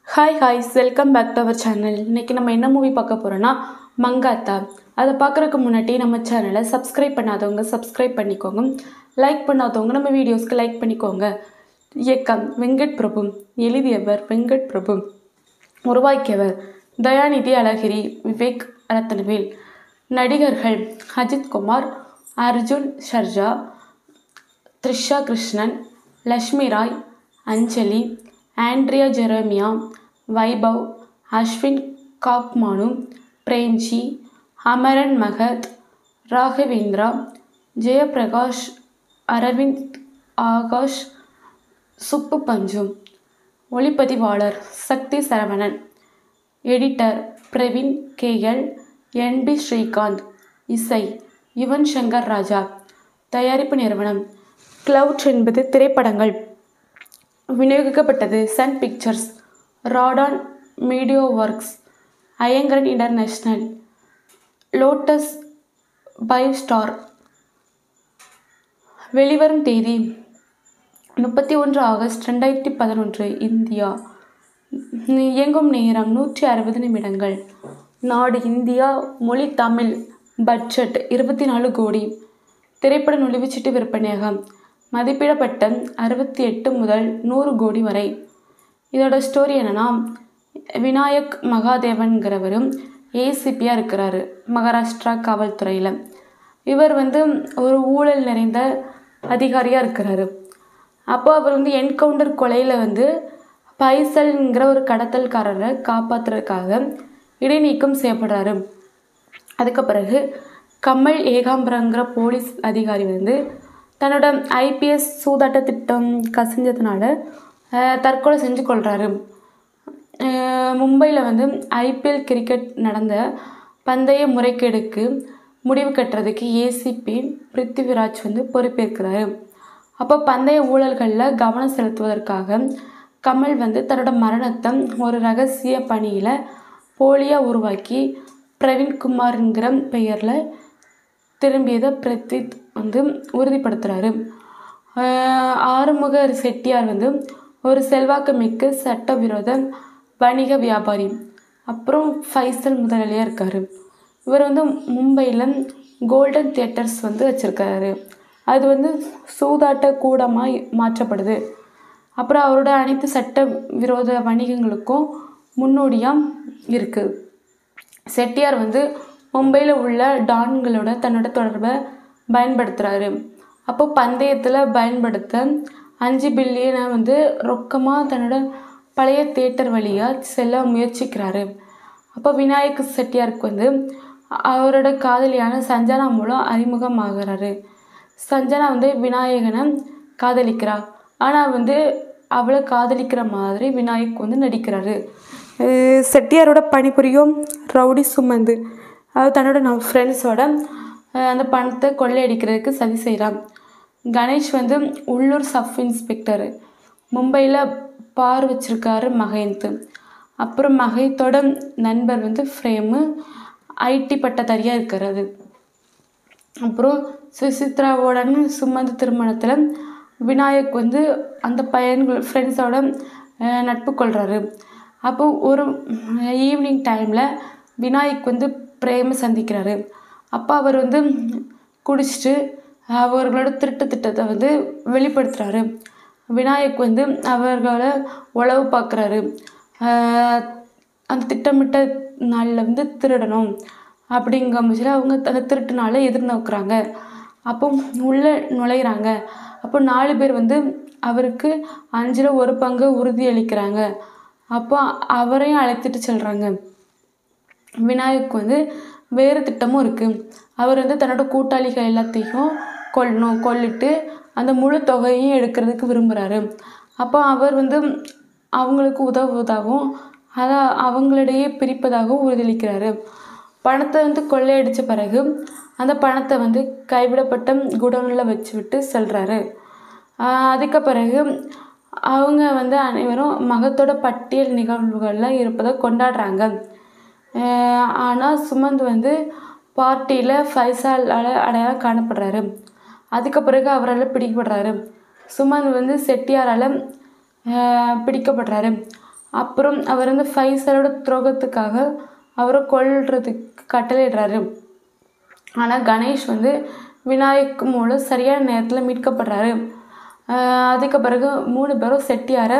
hi ஹாய்ஸ் welcome back to our channel இன்றைக்கி நம்ம என்ன மூவி பார்க்க போகிறோன்னா மங்காத்தா அதை பார்க்குறதுக்கு முன்னாடி நம்ம சேனலை சப்ஸ்கிரைப் பண்ணாதவங்க சப்ஸ்கிரைப் பண்ணிக்கோங்க லைக் பண்ணாதவங்க நம்ம வீடியோஸ்க்கு லைக் பண்ணிக்கோங்க இயக்கம் வெங்கட் பிரபு எழுதியவர் வெங்கட் பிரபு உருவாக்கியவர் தயாநிதி அழகிரி விவேக் ரத்னவேல் நடிகர்கள் அஜித் குமார் அர்ஜுன் ஷர்ஜா த்ரிஷா கிருஷ்ணன் லக்ஷ்மி ராய் அஞ்சலி ஆண்ட்ரியா ஜெரமியா வைபவ் அஸ்வின் காக்மானு பிரேம்ஜி அமரன் மகத் ராகவேந்திரா ஜெயபிரகாஷ் அரவிந்த் ஆகாஷ் சுப்பு பஞ்சு ஒளிப்பதிவாளர் Sakthi Saravanan editor Praveen KL NB Srikanth இசை யுவன் சங்கர் ராஜா தயாரிப்பு நிறுவனம் கிளவுட் என்பது திரைப்படங்கள் விநியோகிக்கப்பட்டது Sun Pictures Radaan Media Works Ayngaran International Lotus Five Star வெளிவரும் தேதி முப்பத்தி ஒன்று ஆகஸ்ட் ரெண்டாயிரத்தி பதினொன்று இந்தியா இயங்கும் நேரம் நூற்றி அறுபது நிமிடங்கள் நாடு இந்தியா மொழி தமிழ் பட்ஜெட் இருபத்தி நாலு கோடி திரைப்பட நுழைவுச்சீட்டு விற்பனையகம் மதிப்பிடப்பட்ட அறுபத்தி எட்டு முதல் நூறு கோடி வரை இதோட ஸ்டோரி என்னென்னா விநாயக் மகாதேவன்கிறவரும் ஏசிபியாக இருக்கிறாரு மகாராஷ்டிரா காவல்துறையில் இவர் வந்து ஒரு ஊழல் நிறைந்த அதிகாரியாக இருக்கிறாரு அப்போ அவர் வந்து என்கவுண்டர் கொலையில் வந்து பைசல்ங்கிற ஒரு கடத்தல்காரரை காப்பாற்றுறதுக்காக இடைநீக்கம் செய்யப்படுறாரு அதுக்கு பிறகு கமல் ஏகாம்பரங்கிற போலீஸ் அதிகாரி வந்து தன்னோட ஐபிஎஸ் சூதாட்ட திட்டம் கசிஞ்சதுனால அஹ், தற்கொலை செஞ்சு கொள்கிறாரு மும்பையில் வந்து ஐபிஎல் கிரிக்கெட் நடந்த பந்தய முறைகேடுக்கு முடிவு கட்டுறதுக்கு ஏசிபி பிருத்திவிராஜ் வந்து பொறுப்பேற்கிறாரு அப்போ பந்தய ஊழல்களில் கவனம் செலுத்துவதற்காக கமல் வந்து தன்னோட மரணத்தை ஒரு ரகசிய பணியில் போலியாக உருவாக்கி பிரவீன்குமார்ங்கிற பெயரில் திரும்பியதை பிரத்வித் வந்து உறுதிப்படுத்துகிறாரு ஆறுமுக செட்டியார் வந்து ஒரு செல்வாக்கு மிக்க சட்டவிரோத வணிக வியாபாரி அப்புறம் ஃபைசல் முதலாளியாக இருக்கார் இவர் வந்து மும்பையில் கோல்டன் தியேட்டர்ஸ் வந்து வச்சுருக்காரு அது வந்து சூதாட்ட கூடமாக மாற்றப்படுது அப்புறம் அவரோட அனைத்து சட்ட விரோத வணிகங்களுக்கும் முன்னோடியாக இருக்குது செட்டியார் வந்து மும்பையில் உள்ள டான்களோட தன்னோட தொடர்பை பயன்படுத்துகிறாரு அப்போ பந்தயத்தில் பயன்படுத்த அஞ்சு பில்லியனை வந்து ரொக்கமாக தன்னோட பழைய தேட்டர் வழியாக செல்ல முயற்சிக்கிறாரு அப்போ விநாயக் செட்டியாருக்கு வந்து அவரோட காதலியான சஞ்சனா மூலம் அறிமுகமாகிறாரு சஞ்சனா வந்து விநாயகனை காதலிக்கிறா ஆனால் வந்து அவளை காதலிக்கிற மாதிரி விநாயக் வந்து நடிக்கிறாரு அஹ் செட்டியாரோட பணிபுரியும் ரவுடி சுமந்து அது தன்னோட நம்ம ஃப்ரெண்ட்ஸோட அந்த பணத்தை கொள்ளையடிக்கிறதுக்கு சதி செய்கிறான் கணேஷ் வந்து உள்ளூர் சப் இன்ஸ்பெக்டர் மும்பையில் பார் வச்சிருக்காரு மகேந்த் அப்புறம் மகேத்தோட நண்பர் வந்து ஃப்ரேமு ஐடி பட்டதாரியாக இருக்கிறது அப்புறம் சுசித்ராவோட சுமந்த் திருமணத்தில் விநாயக் வந்து அந்த பையன்கள் ஃப்ரெண்ட்ஸோட நட்பு கொள்கிறாரு அப்போ ஒரு ஈவினிங் டைமில் விநாயக் வந்து பிரேம சந்திக்கிறாரு அப்போ அவர் வந்து குடிச்சிட்டு அவர்களோட திருட்டு திட்டத்தை வந்து வெளிப்படுத்துகிறாரு விநாயக் வந்து அவர்களை உளவு பார்க்குறாரு அந்த திட்டமிட்ட நாளில் வந்து திருடணும் அப்படிங்கிற பட்சத்தில் அவங்க அந்த திருட்டு நாளை எதிர்நோக்குறாங்க அப்போ உள்ளே நுழையிறாங்க அப்போ நாலு பேர் வந்து அவருக்கு அஞ்சில் ஒரு பங்கு உறுதியளிக்கிறாங்க அப்போ அவரையும் அழைத்துட்டு செல்கிறாங்க விநாயக் வந்து வேறு திட்டமும் இருக்குது அவர் வந்து தன்னோட கூட்டாளிகள் எல்லாத்தையும் கொல்லணும் கொல்லிட்டு அந்த முழு தொகையையும் எடுக்கிறதுக்கு விரும்புகிறாரு அப்போ அவர் வந்து அவங்களுக்கு உதவுவதாகவும் அதை அவங்களிடையே பிரிப்பதாகவும் உறுதியளிக்கிறாரு பணத்தை வந்து கொள்ளையடித்த பிறகு அந்த பணத்தை வந்து கைவிடப்பட்ட குடோனில் வச்சு விட்டு செல்கிறாரு அதுக்கு பிறகு அவங்க வந்து அனைவரும் மகத்தோட பட்டியல் நிகழ்வுகளில் இருப்பதை கொண்டாடுறாங்க ஆனால் சுமந்த் வந்து பார்ட்டியில் ஃபைசாலால் அடையாளம் காணப்படுறாரு அதுக்கு பிறகு அவரால் பிடிக்கப்படுறாரு சுமந்த் வந்து செட்டியாரால் பிடிக்கப்படுறாரு அப்புறம் அவர் வந்து ஃபைசலோட துரோகத்துக்காக அவரை கொல்றதுக்கு கட்டளையிடுறாரு ஆனால் கணேஷ் வந்து விநாயக் மூலம் சரியான நேரத்தில் மீட்கப்படுறாரு ஆஹ் அதுக்கு பிறகு மூணு பேரும் செட்டியாரை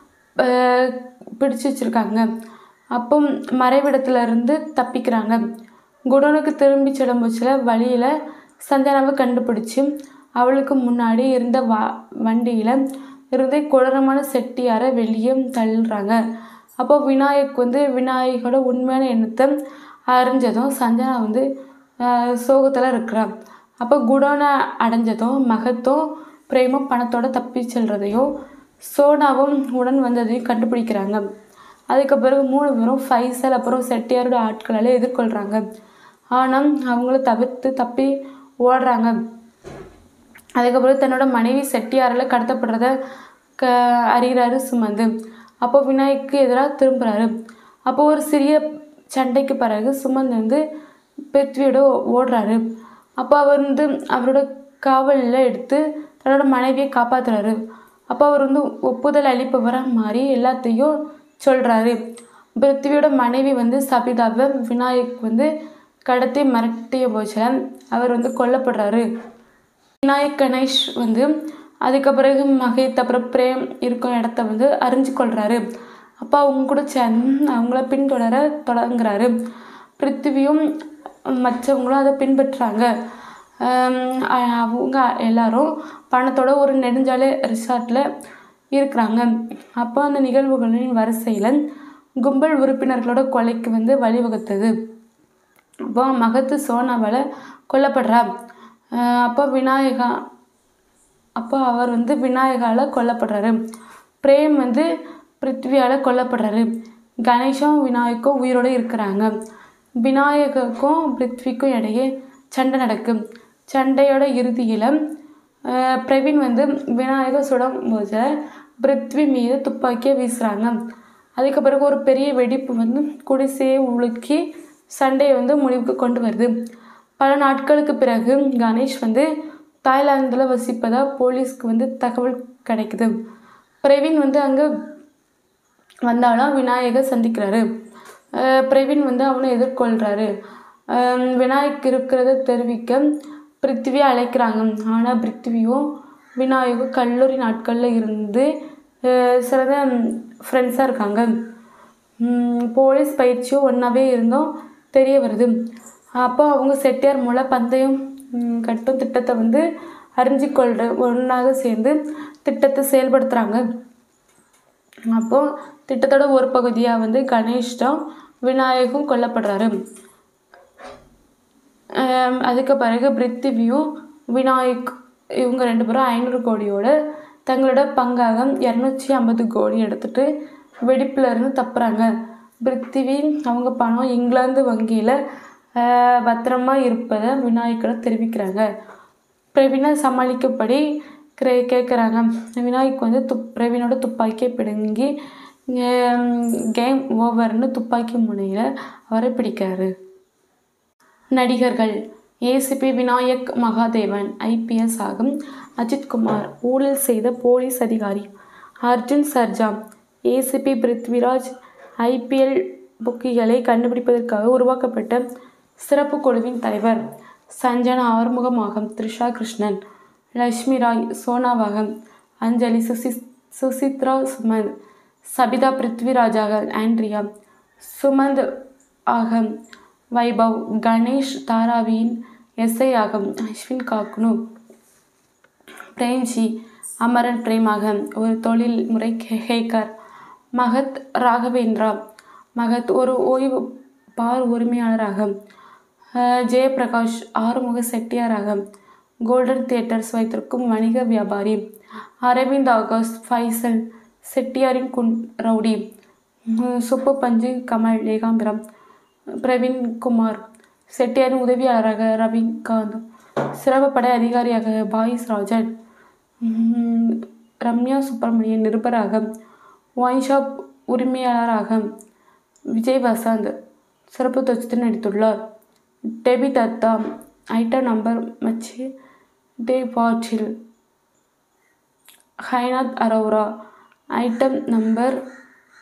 ஆஹ் பிடிச்சு வச்சுருக்காங்க அப்போ மறைவிடத்துல இருந்து தப்பிக்கிறாங்க குடோனுக்கு திரும்பி செல்லும்போச்சில் வழியில் சஞ்சனாவை கண்டுபிடிச்சி அவளுக்கு முன்னாடி இருந்த வா வண்டியில் இருந்து கொடூரமான செட்டியாரை வெளியே தள்ளுறாங்க அப்போ விநாயக் வந்து விநாயகோட உண்மையான எண்ணத்தை அறிஞ்சதும் சஞ்சனா வந்து சோகத்தில் இருக்கிறான் அப்போ குடோனை அடைஞ்சதும் மகத்தும் பிரேமும் பணத்தோட தப்பி செல்றதையும் சோனாவும் உடன் வந்ததையும் கண்டுபிடிக்கிறாங்க அதுக்கு பிறகு மூணு பேரும் ஃபைசல் அப்புறம் செட்டியாரோட ஆட்களால் எதிர்கொள்கிறாங்க ஆனால் அவங்கள தவிர்த்து தப்பி ஓடுறாங்க அதுக்கப்புறம் தன்னோட மனைவி செட்டியாரால் கடத்தப்படுறத க அறிகிறாரு சுமந்து அப்போ விநாயக்கு எதிராக திரும்புகிறாரு அப்போ ஒரு சிறிய சண்டைக்கு பிறகு சுமந்த் வந்து பிருத்வியோட ஓடுறாரு அப்போ அவர் வந்து அவரோட காவலில் எடுத்து தன்னோட மனைவியை காப்பாத்துறாரு அப்போ அவர் வந்து ஒப்புதல் அளிப்பவராக மாறி எல்லாத்தையும் சொல்கிறாரு பிருத்திவியோட மனைவி வந்து சபிதாவை விநாயக் வந்து கடத்தி மிரட்டிய போச்சுல அவர் வந்து கொல்லப்படுறாரு விநாயக் கணேஷ் வந்து அதுக்கு பிறகு மகித் அப்புறம் பிரேம் இருக்கும் இடத்த வந்து அறிஞ்சு கொள்கிறாரு அப்போ அவங்க கூட சேர்ந்து அவங்கள பின்தொடர தொடங்குறாரு பிருத்திவியும் மற்றவங்களும் அதை பின்பற்றுறாங்க ஆம், அ- அவங்க எல்லாரும் பணத்தோட ஒரு நெடுஞ்சாலை ரிசார்ட்டில் இருக்கிறாங்க அப்போ அந்த நிகழ்வுகளின் வரிசையில் கும்பல் உறுப்பினர்களோட கொலைக்கு வந்து வழிவகுத்தது அப்போ மகத்து சோனாவால் கொல்லப்படுறா ஆஹ் அப்போ விநாயகா அப்போ அவர் வந்து விநாயகால கொல்லப்படுறாரு பிரேம் வந்து பிருத்வியால் கொல்லப்படுறாரு கணேஷும் விநாயக்கும் உயிரோடு இருக்கிறாங்க விநாயகருக்கும் பிருத்விக்கும் இடையே சண்டை நடக்கும் சண்டையோட இறுதியில் பிரவீன் வந்து விநாயகர் சுடும் போது பிருத்வி மீது துப்பாக்கியை வீசுகிறாங்க அதுக்கு பிறகு ஒரு பெரிய வெடிப்பு வந்து குடிசையை உலுக்கி சண்டையை வந்து முடிவுக்கு கொண்டு வருது பல நாட்களுக்கு பிறகு கணேஷ் வந்து தாய்லாந்தில் வசிப்பதா போலீஸ்க்கு வந்து தகவல் கிடைக்குது பிரவீன் வந்து அங்கே வந்தாலும் விநாயகர் சந்திக்கிறாரு அஹ் பிரவீன் வந்து அவனை எதிர்கொள்கிறாரு விநாயக் இருக்கிறத தெரிவிக்க பிருத்திவியை அழைக்கிறாங்க ஆனால் பிருத்திவியும் விநாயகும் கல்லூரி நாட்களில் இருந்து அஹ் சிறந்த ஃப்ரெண்ட்ஸாக இருக்காங்க உம் போலீஸ் பயிற்சியும் ஒன்றாவே இருந்தும் தெரிய வருது அப்போ அவங்க செட்டியார் மூலம் பந்தயம் உம் கட்டும் திட்டத்தை வந்து அறிஞ்சிக்கொள்ற ஒன்றாக சேர்ந்து திட்டத்தை செயல்படுத்துகிறாங்க அப்போது திட்டத்தோட ஒரு பகுதியாக வந்து கணேஷ்டும் விநாயகும் கொல்லப்படுறாரு ஆம், அதுக்கு பிறகு பிருத்திவியும் விநாயக் இவங்க ரெண்டு பேரும் ஐநூறு கோடியோட தங்களோட பங்காக இரநூத்தி ஐம்பது கோடி எடுத்துட்டு வெடிப்புல இருந்து தப்புறாங்க பிருத்திவி அவங்க பணம் இங்கிலாந்து வங்கியில் பத்திரமா இருப்பதை விநாயகரை தெரிவிக்கிறாங்க பிரவீனை சமாளிக்கப்படி கே கேட்குறாங்க விநாயக் வந்து துப் பிரவீனோட துப்பாக்கியை பிடுங்கி கேம் ஓவர்னு துப்பாக்கி முனையில் அவரை பிடிக்கிறாரு நடிகர்கள் ஏசிபி விநாயக் மகாதேவன் ஐபிஎஸ் ஆகும் அஜித்குமார் ஊழல் செய்த போலீஸ் அதிகாரி அர்ஜுன் சர்ஜா ஏசிபி பிருத்விராஜ் ஐபிஎல் புக்கிகளை கண்டுபிடிப்பதற்காக உருவாக்கப்பட்ட சிறப்பு குழுவின் தலைவர் சஞ்சனா ஆறுமுகமாகம் த்ரிஷா கிருஷ்ணன் லக்ஷ்மி ராய் சோனாவாகம் அஞ்சலி சுசி சுசித்ரா சுமந்த் சபிதா பிருத்விராஜாக ஆண்ட்ரியா சுமந்த் ஆகம் வைபவ் கணேஷ் தாராவியின் எஸ்ஐ ஆகம் அஸ்வின் காக்னு பிரேம்ஜி அமரன் பிரேமாக ஒரு தொழில் முறை ஹேக்கர் மகத் ராகவேந்திரா மகத் ஒரு ஓய்வு பார் உரிமையாளராக அஹ், ஜெயபிரகாஷ் ஆறுமுக செட்டியாராக கோல்டன் தியேட்டர்ஸ் வைத்திருக்கும் வணிக வியாபாரி அரவிந்த் ஆகாஷ் ஃபைசல் செட்டியாரின் குன் ரவுடி உம், சுப்பு பஞ்சு கமல் ஏகாம்பரம் பிரவீன் குமார் செட்டியாரின் உதவியாளராக ரவிகாந்த் சிறப்பு படை அதிகாரியாக பாயிஸ் ராஜன் உம், ரம்யா சுப்பிரமணியன் நிருபராக ஒயின் ஷாப் உரிமையாளராக விஜய் வசந்த் சிறப்பு தோற்றத்தில் நடித்துள்ளார் டெபி தத்தா ஐட்டம் நம்பர் மச்சி டே பாட்டில் ஹைநாத் அரோரா ஐட்டம் நம்பர்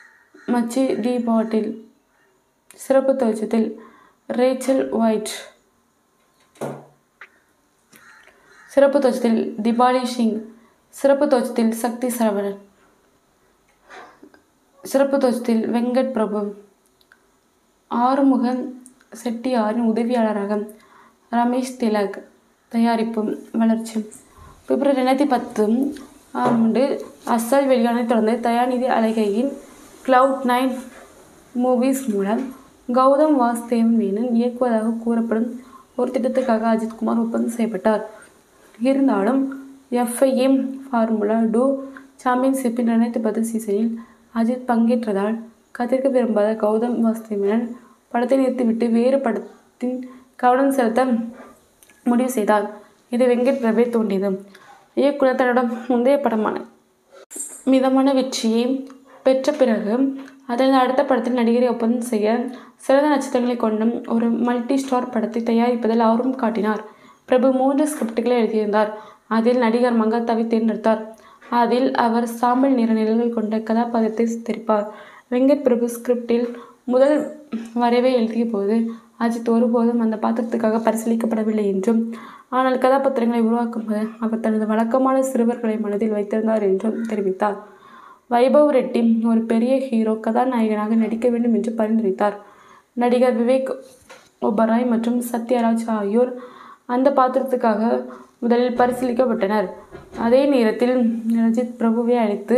மச்சி டி பாட்டில் சிறப்பு தோற்றத்தில் ரேச்சல் ஒயிட் சிறப்பு தோற்றத்தில் திபாலி சிங் சிறப்பு தோற்றத்தில் சக்தி சரவணன் சிறப்பு தோற்றத்தில் வெங்கட் பிரபு ஆறுமுக செட்டியாரின் உதவியாளராக ரமேஷ் திலக் தயாரிப்பு வளர்ச்சி பிப்ரவரி ரெண்டாயிரத்தி பத்து ஆண்டு அசல் வெளியானதை தொடர்ந்து தயாநிதி அழகையின் கிளவுட் நைன் மூவிஸ் மூலம் கௌதம் வாசுதேவ் மேனன் இயக்குவதாக கூறப்படும் ஒரு திட்டத்துக்காக அஜித்குமார் ஒப்பந்தம் செய்யப்பட்டார் இருந்தாலும் எஃப்ஐஎம் ஃபார்முலா டூ சாம்பியன்ஷிப்பின் ரெண்டாயிரத்தி பத்து சீசனில் அஜித் பங்கேற்றதால் கத்திருக்க விரும்பாத கௌதம் வாசுதேவ் மேனன் படத்தை நிறுத்திவிட்டு வேறு படத்தின் கவனம் செலுத்த முடிவு செய்தார் இது வெங்கட் பிரபே தோன்றியது இயக்குனர் தன்னோட முந்தைய படமான மிதமான வெற்றியை பெற்ற பிறகு அதன் அடுத்த படத்தில் நடிகரை ஒப்பந்தம் செய்ய சிறந்த நட்சத்திரங்களை கொண்ட ஒரு மல்டி ஸ்டார் படத்தை தயாரிப்பதில் ஆர்வம் காட்டினார் பிரபு மூன்று ஸ்கிரிப்டுகளை எழுதியிருந்தார் அதில் நடிகர் மங்காத்தாவை தேர்ந்தெடுத்தார் அதில் அவர் சாம்பல் நிற நிழல்கள் கொண்ட கதாபாத்திரத்தை சித்தரிப்பார் வெங்கட் பிரபு ஸ்கிரிப்டில் முதல் வரைவை எழுதிய போது அஜித் ஒருபோதும் அந்த பாத்திரத்துக்காக பரிசீலிக்கப்படவில்லை என்றும் ஆனால் கதாபாத்திரங்களை உருவாக்கும் போது அவர் தனது வழக்கமான சிறுவர்களை மனதில் வைத்திருந்தார் என்றும் தெரிவித்தார் வைபவ் ரெட்டி ஒரு பெரிய ஹீரோ கதாநாயகனாக நடிக்க வேண்டும் என்று பரிந்துரைத்தார் நடிகர் விவேக் ஒபராய் மற்றும் சத்யராஜ் ஆகியோர் அந்த பாத்திரத்துக்காக முதலில் பரிசீலிக்கப்பட்டனர் அதே நேரத்தில் ரஜித் பிரபுவை அழைத்து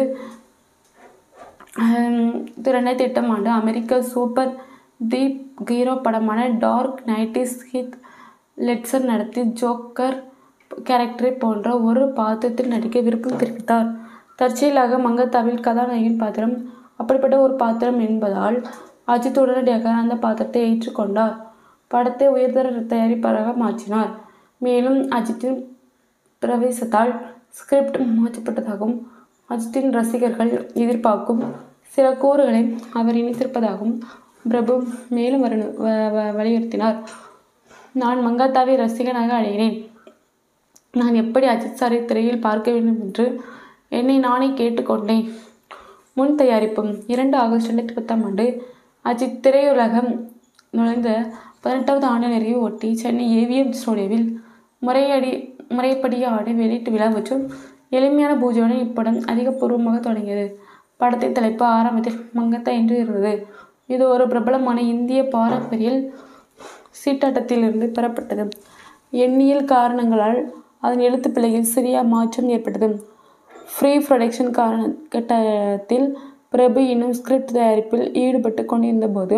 ரெண்டாயிரத்தி எட்டாம் ஆண்டு அமெரிக்க சூப்பர் தீப் ஹீரோ படமான டார்க் நைட்டிஸ் ஹித் லெட்சர் நடத்தி ஜோக்கர் கேரக்டரை போன்ற ஒரு பாத்திரத்தில் நடிக்க விருப்பம் தெரிவித்தார் தற்செயலாக மங்கத்தாவில் கதாநாயகன் பாத்திரம் அப்படிப்பட்ட ஒரு பாத்திரம் என்பதால் அஜித் உடனடியாக அந்த பாத்திரத்தை ஏற்றுக்கொண்டார் படத்தை உயர்தர தயாரிப்பாளராக மாற்றினார் மேலும் அஜித்தின் பிரவேசத்தால் ஸ்கிரிப்ட் மாற்றப்பட்டதாகவும் அஜித்தின் ரசிகர்கள் எதிர்பார்க்கும் சில கூறுகளை அவர் இணைத்திருப்பதாகவும் பிரபு மேலும் வரணு வ- வ- வலியுறுத்தினார் நான் மங்காத்தாவை ரசிகனாக அடைகிறேன் நான் எப்படி அஜித் சாரை திரையில் பார்க்க வேண்டும் என்று என்னை நானே கேட்டுக்கொண்டேன் முன் தயாரிப்பும் இரண்டு ஆகஸ்ட் ரெண்டாயிரத்தி பத்தாம் ஆண்டு அஜித் திரையுலகம் நுழைந்த பதினெட்டாவது ஆண்டு நிறைவை ஒட்டி சென்னை ஏவிஎம் ஸ்டுடியோவில் முறையடி முறைப்படியான வெளியீட்டு விழா மற்றும் எளிமையான பூஜையுடன் இப்படம் அதிகபூர்வமாக தொடங்கியது படத்தின் தலைப்பு ஆரம்பத்தில் மங்கத்தா என்று இருந்தது இது ஒரு பிரபலமான இந்திய பாரம்பரிய சீட்டாட்டத்திலிருந்து பெறப்பட்டது எண்ணியல் காரணங்களால் அதன் எழுத்துப் பிழையில் சிறிய மாற்றம் ஏற்பட்டது ஃப்ரீ ப்ரொடக்ஷன் காரண கட்டத்தில் பிரபு இன்னும் ஸ்கிரிப்ட் தயாரிப்பில் ஈடுபட்டு கொண்டிருந்தபோது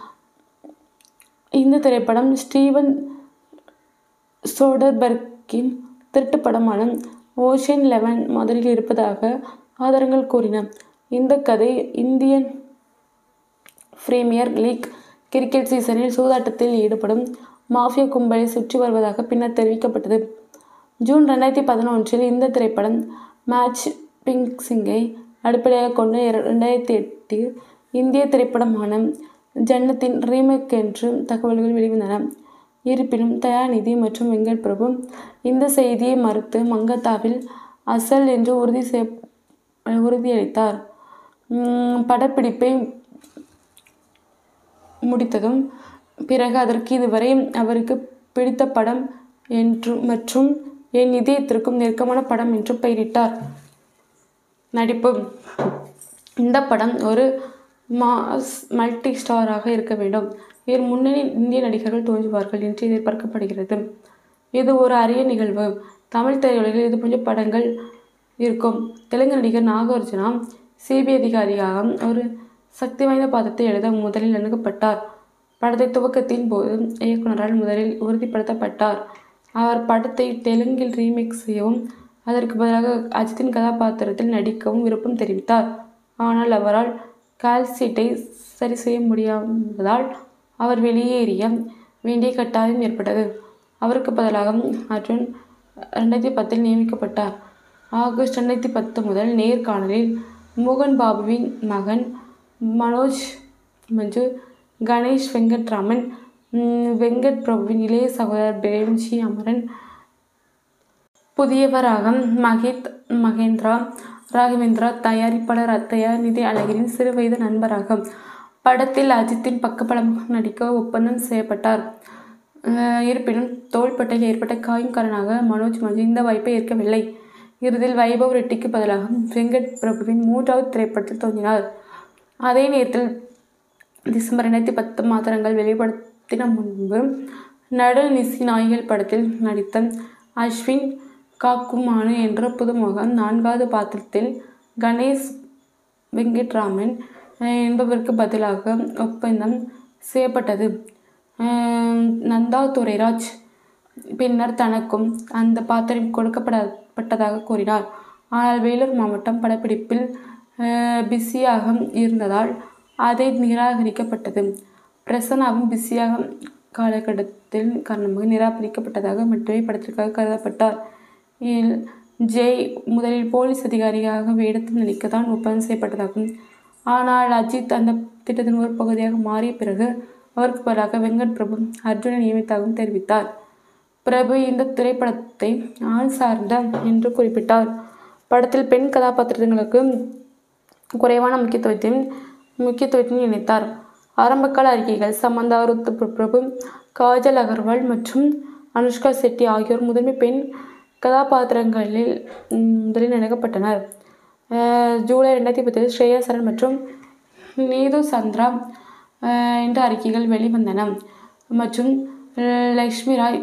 இந்த திரைப்படம் ஸ்டீவன் சோடர்பர்க்கின் திருட்டு படமான ஓஷன் லெவன் முதலில் இருப்பதாக ஆதாரங்கள் கூறின இந்த கதை இந்தியன் பிரீமியர் லீக் கிரிக்கெட் சீசனில் சூதாட்டத்தில் ஈடுபடும் மாஃபியா கும்பலை சுற்றி வருவதாக பின்னர் தெரிவிக்கப்பட்டது ஜூன் ரெண்டாயிரத்தி பதினொன்றில் இந்த திரைப்படம் மேட்ச் பிங்சிங்கை அடிப்படையாக கொண்ட இர- ரெண்டாயிரத்தி எட்டில் இந்திய திரைப்படமான ஜன்னத்தின் ரீமேக் என்று தகவல்கள் வெளிவந்தன இருப்பினும் தயாநிதி மற்றும் வெங்கட் பிரபு இந்த செய்தியை மறுத்து மங்கத்தாவில் அசல் என்று உறுதி செய்ய உறுதியளித்தார் உம், படப்பிடிப்பை முடித்ததும் பிறகு அதற்கு இதுவரை அவருக்கு பிடித்த படம் என்று மற்றும் என் இதயத்திற்கும் நெருக்கமான படம் என்று பெயரிட்டார் நடிப்பு இந்த படம் ஒரு மாஸ் மல்டி ஸ்டாராக இருக்க வேண்டும் இதில் முன்னணி இந்திய நடிகர்கள் தோன்றுவார்கள் என்று எதிர்பார்க்கப்படுகிறது இது ஒரு அரிய நிகழ்வு தமிழ் திரையுலகில் இது போன்ற படங்கள் இருக்கும் தெலுங்கு நடிகர் நாகார்ஜுனா சிபிஐ அதிகாரியாக ஒரு சக்தி வாய்ந்த பாத்திரத்தை எழுத முதலில் அணுகப்பட்டார் படத்தை துவக்கத்தின் போது இயக்குனரால் முதலில் உறுதிப்படுத்தப்பட்டார் அவர் படத்தை தெலுங்கில் ரீமேக் செய்யவும் அதற்கு பதிலாக அஜித்தின் கதாபாத்திரத்தில் நடிக்கவும் விருப்பம் தெரிவித்தார் ஆனால் அவரால் கால்சீட்டை சரி செய்ய முடியாததால் அவர் வெளியேறிய வேண்டிய கட்டாயம் ஏற்பட்டது அவருக்கு பதிலாக அர்ஜுன் ரெண்டாயிரத்தி பத்தில் நியமிக்கப்பட்டார் ஆகஸ்ட் ரெண்டாயிரத்தி பத்து முதல் நேர்காணலில் மோகன் பாபுவின் மகன் மனோஜ் மஞ்சு கணேஷ் வெங்கட்ராமன் ம், வெங்கட் பிரபுவின் இளைய சகோதரர் பிரேம்ஜி அமரன் புதியவராக மஹித் மகேந்திரா ராகவேந்திரா தயாரிப்பாளர் தயாநிதி அழகிரின் சிறுவயது நண்பராகும் படத்தில் அஜித்தின் பக்கபலமாக நடிக்க ஒப்பந்தம் செய்யப்பட்டார் அஹ் இருப்பினும் தோள்பட்டையில் ஏற்பட்ட காயம் காரணமாக மனோஜ் மஞ்சு இந்த வாய்ப்பை ஏற்கவில்லை இறுதியில் வைபவ் ரெட்டிக்கு பதிலாக வெங்கட் பிரபுவின் மூன்றாவது திரைப்படத்தில் தோன்றினார் அதே நேரத்தில் டிசம்பர் ரெண்டாயிரத்தி பத்து மாத்திரங்கள் வெளிப்படுத்தின முன்பு நடு நிசி நாய்கள் படத்தில் நடித்த அஸ்வின் காக்குமானு என்ற புதுமுகம் நான்காவது பாத்திரத்தில் கணேஷ் வெங்கட்ராமன் அஹ், என்பவருக்கு பதிலாக ஒப்பந்தம் செய்யப்பட்டது அஹ், நந்தா துரைராஜ் பின்னர் தனக்கும் அந்த பாத்திரம் கொடுக்கப்படப்பட்டதாக கூறினார் ஆனால் வேலூர் மாவட்டம் படப்பிடிப்பில் அஹ், பிஸியாக இருந்ததால் அதை நிராகரிக்கப்பட்டது பிரசன்னாவும் பிஸியாக காலகட்டத்தில் காரணமாக நிராகரிக்கப்பட்டதாக மட்டுமே படத்திற்காக கருதப்பட்டார் இதில் ஜெய் முதலில் போலீஸ் அதிகாரியாக வேடத்தில் நடிக்க தான் ஒப்பந்தம் செய்யப்பட்டதாகும் ஆனால் அஜித் அந்த திட்டத்தின் ஒரு பகுதியாக மாறிய பிறகு அவருக்கு பதிலாக வெங்கட் பிரபு அர்ஜுனை நியமித்தாகவும் தெரிவித்தார் பிரபு இந்த திரைப்படத்தை ஆண் சார்ந்த என்று குறிப்பிட்டார் படத்தில் பெண் கதாபாத்திரங்களுக்கு குறைவான முக்கியத்துவத்தையும் முக்கியத்துவத்தையும் இணைத்தார் ஆரம்பகால அறிக்கைகள் சமந்தா ருத்து பிரபு காஜல் அகர்வால் மற்றும் அனுஷ்கா செட்டி ஆகியோர் முதன்மை பெண் கதாபாத்திரங்களில் ம், முதலில் நினைக்கப்பட்டனர் அஹ், ஜூலை ரெண்டாயிரத்தி பத்தில் ஸ்ரேயா சரண் மற்றும் நீது சந்திரா அஹ், என்ற அறிக்கைகள் வெளிவந்தன மற்றும் அஹ், லக்ஷ்மி ராய்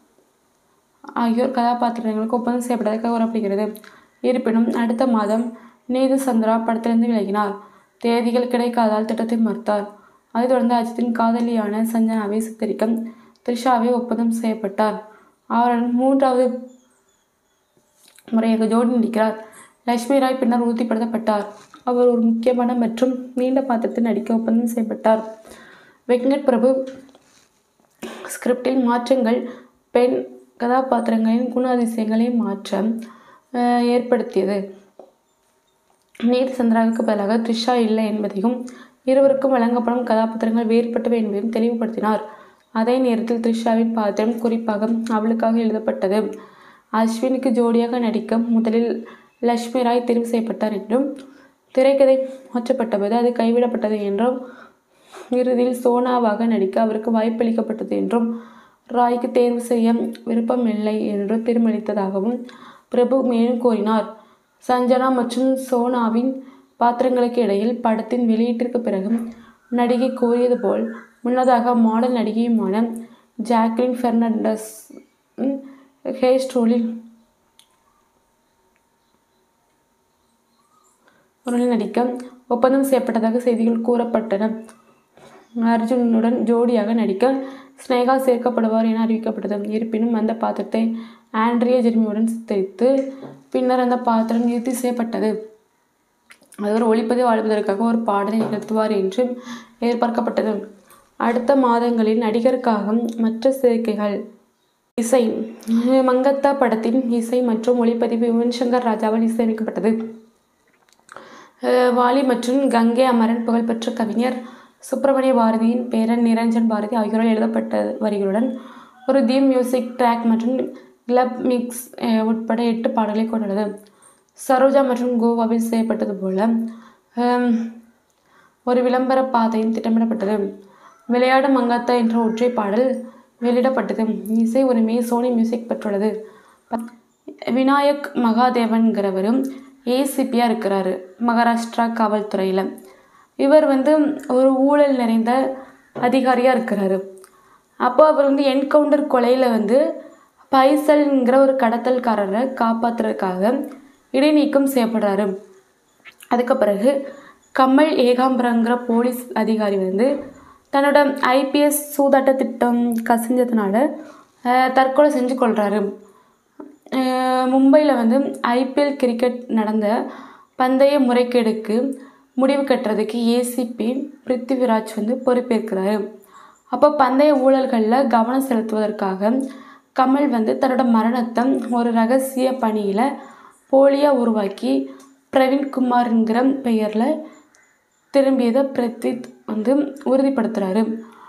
ஆகியோர் கதாபாத்திரங்களுக்கு ஒப்பந்தம் செய்யப்பட்டதாக கூறப்படுகிறது இருப்பினும் அடுத்த மாதம் நீது சந்திரா படத்திலிருந்து விலகினார் தேதிகள் கிடைக்காதால் திட்டத்தை மறுத்தார் அதைத் தொடர்ந்து அஜித்தின் காதலியான சஞ்சனாவை சித்தரிக்க த்ரிஷாவை ஒப்பந்தம் செய்யப்பட்டார் அவருடன் மூன்றாவது முறையாக ஜோடி நடிக்கிறார் லட்சுமி ராய் பின்னர் உறுதிப்படுத்தப்பட்டார் அவர் ஒரு முக்கியமான மற்றும் நீண்ட பாத்திரத்தில் நடிக்க ஒப்பந்தம் செய்யப்பட்டார் வெங்கட் பிரபு ஸ்கிரிப்டில் மாற்றங்கள் பெண் கதாபாத்திரங்களின் குணாதிசயங்களை மாற்ற அஹ், ஏற்படுத்தியது நீதி சந்திராவுக்கு பதிலாக த்ரிஷா இல்லை என்பதையும் இருவருக்கும் வழங்கப்படும் கதாபாத்திரங்கள் வேறுபட்டவை என்பதையும் தெளிவுபடுத்தினார் அதே நேரத்தில் த்ரிஷாவின் பாத்திரம் குறிப்பாக அவளுக்காக எழுதப்பட்டது அஸ்வினுக்கு ஜோடியாக நடிக்க முதலில் லட்சுமி ராய் தெரிவு செய்யப்பட்டார் என்றும் திரைக்கதை மாற்றப்பட்டபோது அது கைவிடப்பட்டது என்றும் இறுதியில் சோனாவாக நடிக்க அவருக்கு வாய்ப்பளிக்கப்பட்டது என்றும் ராய்க்கு தேர்வு செய்ய விருப்பமில்லை என்று தீர்மானித்ததாகவும் பிரபு மேலும் கூறினார் சஞ்சனா மற்றும் சோனாவின் பாத்திரங்களுக்கு இடையில் படத்தின் வெளியீட்டிற்கு பிறகு நடிகை கூறியது போல் முன்னதாக மாடல் நடிகையுமான ஜாக்லின் பெர்னாண்டஸ் ஹேர் ஸ்டோலில் உடனே நடிக்க ஒப்பந்தம் செய்யப்பட்டதாக செய்திகள் கூறப்பட்டன அர்ஜுனுடன் ஜோடியாக நடிக்க ஸ்னேகா சேர்க்கப்படுவார் என அறிவிக்கப்பட்டது இருப்பினும் அந்த பாத்திரத்தை ஆண்ட்ரியா ஜெர்மியுடன் சித்தரித்து பின்னர் அந்த பாத்திரம் இறுதி செய்யப்பட்டது அவர் ஒளிப்பதிவு வாழ்வதற்காக ஒரு பாடலை நிகழ்த்துவார் என்று எதிர்பார்க்கப்பட்டது அடுத்த மாதங்களில் நடிகருக்காக மற்ற சேர்க்கைகள் இசை மங்கத்தா படத்தின் இசை மற்றும் ஒளிப்பதிவு யுவன் சங்கர் ராஜாவால் இசையமைக்கப்பட்டது அஹ் வாலி மற்றும் கங்கை அமரன் புகழ்பெற்ற கவிஞர் சுப்பிரமணிய பாரதியின் பேரன் நிரஞ்சன் பாரதி ஆகியோரால் எழுதப்பட்ட வரிகளுடன் ஒரு தீம் மியூசிக் ட்ராக் மற்றும் கிளப் மிக்ஸ் அஹ், உட்பட எட்டு பாடல்களை கொண்டுள்ளது சரோஜா மற்றும் கோவாவில் செய்யப்பட்டது போல ஹம், ஒரு விளம்பர பாதையும் திட்டமிடப்பட்டது விளையாடு மங்காத்தா என்ற ஒற்றை பாடல் வெளியிடப்பட்டது இசை உரிமையை சோனி மியூசிக் பெற்றுள்ளது ப- விநாயக் மகாதேவன்கிறவரும் ஏசிபியாக இருக்கிறாரு மகாராஷ்டிரா காவல்துறையில் இவர் வந்து ஒரு ஊழல் நிறைந்த அதிகாரியாக இருக்கிறாரு அப்போ அவர் வந்து என்கவுண்டர் கொலையில் வந்து பைசல்ங்கிற ஒரு கடத்தல்காரரை காப்பாற்றுறதுக்காக இடைநீக்கம் செய்யப்படுறாரு அதுக்கு பிறகு கமல் ஏகாம்பரங்கிற போலீஸ் அதிகாரி வந்து தன்னோட ஐபிஎஸ் சூதாட்ட திட்டம் கசிஞ்சதுனால அஹ், தற்கொலை செஞ்சு கொள்கிறாரு மும்பையில் வந்து ஐபிஎல் கிரிக்கெட் நடந்த பந்தய முறைகேடுக்கு முடிவு கட்டுறதுக்கு ஏசிபி பிருத்திவிராஜ் வந்து பொறுப்பேற்கிறாரு அப்போ பந்தய ஊழல்களில் கவனம் செலுத்துவதற்காக கமல் வந்து தன்னோட மரணத்தை ஒரு ரகசிய பணியில் போலியாக உருவாக்கி பிரவீன்குமார்ங்கிற பெயரில் திரும்பியதை பிரத்வித் வந்து உறுதிப்படுத்துகிறாரு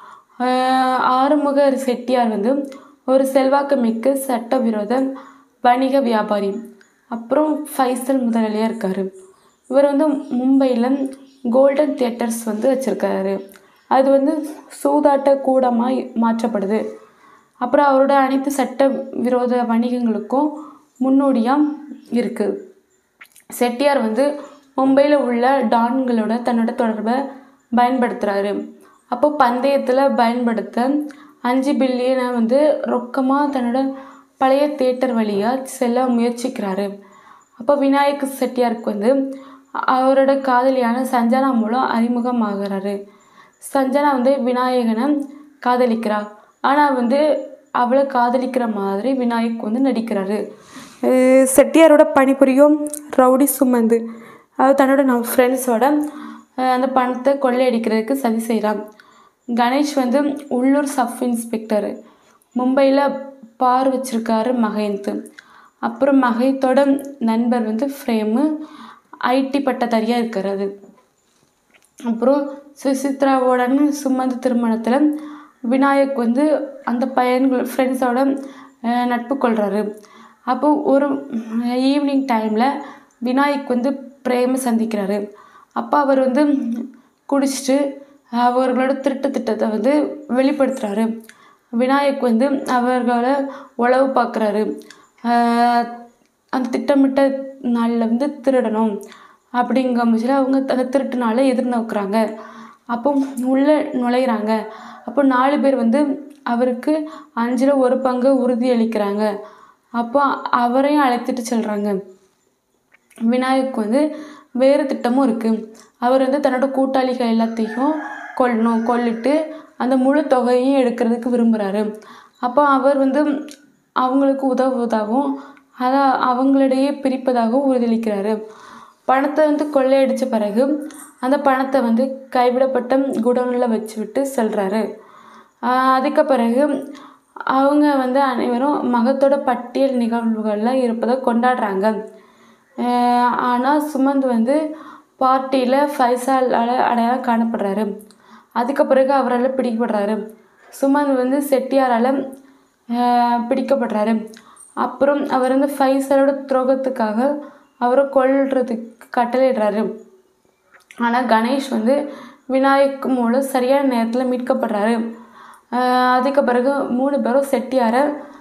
ஆறுமுக செட்டியார் வந்து ஒரு செல்வாக்கு மிக்க சட்டவிரோத வணிக வியாபாரி அப்புறம் ஃபைசல் முதலாளியாக இருக்கார் இவர் வந்து மும்பையில் கோல்டன் தியேட்டர்ஸ் வந்து வச்சுருக்காரு அது வந்து சூதாட்ட கூடமாக மாற்றப்படுது அப்புறம் அவரோட அனைத்து சட்ட விரோத வணிகங்களுக்கும் முன்னோடியாக இருக்குது செட்டியார் வந்து மும்பையில் உள்ள டான்களோட தன்னோட தொடர்பை பயன்படுத்துகிறாரு அப்போ பந்தயத்தில் பயன்படுத்த அஞ்சு பில்லியனை வந்து ரொக்கமாக தன்னோட பழைய தேட்டர் வழியாக செல்ல முயற்சிக்கிறாரு அப்போ விநாயக் செட்டியாருக்கு வந்து அவரோட காதலியான சஞ்சனா மூலம் அறிமுகமாகிறாரு சஞ்சனா வந்து விநாயகனை காதலிக்கிறா ஆனால் வந்து அவளை காதலிக்கிற மாதிரி விநாயக் வந்து நடிக்கிறாரு அஹ் செட்டியாரோட பணிபுரியும் ரவுடி சுமந்து அது தன்னோட நம்ம ஃப்ரெண்ட்ஸோட அந்த பணத்தை கொள்ளையடிக்கிறதுக்கு சதி செய்கிறான் கணேஷ் வந்து உள்ளூர் சப் இன்ஸ்பெக்டர் மும்பையில் பார் வச்சிருக்காரு மகேந்த் அப்புறம் மகேத்தோட நண்பர் வந்து ஃப்ரேமு ஐடி பட்டதாரியாக இருக்கிறது அப்புறம் சுசித்ராவோட சுமந்த் திருமணத்தில் விநாயக் வந்து அந்த பையன்கள் ஃப்ரெண்ட்ஸோட நட்பு கொள்கிறாரு அப்போ ஒரு ஈவினிங் டைமில் விநாயக் வந்து பிரேம சந்திக்கிறாரு அப்போ அவர் வந்து குடிச்சிட்டு அவர்களோட திருட்டு திட்டத்தை வந்து வெளிப்படுத்துகிறாரு விநாயக் வந்து அவர்களை உளவு பார்க்குறாரு அந்த திட்டமிட்ட நாளில் வந்து திருடணும் அப்படிங்கிற பட்சத்தில் அவங்க அந்த திருட்டு நாளை எதிர்நோக்குறாங்க அப்போ உள்ளே நுழையிறாங்க அப்போ நாலு பேர் வந்து அவருக்கு அஞ்சில் ஒரு பங்கு உறுதி அளிக்கிறாங்க அப்போ அவரையும் அழைத்துட்டு செல்கிறாங்க விநாயக் வந்து வேறு திட்டமும் இருக்குது அவர் வந்து தன்னோட கூட்டாளிகள் எல்லாத்தையும் கொல்லணும் கொல்லிட்டு அந்த முழு தொகையையும் எடுக்கிறதுக்கு விரும்புகிறாரு அப்போ அவர் வந்து அவங்களுக்கு உதவுவதாகவும் அதை அவங்களிடையே பிரிப்பதாகவும் உறுதியளிக்கிறாரு பணத்தை வந்து கொள்ளையடித்த பிறகு அந்த பணத்தை வந்து கைவிடப்பட்ட குடோனில் வச்சு விட்டு செல்கிறாரு அதுக்கு பிறகு அவங்க வந்து அனைவரும் மகத்தோட பட்டியல் நிகழ்வுகளில் இருப்பதை கொண்டாடுறாங்க ஆனால் சுமந்த் வந்து பார்ட்டியில் ஃபைசாலால் அடையாளம் காணப்படுறாரு அதுக்கு பிறகு அவரால் பிடிக்கப்படுறாரு சுமந்த் வந்து செட்டியாரால் பிடிக்கப்படுறாரு அப்புறம் அவர் வந்து ஃபைசலோட துரோகத்துக்காக அவரை கொல்றதுக்கு கட்டளையிடுறாரு ஆனால் கணேஷ் வந்து விநாயக் மூலம் சரியான நேரத்தில் மீட்கப்படுறாரு அதுக்கு பிறகு மூணு பேரும் செட்டியாரை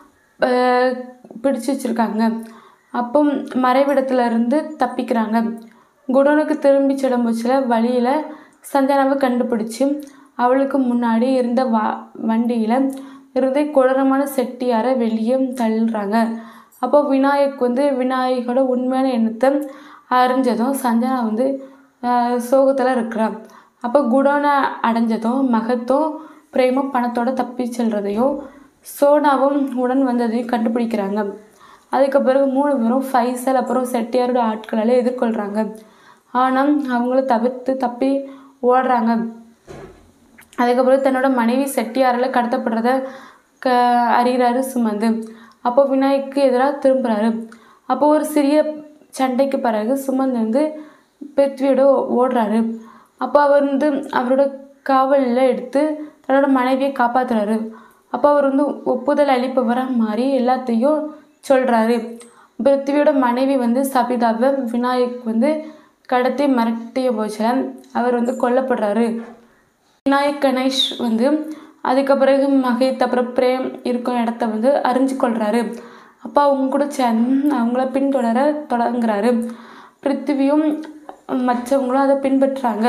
பிடிச்சு வச்சுருக்காங்க அப்போ மறைவிடத்துல இருந்து தப்பிக்கிறாங்க குடோனுக்கு திரும்பி செல்லும்போச்சில் வழியில் சஞ்சனாவை கண்டுபிடிச்சி அவளுக்கு முன்னாடி இருந்த வா வண்டியில் இருந்து கொடூரமான செட்டியாரை வெளியே தள்ளுறாங்க அப்போ விநாயக் வந்து விநாயகோட உண்மையான எண்ணத்தை அறிஞ்சதும் சஞ்சனா வந்து சோகத்தில் இருக்கிறான் அப்போ குடோனை அடைஞ்சதும் மகத்தும் பிரேமும் பணத்தோட தப்பி செல்றதையும் சோனாவும் உடன் வந்ததையும் கண்டுபிடிக்கிறாங்க அதுக்கு பிறகு மூணு பேரும் ஃபைசல் அப்புறம் செட்டியாரோட ஆட்களால் எதிர்கொள்கிறாங்க ஆனால் அவங்கள தவிர்த்து தப்பி ஓடுறாங்க அதுக்கப்புறம் தன்னோட மனைவி செட்டியாரால் கடத்தப்படுறத க அறிகிறாரு சுமந்து அப்போ விநாயக்கு எதிராக திரும்புகிறாரு அப்போ ஒரு சிறிய சண்டைக்கு பிறகு சுமந்த் வந்து பிருத்வியோட ஓடுறாரு அப்போ அவர் வந்து அவரோட காவலில் எடுத்து தன்னோட மனைவியை காப்பாற்றுறாரு அப்போ அவர் வந்து ஒப்புதல் அளிப்பவராக மாறி எல்லாத்தையும் சொல்கிறாரு பிருத்திவியோட மனைவி வந்து சபிதாவை விநாயக் வந்து கடத்தி மிரட்டிய போச்சில் அவர் வந்து கொல்லப்படுறாரு விநாயக் கணேஷ் வந்து அதுக்கு பிறகு மகேத் அப்புறம் பிரேம் இருக்கும் இடத்த வந்து அறிஞ்சு கொள்கிறாரு அப்போ அவங்க கூட சேர்ந்து அவங்கள பின்தொடர தொடங்குறாரு பிருத்திவியும் மற்றவங்களும் அதை பின்பற்றுறாங்க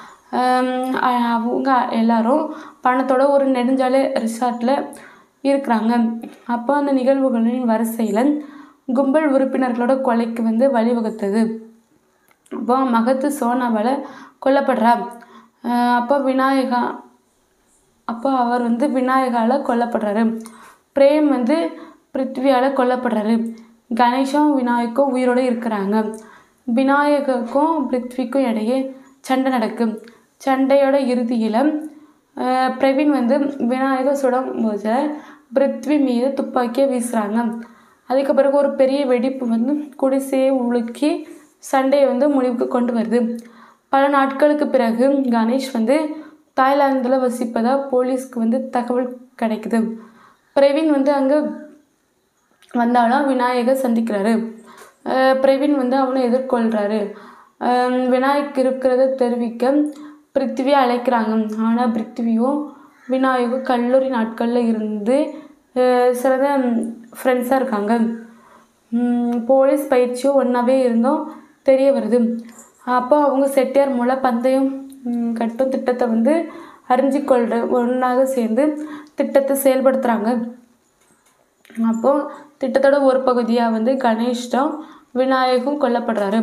அவங்க எல்லாரும் பணத்தோட ஒரு நெடுஞ்சாலை ரிசார்ட்டில் இருக்கிறாங்க அப்போ அந்த நிகழ்வுகளின் வரிசையில் கும்பல் உறுப்பினர்களோட கொலைக்கு வந்து வழிவகுத்தது அப்போ மகத்து சோனாவால் கொல்லப்படுறா அப்போ விநாயகா அப்போ அவர் வந்து விநாயகால் கொல்லப்படுறாரு பிரேம் வந்து பிருத்வியால் கொல்லப்படுறாரு கணேஷும் விநாயக்கும் உயிரோடு இருக்கிறாங்க விநாயகருக்கும் பிருத்விக்கும் இடையே சண்டை நடக்கும் சண்டையோட இறுதியில் பிரவீன் வந்து விநாயகர் சுடும் போது பிருத்வி மீது துப்பாக்கியை வீசுகிறாங்க அதுக்கு பிறகு ஒரு பெரிய வெடிப்பு வந்து குடிசையை உலுக்கி சண்டையை வந்து முடிவுக்கு கொண்டு வருது பல நாட்களுக்கு பிறகு கணேஷ் வந்து தாய்லாந்தில் வசிப்பதாக போலீஸ்க்கு வந்து தகவல் கிடைக்குது பிரவீன் வந்து அங்கே வந்தாலும் விநாயகர் சந்திக்கிறாரு அஹ் பிரவீன் வந்து அவனை எதிர்கொள்கிறாரு விநாயக் இருக்கிறத தெரிவிக்க பிருத்திவியை அழைக்கிறாங்க ஆனால் பிருத்திவியும் விநாயகும் கல்லூரி நாட்களில் இருந்து அஹ் சிறந்த ஃப்ரெண்ட்ஸாக இருக்காங்க ம், போலீஸ் பயிற்சியும் ஒன்றாவே இருந்தும் தெரிய வருது அப்போ அவங்க செட்டியார் மூலம் பந்தயம் ம், கட்டும் திட்டத்தை வந்து அறிஞ்சிக்கொள்ற ஒன்றாக சேர்ந்து திட்டத்தை செயல்படுத்துகிறாங்க அப்போது திட்டத்தோட ஒரு பகுதியாக வந்து கணேஷ் தான் விநாயகும் கொல்லப்படுறாரு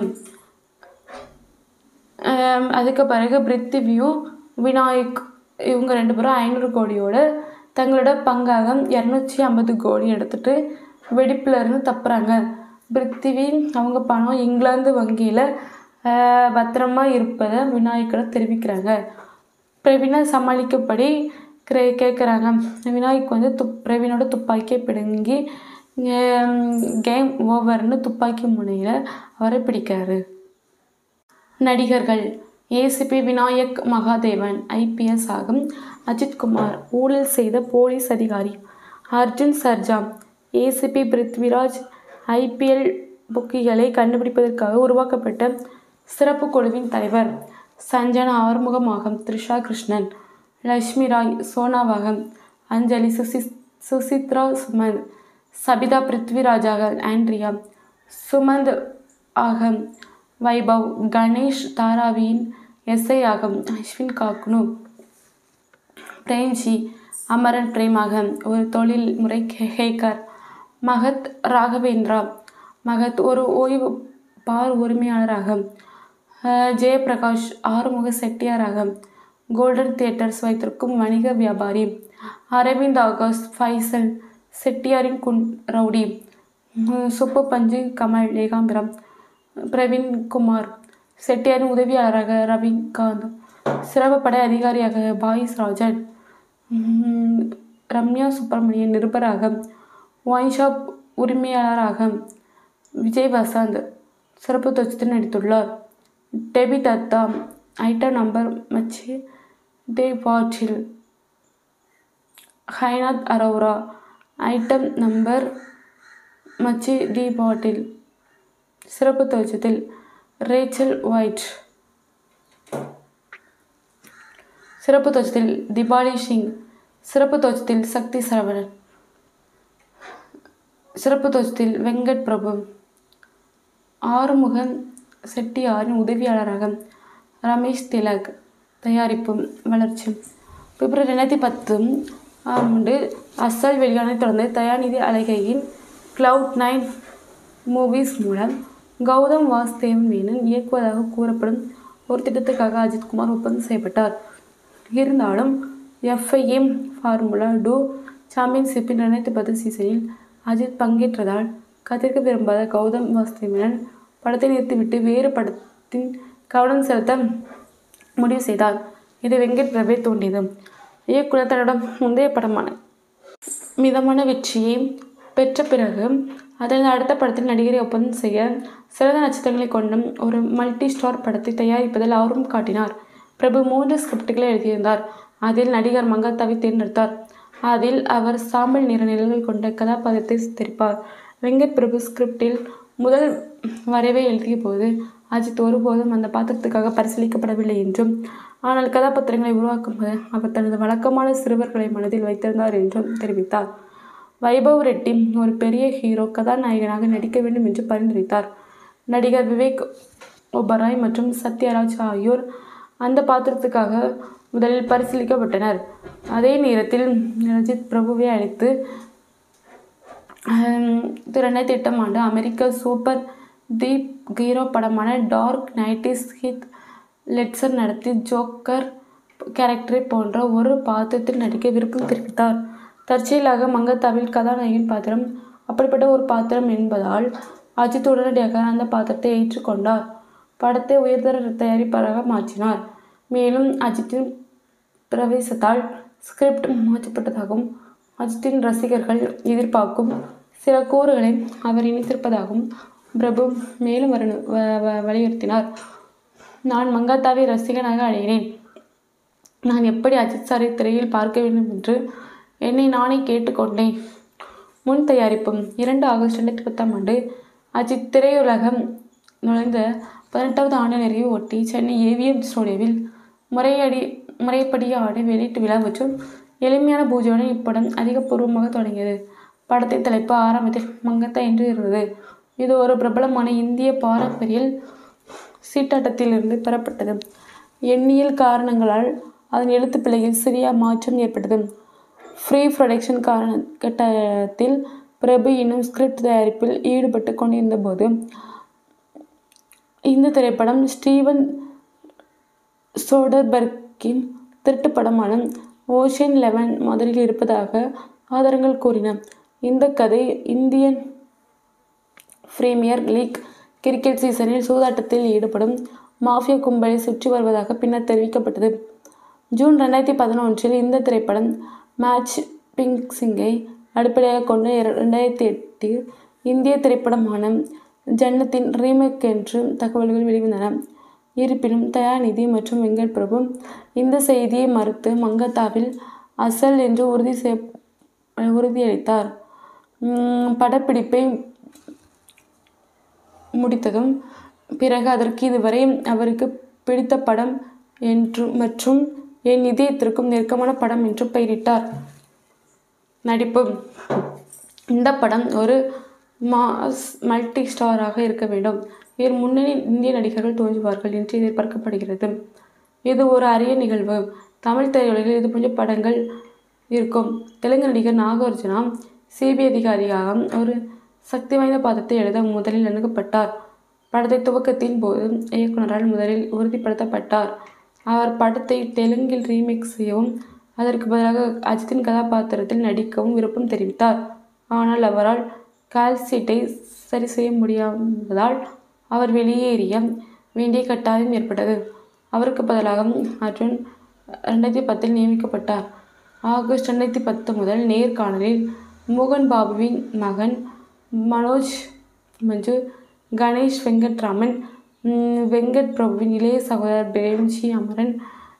ஆம், அதுக்கு பிறகு பிருத்திவியும் விநாயக் இவங்க ரெண்டு பேரும் ஐநூறு கோடியோட தங்களோட பங்காக இரநூத்தி ஐம்பது கோடி எடுத்துட்டு வெடிப்புல இருந்து தப்புறாங்க பிருத்திவி அவங்க பணம் இங்கிலாந்து வங்கியில் பத்திரமா இருப்பதை விநாயக்கிட தெரிவிக்கிறாங்க பிரவீனை சமாளிக்கப்படி கே கேட்குறாங்க விநாயக் வந்து துப் பிரவீனோட துப்பாக்கியை பிடுங்கி கேம் ஓவர்னு துப்பாக்கி முனையில் அவரை பிடிக்கிறாரு நடிகர்கள் ஏசிபி விநாயக் மகாதேவன் ஐபிஎஸ் ஆகும் அஜித்குமார் ஊழல் செய்த போலீஸ் அதிகாரி அர்ஜுன் சர்ஜா ஏசிபி பிருத்விராஜ் ஐபிஎல் புக்கிகளை கண்டுபிடிப்பதற்காக உருவாக்கப்பட்ட சிறப்பு குழுவின் தலைவர் சஞ்சனா ஆறுமுகமாகம் த்ரிஷா கிருஷ்ணன் லக்ஷ்மி ராய் சோனாவாகம் அஞ்சலி சுசி சுசித்ரா சுமந்த் சபிதா பிருத்விராஜாக ஆண்ட்ரியா சுமந்த் ஆகம் வைபவ் கணேஷ் தாராவியின் எஸ்ஐ ஆகம் அஸ்வின் காக்னு பிரேம்ஜி அமரன் பிரேமாக ஒரு தொழில் முறை ஹேக்கர் மகத் ராகவேந்திரா மகத் ஒரு ஓய்வு பார் உரிமையாளராக அஹ், ஜெயபிரகாஷ் ஆறுமுக செட்டியாராக கோல்டன் தியேட்டர்ஸ் வைத்திருக்கும் வணிக வியாபாரி அரவிந்த் ஆகாஷ் ஃபைசல் செட்டியாரின் குன் ரவுடி உம், சுப்பு பஞ்சு கமல் ஏகாம்பரம் பிரவீன் குமார் செட்டியாரின் உதவியாளராக ரவிகாந்த் சிறப்பு படை அதிகாரியாக பாயிஸ் ராஜன் உம், ரம்யா சுப்பிரமணியன் நிருபராக ஒயின் ஷாப் உரிமையாளராக விஜய் வசந்த் சிறப்பு தொச்சத்தில் நடித்துள்ளார் டெபி தத்தா ஐட்டம் நம்பர் மச்சி டே பாட்டில் ஹைநாத் அரோரா ஐட்டம் நம்பர் மச்சி டி பாட்டில் சிறப்பு தோற்றத்தில் ரேச்சல் ஒயிட் சிறப்பு தோற்றத்தில் திபாலி சிங் சிறப்பு தோற்றத்தில் சக்தி சரவணன் சிறப்பு தோற்றத்தில் வெங்கட் பிரபு ஆறுமுகன் செட்டியாரின் உதவியாளராக ரமேஷ் திலக் தயாரிப்பு வளர்ச்சி பிப்ரவரி ரெண்டாயிரத்தி பத்து ஆண்டு அசல் வெளியான தொடர்ந்து தயாநிதி அழகையின் கிளவுட் நைன் மூவிஸ் மூலம் கௌதம் வாசுதேவ் மேனன் இயக்குவதாக கூறப்படும் ஒரு திட்டத்துக்காக அஜித்குமார் ஒப்பந்தம் செய்யப்பட்டார் இருந்தாலும் எஃப்ஐஎம் ஃபார்முலா டூ சாம்பியன்ஷிப்பின் ரெண்டாயிரத்தி பத்து சீசனில் அஜித் பங்கேற்றதால் கத்திருக்க விரும்பாத கௌதம் வாசுதேவ் மேனன் படத்தை நிறுத்திவிட்டு வேறு படத்தின் கவனம் செலுத்த முடிவு செய்தார் இது வெங்கட் பிரபே தோன்றியது இயக்குனர் தன்னோட முந்தைய படமான மிதமான வெற்றியை பெற்ற பிறகு அதன் அடுத்த படத்தில் நடிகரை ஒப்பந்தம் செய்ய சிறந்த நட்சத்திரங்களை கொண்ட ஒரு மல்டி ஸ்டார் படத்தை தயாரிப்பதில் ஆர்வம் காட்டினார் பிரபு மூன்று ஸ்கிரிப்டுகளை எழுதியிருந்தார் அதில் நடிகர் மங்காத்தாவை தேர்ந்தெடுத்தார் அதில் அவர் சாம்பல் நிற நிழல்கள் கொண்ட கதாபாத்திரத்தை சித்தரிப்பார் வெங்கட் பிரபு ஸ்கிரிப்டில் முதல் வரைவை எழுதிய போது அஜித் ஒருபோதும் அந்த பாத்திரத்துக்காக பரிசீலிக்கப்படவில்லை என்றும் ஆனால் கதாபாத்திரங்களை உருவாக்கும் போது அவர் தனது வழக்கமான சிறுவர்களை மனதில் வைத்திருந்தார் என்றும் தெரிவித்தார் வைபவ் ரெட்டி ஒரு பெரிய ஹீரோ கதாநாயகனாக நடிக்க வேண்டும் என்று பரிந்துரைத்தார் நடிகர் விவேக் ஒபராய் மற்றும் சத்யராஜ் ஆகியோர் அந்த பாத்திரத்துக்காக முதலில் பரிசீலிக்கப்பட்டனர் அதே நேரத்தில் ரஜித் பிரபுவை அழைத்து ரெண்டாயிரத்தி எட்டாம் ஆண்டு அமெரிக்க சூப்பர் தீப் ஹீரோ படமான டார்க் நைட்டிஸ் ஹித் லெட்சர் நடத்தி ஜோக்கர் கேரக்டரை போன்ற ஒரு பாத்திரத்தில் நடிக்க விருப்பம் தெரிவித்தார் தற்செயலாக மங்கத்தாவில் கதாநாயகன் பாத்திரம் அப்படிப்பட்ட ஒரு பாத்திரம் என்பதால் அஜித் உடனடியாக அந்த பாத்திரத்தை ஏற்றுக்கொண்டார் படத்தை உயர்தர தயாரிப்பாளராக மாற்றினார் மேலும் அஜித்தின் பிரவேசத்தால் ஸ்கிரிப்ட் மாற்றப்பட்டதாகவும் அஜித்தின் ரசிகர்கள் எதிர்பார்க்கும் சில கூறுகளை அவர் இணைத்திருப்பதாகவும் பிரபு மேலும் வரணு வ- வ- வலியுறுத்தினார் நான் மங்காத்தாவை ரசிகனாக அடைகிறேன் நான் எப்படி அஜித் சாரை திரையில் பார்க்க வேண்டும் என்று என்னை நானே கேட்டுக்கொண்டேன் முன் தயாரிப்பு இரண்டு ஆகஸ்ட் ரெண்டாயிரத்தி பத்தாம் ஆண்டு அஜித் திரையுலகம் நுழைந்த பதினெட்டாவது ஆண்டு நிறைவை ஒட்டி சென்னை ஏவிஎம் ஸ்டுடியோவில் முறையடி முறைப்படியான வெளியீட்டு விழா மற்றும் எளிமையான பூஜையுடன் இப்படம் அதிகபூர்வமாக தொடங்கியது படத்தின் தலைப்பு ஆரம்பத்தில் மங்கத்தா என்று இருந்தது இது ஒரு பிரபலமான இந்திய பாரம்பரிய சீட்டாட்டத்திலிருந்து பெறப்பட்டது எண்ணியல் காரணங்களால் அதன் எழுத்துப் பிழையில் சிறிய மாற்றம் ஏற்பட்டது ஃப்ரீ ப்ரொடக்ஷன் காரண கட்டத்தில் பிரபு இன்னும் ஸ்கிரிப்ட் தயாரிப்பில் ஈடுபட்டு கொண்டிருந்தபோது இந்த திரைப்படம் ஸ்டீவன் சோடர்பர்க்கின் திருட்டு படமான ஓஷன் லெவன் முதலில் இருப்பதாக ஆதாரங்கள் கூறின இந்த கதை இந்தியன் பிரீமியர் லீக் கிரிக்கெட் சீசனில் சூதாட்டத்தில் ஈடுபடும் மாஃபியா கும்பலை சுற்றி வருவதாக பின்னர் தெரிவிக்கப்பட்டது ஜூன் ரெண்டாயிரத்தி பதினொன்றில் இந்த திரைப்படம் மேட்ச் பிங்சிங்கை அடிப்படையாக கொண்ட இர- ரெண்டாயிரத்தி எட்டில் இந்திய திரைப்படமான ஜன்னத்தின் ரீமேக் என்று தகவல்கள் வெளிவந்தன இருப்பினும் தயாநிதி மற்றும் வெங்கட் பிரபு இந்த செய்தியை மறுத்து மங்கத்தாவில் அசல் என்று உறுதி செய் உறுதியளித்தார் உம், படப்பிடிப்பை முடித்ததும் பிறகு அதற்கு இதுவரை அவருக்கு பிடித்த படம் என்று மற்றும் என் இதயத்திற்கும் நெருக்கமான படம் என்று பெயரிட்டார் நடிப்பு இந்த படம் ஒரு மாஸ் மல்டி ஸ்டாராக இருக்க வேண்டும் இதில் முன்னணி இந்திய நடிகர்கள் தோன்றுவார்கள் என்று எதிர்பார்க்கப்படுகிறது இது ஒரு அரிய நிகழ்வு தமிழ் திரையுலகில் இது போன்ற படங்கள் இருக்கும் தெலுங்கு நடிகர் நாகார்ஜுனா சிபிஐ அதிகாரியாக ஒரு சக்தி வாய்ந்த பாத்திரத்தை எழுத முதலில் அணுகப்பட்டார் படத்தை துவக்கத்தின் போது இயக்குனரால் முதலில் உறுதிப்படுத்தப்பட்டார் அவர் படத்தை தெலுங்கில் ரீமேக் செய்யவும் அதற்கு பதிலாக அஜித்தின் கதாபாத்திரத்தில் நடிக்கவும் விருப்பம் தெரிவித்தார் ஆனால் அவரால் கால்சீட்டை சரி செய்ய முடியாததால் அவர் வெளியேறிய வேண்டிய கட்டாயம் ஏற்பட்டது அவருக்கு பதிலாக அர்ஜுன் ரெண்டாயிரத்தி பத்தில் நியமிக்கப்பட்டார் ஆகஸ்ட் ரெண்டாயிரத்தி பத்து முதல் நேர்காணலில் மோகன் பாபுவின் மகன் மனோஜ் மஞ்சு கணேஷ் வெங்கட்ராமன் உம், வெங்கட் பிரபுவின் இளைய சகோதரர் பிரேம்ஜி அமரன்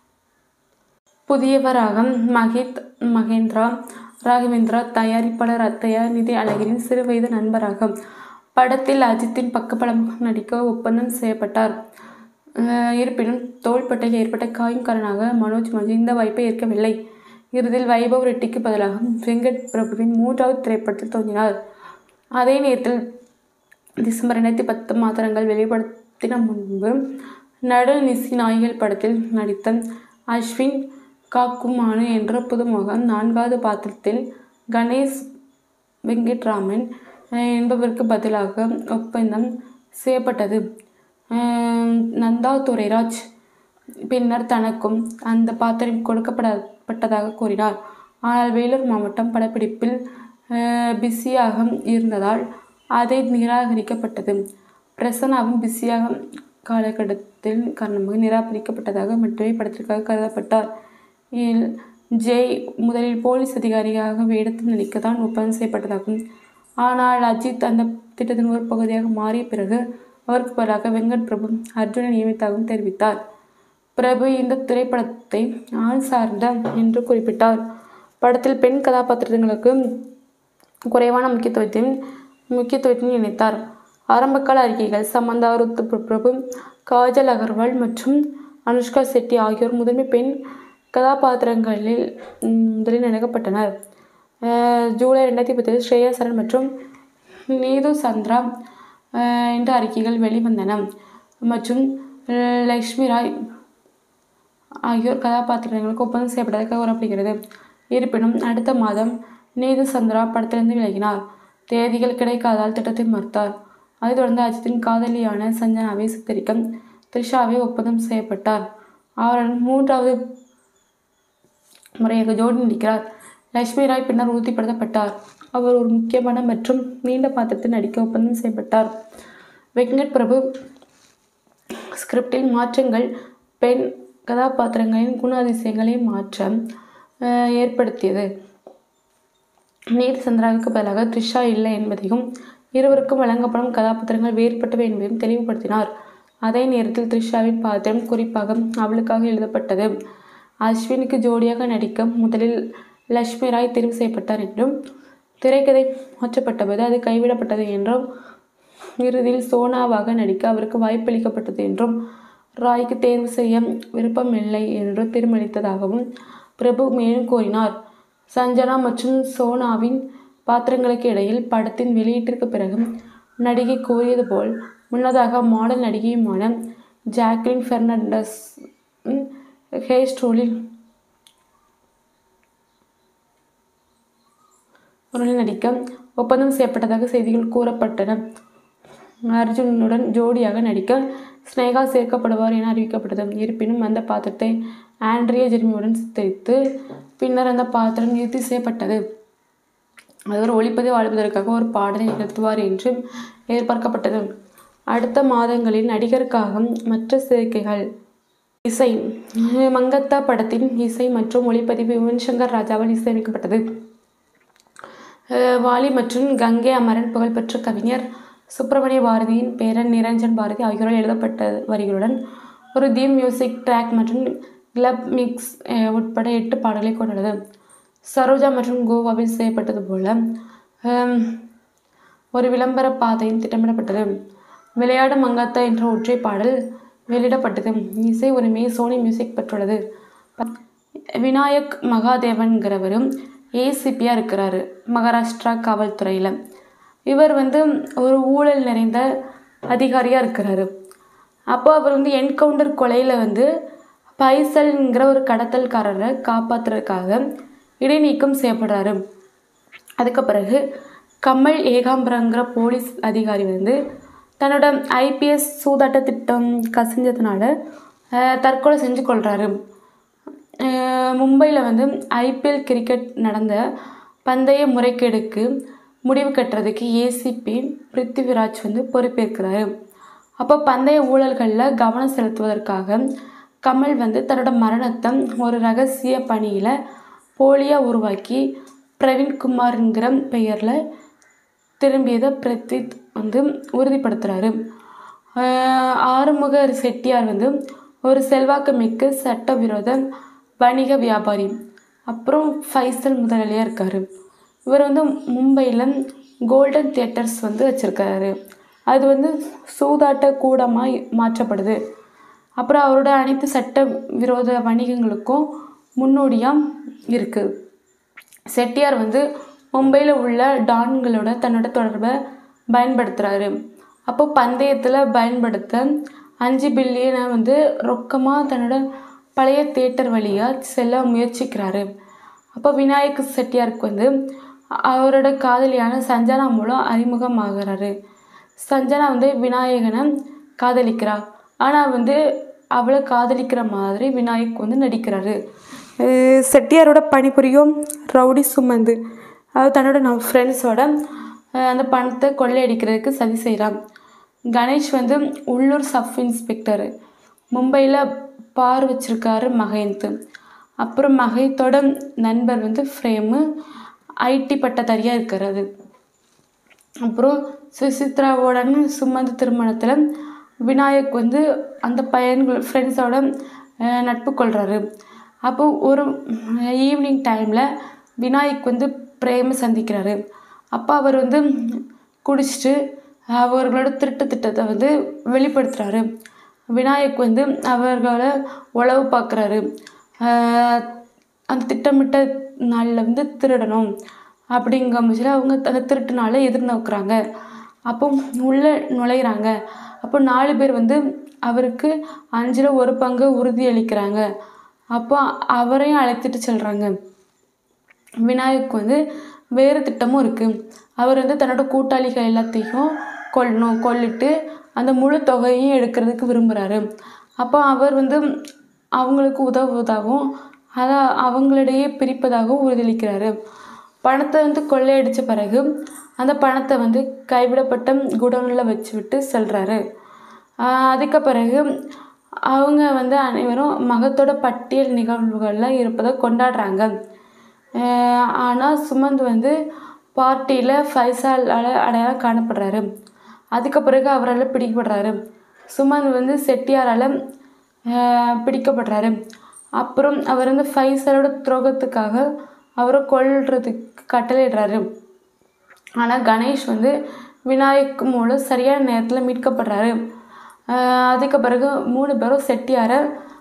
புதியவராக மஹித் மகேந்திரா ராகவேந்திரா தயாரிப்பாளர் தயாநிதி அழகிரின் சிறுவயது நண்பராக படத்தில் அஜித்தின் பக்கபலமாக நடிக்க ஒப்பந்தம் செய்யப்பட்டார் அஹ் இருப்பினும் தோள்பட்டையில் ஏற்பட்ட காயம் காரணமாக மனோஜ் மஞ்சு இந்த வாய்ப்பை ஏற்கவில்லை இறுதியில் வைபவ் ரெட்டிக்கு பதிலாக வெங்கட் பிரபுவின் மூன்றாவது திரைப்படத்தில் தோன்றினார் அதே நேரத்தில் டிசம்பர் ரெண்டாயிரத்தி பத்து மாத்திரங்கள் வெளிப்படுத்தின முன்பு நடுல் நிசி நாய்கள் படத்தில் நடித்த அஸ்வின் காக்குமானு என்ற புதுமுகம் நான்காவது பாத்திரத்தில் கணேஷ் வெங்கட்ராமன் அஹ், என்பவருக்கு பதிலாக ஒப்பந்தம் செய்யப்பட்டது அஹ், நந்தா துரைராஜ் பின்னர் தனக்கும் அந்த பாத்திரம் கொடுக்கப்படப்பட்டதாக கூறினார் ஆனால் வேலூர் மாவட்டம் படப்பிடிப்பில் அஹ், பிஸியாக இருந்ததால் அதை நிராகரிக்கப்பட்டது பிரசன்னாவும் பிஸியாக காலகட்டத்தில் காரணமாக நிராகரிக்கப்பட்டதாக மட்டுமே படத்திற்காக கருதப்பட்டார் இதில் ஜெய் முதலில் போலீஸ் அதிகாரியாக வேடத்தில் நடிக்க தான் ஒப்பந்தம் செய்யப்பட்டதாகும் ஆனால் அஜித் அந்த திட்டத்தின் ஒரு பகுதியாக மாறிய பிறகு அவருக்கு பதிலாக வெங்கட் பிரபு அர்ஜுனை நியமித்தாகவும் தெரிவித்தார் பிரபு இந்த திரைப்படத்தை ஆண் சார்ந்த என்று குறிப்பிட்டார் படத்தில் பெண் கதாபாத்திரங்களுக்கு குறைவான முக்கியத்துவத்தையும் முக்கியத்துவத்தையும் இணைத்தார் ஆரம்பகால அறிக்கைகள் சமந்தா ருத்து பிர- பிரபு காஜல் அகர்வால் மற்றும் அனுஷ்கா செட்டி ஆகியோர் முதன்மை பெண் கதாபாத்திரங்களில் ம், முதலில் நினைக்கப்பட்டனர் அஹ், ஜூலை ரெண்டாயிரத்தி பத்தில் ஸ்ரேயா சரண் மற்றும் நீது சந்திரா அஹ், என்ற அறிக்கைகள் வெளிவந்தன மற்றும் அஹ், லக்ஷ்மி ராய் ஆகியோர் கதாபாத்திரங்களுக்கு ஒப்பந்தம் செய்யப்பட்டதாக கூறப்படுகிறது இருப்பினும் அடுத்த மாதம் நீது சந்திரா படத்திலிருந்து விலகினார் தேதிகள் கிடைக்காதால் திட்டத்தை மறுத்தார் அதைத் தொடர்ந்து அஜித்தின் காதலியான சஞ்சனாவை சித்தரிக்க த்ரிஷாவை ஒப்பந்தம் செய்யப்பட்டார் அவருடன் மூன்றாவது முறையாக ஜோடி நடிக்கிறார் லட்சுமி ராய் பின்னர் உறுதிப்படுத்தப்பட்டார் அவர் ஒரு முக்கியமான மற்றும் நீண்ட பாத்திரத்தில் நடிக்க ஒப்பந்தம் செய்யப்பட்டார் வெங்கட் பிரபு ஸ்கிரிப்டில் மாற்றங்கள் பெண் கதாபாத்திரங்களின் குணாதிசயங்களை மாற்ற அஹ், ஏற்படுத்தியது நீதி சந்திராவுக்கு பதிலாக த்ரிஷா இல்லை என்பதையும் இருவருக்கும் வழங்கப்படும் கதாபாத்திரங்கள் வேறுபட்டவை என்பதையும் தெளிவுபடுத்தினார் அதே நேரத்தில் த்ரிஷாவின் பாத்திரம் குறிப்பாக அவளுக்காக எழுதப்பட்டது அஸ்வினுக்கு ஜோடியாக நடிக்க முதலில் லக்ஷ்மி ராய் தெரிவு செய்யப்பட்டார் என்றும் திரைக்கதை மாற்றப்பட்டபோது அது கைவிடப்பட்டது என்றும் இறுதியில் சோனாவாக நடிக்க அவருக்கு வாய்ப்பளிக்கப்பட்டது என்றும் ராய்க்கு தேர்வு செய்ய விருப்பமில்லை என்று தீர்மானித்ததாகவும் பிரபு மேலும் கூறினார் சஞ்சனா மற்றும் சோனாவின் பாத்திரங்களுக்கு இடையில் படத்தின் வெளியீட்டிற்கு பிறகு நடிகை கூறியது போல் முன்னதாக மாடல் நடிகையுமான ஜாக்லின் பெர்னாண்டஸ் ஹேர் ஸ்டோலில் உடனே நடிக்க ஒப்பந்தம் செய்யப்பட்டதாக செய்திகள் கூறப்பட்டன அர்ஜுனுடன் ஜோடியாக நடிக்க ஸ்னேகா சேர்க்கப்படுவார் என அறிவிக்கப்பட்டது இருப்பினும் அந்த பாத்திரத்தை ஆண்ட்ரியா ஜெர்மியுடன் சித்தரித்து பின்னர் அந்த பாத்திரம் இறுதி செய்யப்பட்டது அவர் ஒளிப்பதிவு வாழ்வதற்காக ஒரு பாடலை நிகழ்த்துவார் என்று எதிர்பார்க்கப்பட்டது அடுத்த மாதங்களில் நடிகருக்காக மற்ற சேர்க்கைகள் இசை மங்கத்தா படத்தின் இசை மற்றும் ஒளிப்பதிவு யுவன் சங்கர் ராஜாவால் இசையமைக்கப்பட்டது அஹ் வாலி மற்றும் கங்கை அமரன் புகழ்பெற்ற கவிஞர் சுப்பிரமணிய பாரதியின் பேரன் நிரஞ்சன் பாரதி ஆகியோரால் எழுதப்பட்ட வரிகளுடன் ஒரு தீம் மியூசிக் ட்ராக் மற்றும் கிளப் மிக்ஸ் அஹ், உட்பட எட்டு பாடல்களை கொண்டுள்ளது சரோஜா மற்றும் கோவாவில் செய்யப்பட்டது போல ஹம், ஒரு விளம்பர பாதையும் திட்டமிடப்பட்டது விளையாடு மங்காத்தா என்ற ஒற்றை பாடல் வெளியிடப்பட்டது இசை உரிமையை சோனி மியூசிக் பெற்றுள்ளது ப- விநாயக் மகாதேவன்கிறவரும் ஏசிபியாக இருக்கிறாரு மகாராஷ்டிரா காவல்துறையில் இவர் வந்து ஒரு ஊழல் நிறைந்த அதிகாரியாக இருக்கிறாரு அப்போ அவர் வந்து என்கவுண்டர் கொலையில் வந்து பைசல்ங்கிற ஒரு கடத்தல்காரரை காப்பாற்றுறதுக்காக இடைநீக்கம் செய்யப்படுறாரு அதுக்கு பிறகு கமல் ஏகாம்பரங்கிற போலீஸ் அதிகாரி வந்து தன்னோட ஐபிஎஸ் சூதாட்ட திட்டம் கசிஞ்சதுனால அஹ், தற்கொலை செஞ்சு கொள்கிறாரு மும்பையில் வந்து ஐபிஎல் கிரிக்கெட் நடந்த பந்தய முறைகேடுக்கு முடிவு கட்டுறதுக்கு ஏசிபி பிருத்திவிராஜ் வந்து பொறுப்பேற்கிறாரு அப்போ பந்தய ஊழல்களில் கவனம் செலுத்துவதற்காக கமல் வந்து தன்னோட மரணத்தை ஒரு ரகசிய பணியில் போலியாக உருவாக்கி பிரவீன்குமார்ங்கிற பெயரில் திரும்பியதை பிரத்வித் வந்து உறுதிப்படுத்துகிறாரு ஆறுமுக செட்டியார் வந்து ஒரு செல்வாக்கு மிக்க சட்டவிரோத வணிக வியாபாரி அப்புறம் ஃபைசல் முதலாளியாக இருக்கார் இவர் வந்து மும்பையில் கோல்டன் தியேட்டர்ஸ் வந்து வச்சுருக்காரு அது வந்து சூதாட்ட கூடமாக மாற்றப்படுது அப்புறம் அவரோட அனைத்து சட்ட விரோத வணிகங்களுக்கும் முன்னோடியாக இருக்குது செட்டியார் வந்து மும்பையில் உள்ள டான்களோட தன்னோட தொடர்பை பயன்படுத்துகிறாரு அப்போ பந்தயத்தில் பயன்படுத்த அஞ்சு பில்லியனை வந்து ரொக்கமாக தன்னோட பழைய தேட்டர் வழியாக செல்ல முயற்சிக்கிறாரு அப்போ விநாயக் செட்டியாருக்கு வந்து அவரோட காதலியான சஞ்சனா மூலம் அறிமுகமாகிறாரு சஞ்சனா வந்து விநாயகனை காதலிக்கிறா ஆனால் வந்து அவளை காதலிக்கிற மாதிரி விநாயக் வந்து நடிக்கிறாரு அஹ் செட்டியாரோட பணிபுரியும் ரவுடி சுமந்து அது தன்னோட நம்ம ஃப்ரெண்ட்ஸோட அந்த பணத்தை கொள்ளையடிக்கிறதுக்கு சதி செய்கிறான் கணேஷ் வந்து உள்ளூர் சப் இன்ஸ்பெக்டர் மும்பையில் பார் வச்சிருக்காரு மகேந்த் அப்புறம் மகேத்தோட நண்பர் வந்து ஃப்ரேமு ஐடி பட்டதாரியாக இருக்கிறது அப்புறம் சுசித்ராவோடன்னு சுமந்த திருமணத்தில் விநாயக் வந்து அந்த பையன்கள் ஃப்ரெண்ட்ஸோட நட்பு கொள்கிறாரு அப்போ ஒரு ஈவினிங் டைமில் விநாயக் வந்து பிரேம சந்திக்கிறாரு அப்போ அவர் வந்து குடிச்சிட்டு அவர்களோட திருட்டு திட்டத்தை வந்து வெளிப்படுத்துகிறாரு விநாயக் வந்து அவர்களை உளவு பார்க்குறாரு அந்த திட்டமிட்ட நாளில் வந்து திருடணும் அப்படிங்கிற பட்சத்தில் அவங்க அந்த திருட்டு நாளை எதிர்நோக்குறாங்க அப்போ உள்ளே நுழையிறாங்க அப்போ நாலு பேர் வந்து அவருக்கு அஞ்சில் ஒரு பங்கு உறுதி அளிக்கிறாங்க அப்போ அவரையும் அழைத்துட்டு செல்கிறாங்க விநாயக் வந்து வேறு திட்டமும் இருக்குது அவர் வந்து தன்னோட கூட்டாளிகள் எல்லாத்தையும் கொல்லணும் கொல்லிட்டு அந்த முழு தொகையையும் எடுக்கிறதுக்கு விரும்புகிறாரு அப்போ அவர் வந்து அவங்களுக்கு உதவுவதாகவும் அதை அவங்களிடையே பிரிப்பதாகவும் உறுதியளிக்கிறாரு பணத்தை வந்து கொள்ளையடித்த பிறகு அந்த பணத்தை வந்து கைவிடப்பட்ட குடோனில் வச்சு விட்டு செல்கிறாரு அதுக்கு பிறகு அவங்க வந்து அனைவரும் மகத்தோட பட்டியல் நிகழ்வுகளில் இருப்பதை கொண்டாடுறாங்க ஆனால் சுமந்த் வந்து பார்ட்டியில் ஃபைசாலால் அடையாளம் காணப்படுறாரு அதுக்கு பிறகு அவரால் பிடிக்கப்படுறாரு சுமந்த் வந்து செட்டியாரால் பிடிக்கப்படுறாரு அப்புறம் அவர் வந்து ஃபைசலோட துரோகத்துக்காக அவரை கொல்றதுக்கு கட்டளையிடுறாரு ஆனால் கணேஷ் வந்து விநாயக் மூலம் சரியான நேரத்தில் மீட்கப்படுறாரு ஆஹ் அதுக்கு பிறகு மூணு பேரும் செட்டியாரை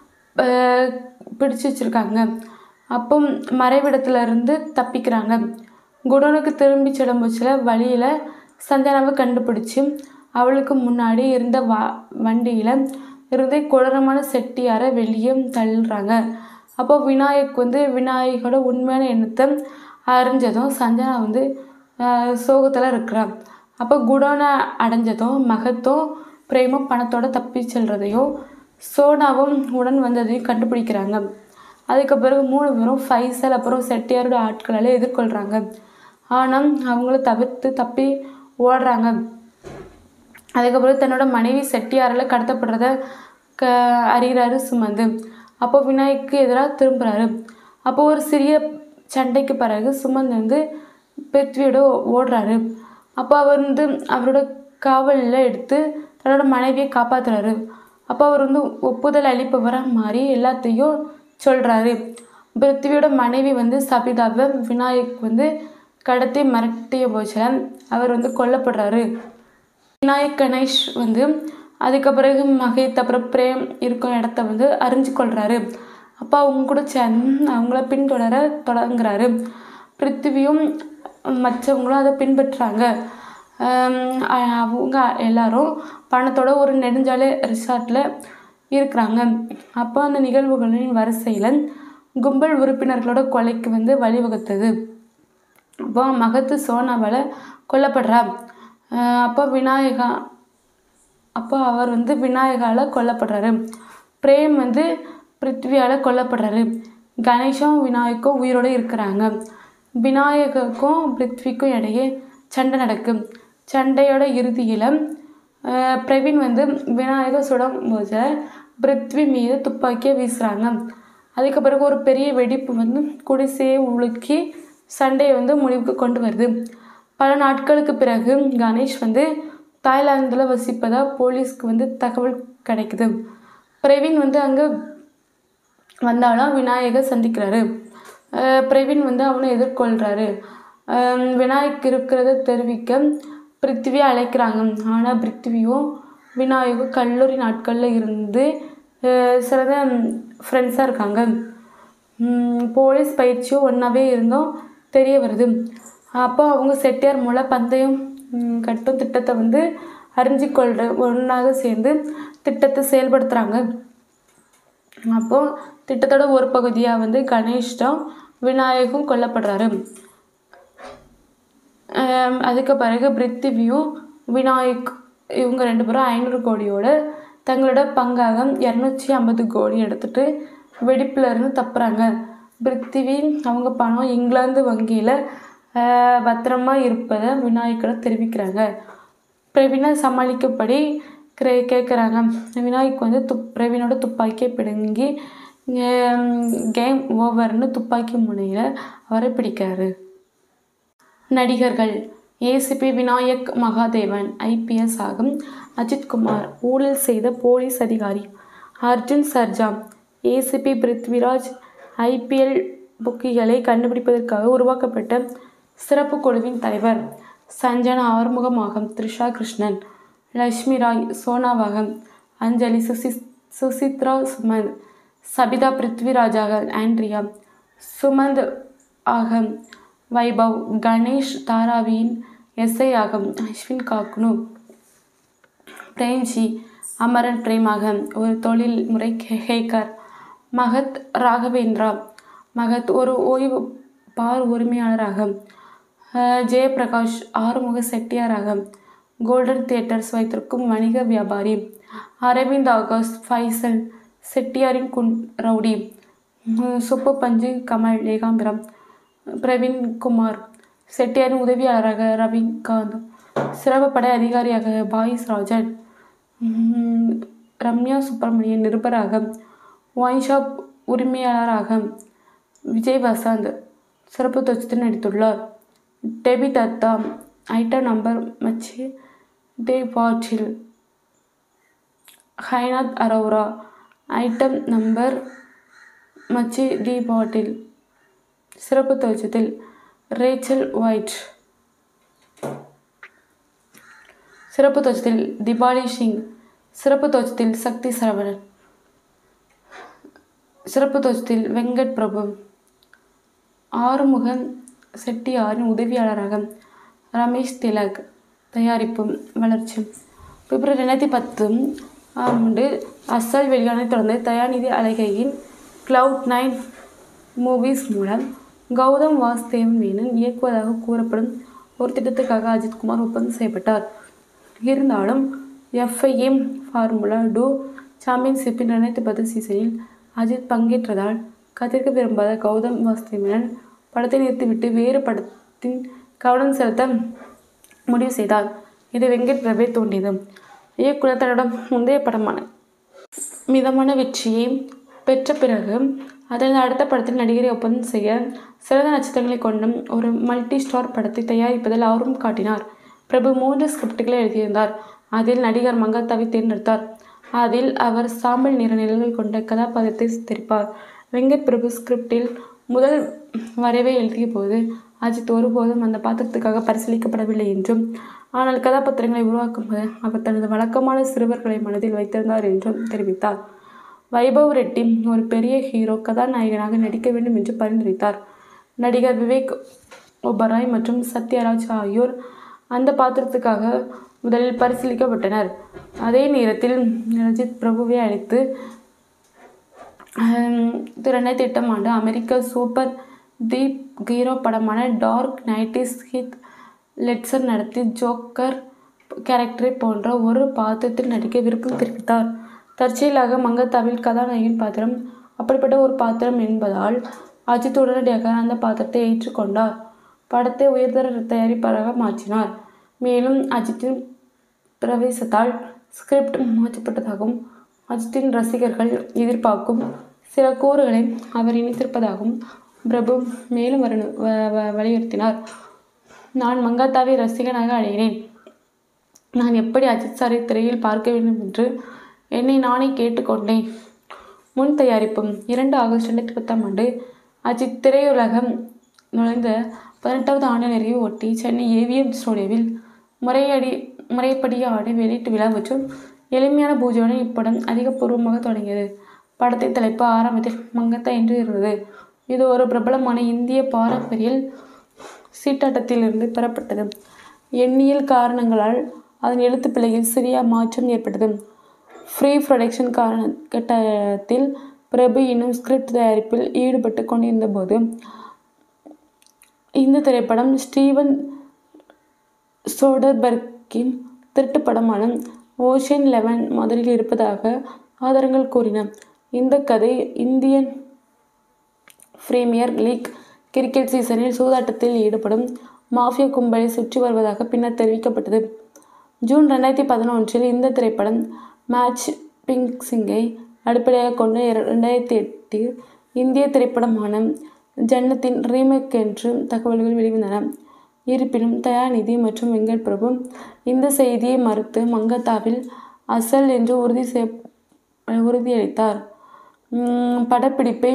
ஆஹ் பிடிச்சு வச்சுருக்காங்க அப்போ மறைவிடத்துல இருந்து தப்பிக்கிறாங்க குடோனுக்கு திரும்பி செல்லும்போச்சில் வழியில் சஞ்சனாவை கண்டுபிடிச்சி அவளுக்கு முன்னாடி இருந்த வா வண்டியில் இருந்து கொடூரமான செட்டியாரை வெளியே தள்ளுறாங்க அப்போ விநாயக் வந்து விநாயகோட உண்மையான எண்ணத்தை அறிஞ்சதும் சஞ்சனா வந்து சோகத்தில் இருக்கிறான் அப்போ குடோனை அடைஞ்சதும் மகத்தும் பிரேமும் பணத்தோட தப்பி செல்றதையும் சோனாவும் உடன் வந்ததையும் கண்டுபிடிக்கிறாங்க அதுக்கு பிறகு மூணு பேரும் ஃபைசல் அப்புறம் செட்டியாரோட ஆட்களால் எதிர்கொள்கிறாங்க ஆனால் அவங்கள தவிர்த்து தப்பி ஓடுறாங்க அதுக்கப்புறம் தன்னோட மனைவி செட்டியாரால் கடத்தப்படுறத க அறிகிறாரு சுமந்து அப்போ விநாயக்கு எதிராக திரும்புகிறாரு அப்போ ஒரு சிறிய சண்டைக்கு பிறகு சுமந்து வந்து பிருத்வியோட ஓடுறாரு அப்போ அவர் வந்து அவரோட காவலில் எடுத்து தன்னோட மனைவியை காப்பாத்துறாரு அப்போ அவர் வந்து ஒப்புதல் அளிப்பவராக மாறி எல்லாத்தையும் சொல்கிறாரு பிருத்திவியோட மனைவி வந்து சபிதாவை விநாயக் வந்து கடத்தி மிரட்டிய போச்சுல அவர் வந்து கொல்லப்படுறாரு விநாயக் கணேஷ் வந்து அதுக்கு பிறகு மகித் அப்புறம் பிரேம் இருக்கும் இடத்த வந்து அறிஞ்சு கொள்கிறாரு அப்போ அவங்க கூட சேர்ந்து அவங்கள பின்தொடர தொடங்குறாரு பிருத்திவியும் மற்றவங்களும் அதை பின்பற்றுறாங்க ஆம், அ- அவங்க எல்லாரும் பணத்தோட ஒரு நெடுஞ்சாலை ரிசார்ட்டில் இருக்கிறாங்க அப்போ அந்த நிகழ்வுகளின் வரிசையில் கும்பல் உறுப்பினர்களோட கொலைக்கு வந்து வழிவகுத்தது அப்போ மகத்து சோனாவால் கொல்லப்படுறா ஆஹ் அப்போ விநாயகா அப்போ அவர் வந்து விநாயகால கொல்லப்படுறாரு பிரேம் வந்து பிருத்வியால் கொல்லப்படுறாரு கணேஷும் விநாயக்கும் உயிரோடு இருக்கிறாங்க விநாயகருக்கும் பிருத்விக்கும் இடையே சண்டை நடக்கும் சண்டையோட இறுதியில் பிரவீன் வந்து விநாயகர் சுடும்போது பிருத்வி மீது துப்பாக்கியை வீசுகிறாங்க அதுக்கு பிறகு ஒரு பெரிய வெடிப்பு வந்து குடிசையை உலுக்கி சண்டையை வந்து முடிவுக்கு கொண்டு வருது பல நாட்களுக்கு பிறகு கணேஷ் வந்து தாய்லாந்தில் வசிப்பதா போலீஸ்க்கு வந்து தகவல் கிடைக்குது பிரவீன் வந்து அங்கே வந்தாலும் விநாயகர் சந்திக்கிறாரு அஹ் பிரவீன் வந்து அவனை எதிர்கொள்கிறாரு விநாயக் இருக்கிறத தெரிவிக்க பிருத்திவி அழைக்கிறாங்க ஆனால் பிருத்திவியும் விநாயகும் கல்லூரி நாட்களில் இருந்து அஹ் சிறந்த ஃப்ரெண்ட்ஸாக இருக்காங்க உம் போலீஸ் பயிற்சியும் ஒன்றாவே இருந்தும் தெரிய வருது அப்போ அவங்க செட்டியார் மூலம் பந்தயம் உம் கட்டும் திட்டத்தை வந்து அறிஞ்சு கொள்ற ஒன்றாக சேர்ந்து திட்டத்தை செயல்படுத்துகிறாங்க அப்போ திட்டத்தோட ஒரு பகுதியாக வந்து கணேஷ்டும் விநாயகும் கொல்லப்படுறாரு ஆம், அதுக்கு பிறகு பிருத்திவியும் விநாயக் இவங்க ரெண்டு பேரும் ஐநூறு கோடியோட தங்களோட பங்காக இரநூத்தி ஐம்பது கோடி எடுத்துட்டு வெடிப்புல இருந்து தப்புறாங்க பிருத்திவி அவங்க பணம் இங்கிலாந்து வங்கியில் பத்திரமா இருப்பதை விநாயகரை தெரிவிக்கிறாங்க பிரவீனை சமாளிக்கப்படி கே கேட்குறாங்க விநாயக் வந்து துப் பிரவீனோட துப்பாக்கியை பிடுங்கி கேம் ஓவர்னு துப்பாக்கி முனையில் அவரை பிடிக்கிறாரு நடிகர்கள் ஏசிபி விநாயக் மகாதேவன் ஐபிஎஸ் ஆகும் அஜித்குமார் ஊழல் செய்த போலீஸ் அதிகாரி அர்ஜுன் சர்ஜா ஏசிபி பிருத்விராஜ் ஐபிஎல் புக்கிகளை கண்டுபிடிப்பதற்காக உருவாக்கப்பட்ட சிறப்பு குழுவின் தலைவர் சஞ்சனா ஆறுமுகமாகம் த்ரிஷா கிருஷ்ணன் லட்சுமி ராய் சோனாவாகம் அஞ்சலி சுசி சுசித்ரா சுமந்த் சபிதா பிருத்விராஜாக ஆண்ட்ரியா சுமந்த் ஆகம் வைபவ் கணேஷ் தாராவியின் எஸ்ஐ ஆகம் அஸ்வின் காக்னு பிரேம்ஜி அமரன் பிரேமாக ஒரு தொழில் முறை ஹேக்கர் மகத் ராகவேந்திரா மகத் ஒரு ஓய்வு பார் உரிமையாளராக அஹ், ஜெயபிரகாஷ் ஆறுமுக செட்டியாராக கோல்டன் தியேட்டர்ஸ் வைத்திருக்கும் வணிக வியாபாரி அரவிந்த் ஆகாஷ் ஃபைசல் செட்டியாரின் குன் ரவுடி உம், சுப்பு பஞ்சு கமல் ஏகாம்பரம் பிரவீன் குமார் செட்டியாரின் உதவியாளராக ரவிகாந்த் சிறப்பு படை அதிகாரியாக பாயிஸ் ராஜன் உம், ரம்யா சுப்பிரமணியன் நிருபராக ஒயின் ஷாப் உரிமையாளராக விஜய் வசந்த் சிறப்பு தோற்றத்தில் நடித்துள்ளார் டெபி தத்தா ஐட்டம் நம்பர் மச்சி டே பாட்டில் ஹைநாத் அரோரா ஐட்டம் நம்பர் மச்சி டி பாட்டில் சிறப்பு தோற்றத்தில் ரேச்சல் ஒயிட் சிறப்பு தோற்றத்தில் திபாலி சிங் சிறப்பு தோற்றத்தில் சக்தி சரவணன் சிறப்பு தோற்றத்தில் வெங்கட் பிரபு ஆறுமுகன் செட்டியாரின் உதவியாளராக ரமேஷ் திலக் தயாரிப்பு வளர்ச்சி பிப்ரவரி ரெண்டாயிரத்தி பத்து ஆண்டு அசல் வெளியான தொடர்ந்து தயாநிதி அழகையின் கிளவுட் நைன் மூவிஸ் மூலம் கௌதம் வாசுதேவ் மேனன் இயக்குவதாக கூறப்படும் ஒரு திட்டத்துக்காக அஜித்குமார் ஒப்பந்தம் செய்யப்பட்டார் இருந்தாலும் எஃப்ஐஎம் ஃபார்முலா டூ சாம்பியன்ஷிப்பின் ரெண்டாயிரத்தி பத்து சீசனில் அஜித் பங்கேற்றதால் கத்திருக்க விரும்பாத கௌதம் வாசுதேவ் மேனன் படத்தை நிறுத்திவிட்டு வேறு படத்தின் கவனம் செலுத்த முடிவு செய்தார் இது வெங்கட் பிரபே தோன்றியது இயக்குனர் தன்னோட முந்தைய படமான மிதமான வெற்றியை பெற்ற பிறகு அதன் அடுத்த படத்தில் நடிகரை ஒப்பந்தம் செய்ய சிறந்த நட்சத்திரங்களை கொண்ட ஒரு மல்டி ஸ்டார் படத்தை தயாரிப்பதில் ஆர்வம் காட்டினார் பிரபு மூன்று ஸ்கிரிப்டுகளை எழுதியிருந்தார் அதில் நடிகர் மங்காத்தாவை தேர்ந்தெடுத்தார் அதில் அவர் சாம்பல் நிற நிழல்கள் கொண்ட கதாபாத்திரத்தை சித்தரிப்பார் வெங்கட் பிரபு ஸ்கிரிப்டில் முதல் வரைவை எழுதிய போது அஜித் ஒருபோதும் அந்த பாத்திரத்துக்காக பரிசீலிக்கப்படவில்லை என்றும் ஆனால் கதாபாத்திரங்களை உருவாக்கும் போது அவர் தனது வழக்கமான சிறுவர்களை மனதில் வைத்திருந்தார் என்றும் தெரிவித்தார் வைபவ் ரெட்டி ஒரு பெரிய ஹீரோ கதாநாயகனாக நடிக்க வேண்டும் என்று பரிந்துரைத்தார் நடிகர் விவேக் ஒபராய் மற்றும் சத்யராஜ் ஆகியோர் அந்த பாத்திரத்துக்காக முதலில் பரிசீலிக்கப்பட்டனர் அதே நேரத்தில் ரஜித் பிரபுவை அழைத்து ரெண்டாயிரத்தி எட்டாம் ஆண்டு அமெரிக்க சூப்பர் தீப் ஹீரோ படமான டார்க் நைட்டிஸ் ஹித் லெட்சர் நடத்தி ஜோக்கர் கேரக்டரை போன்ற ஒரு பாத்திரத்தில் நடிக்க விருப்பம் தெரிவித்தார் தற்செயலாக மங்கத்தாவில் கதாநாயகன் பாத்திரம் அப்படிப்பட்ட ஒரு பாத்திரம் என்பதால் அஜித் உடனடியாக அந்த பாத்திரத்தை ஏற்றுக்கொண்டார் படத்தை உயர்தர தயாரிப்பாளராக மாற்றினார் மேலும் அஜித்தின் பிரவேசத்தால் ஸ்கிரிப்ட் மாற்றப்பட்டதாகவும் அஜித்தின் ரசிகர்கள் எதிர்பார்க்கும் சில கூறுகளை அவர் இணைத்திருப்பதாகவும் பிரபு மேலும் வர வலியுறுத்தினார் நான் மங்காத்தாவை ரசிகனாக அடைகிறேன் நான் எப்படி அஜித் சாரை திரையில் பார்க்க வேண்டும் என்று என்னை நானே கேட்டுக்கொண்டேன் முன் தயாரிப்பு இரண்டு ஆகஸ்ட் ரெண்டாயிரத்தி பத்தாம் ஆண்டு அஜித் திரையுலகம் நுழைந்த பதினெட்டாவது ஆண்டு நிறைவை ஒட்டி சென்னை ஏவிஎம் ஸ்டுடியோவில் முறையடி முறைப்படியான வெளியீட்டு விழா மற்றும் எளிமையான பூஜையுடன் இப்படம் அதிகபூர்வமாக தொடங்கியது படத்தின் தலைப்பு ஆரம்பத்தில் மங்கத்தா என்று இருந்தது இது ஒரு பிரபலமான இந்திய பாரம்பரிய சீட்டாட்டத்திலிருந்து பெறப்பட்டது எண்ணியல் காரணங்களால் அதன் எழுத்து பிழையில் சிறிய மாற்றம் ஏற்பட்டது ஃப்ரீ ப்ரொடக்ஷன் காரண கட்டத்தில் பிரபு இன்னும் ஸ்கிரிப்ட் தயாரிப்பில் ஈடுபட்டு கொண்டிருந்தபோது இந்த திரைப்படம் ஸ்டீவன் சோடர்பர்க்கின் திருட்டு படமான ஓஷன் லெவன் முதலில் இருப்பதாக ஆதாரங்கள் கூறின இந்த கதை இந்தியன் பிரீமியர் லீக் கிரிக்கெட் சீசனில் சூதாட்டத்தில் ஈடுபடும் மாஃபியா கும்பலை சுற்றி வருவதாக பின்னர் தெரிவிக்கப்பட்டது ஜூன் ரெண்டாயிரத்தி பதினொன்றில் இந்த திரைப்படம் மேட்ச் பிங்சிங்கை அடிப்படையாக கொண்ட ரெண்டாயிரத்தி எட்டில் இந்திய திரைப்படமான ஜன்னத்தின் ரீமேக் என்று தகவல்கள் வெளிவந்தன இருப்பினும் தயாநிதி மற்றும் வெங்கட் பிரபு இந்த செய்தியை மறுத்து மங்கத்தாவில் அசல் என்று உறுதி செய் உறுதியளித்தார் படப்பிடிப்பை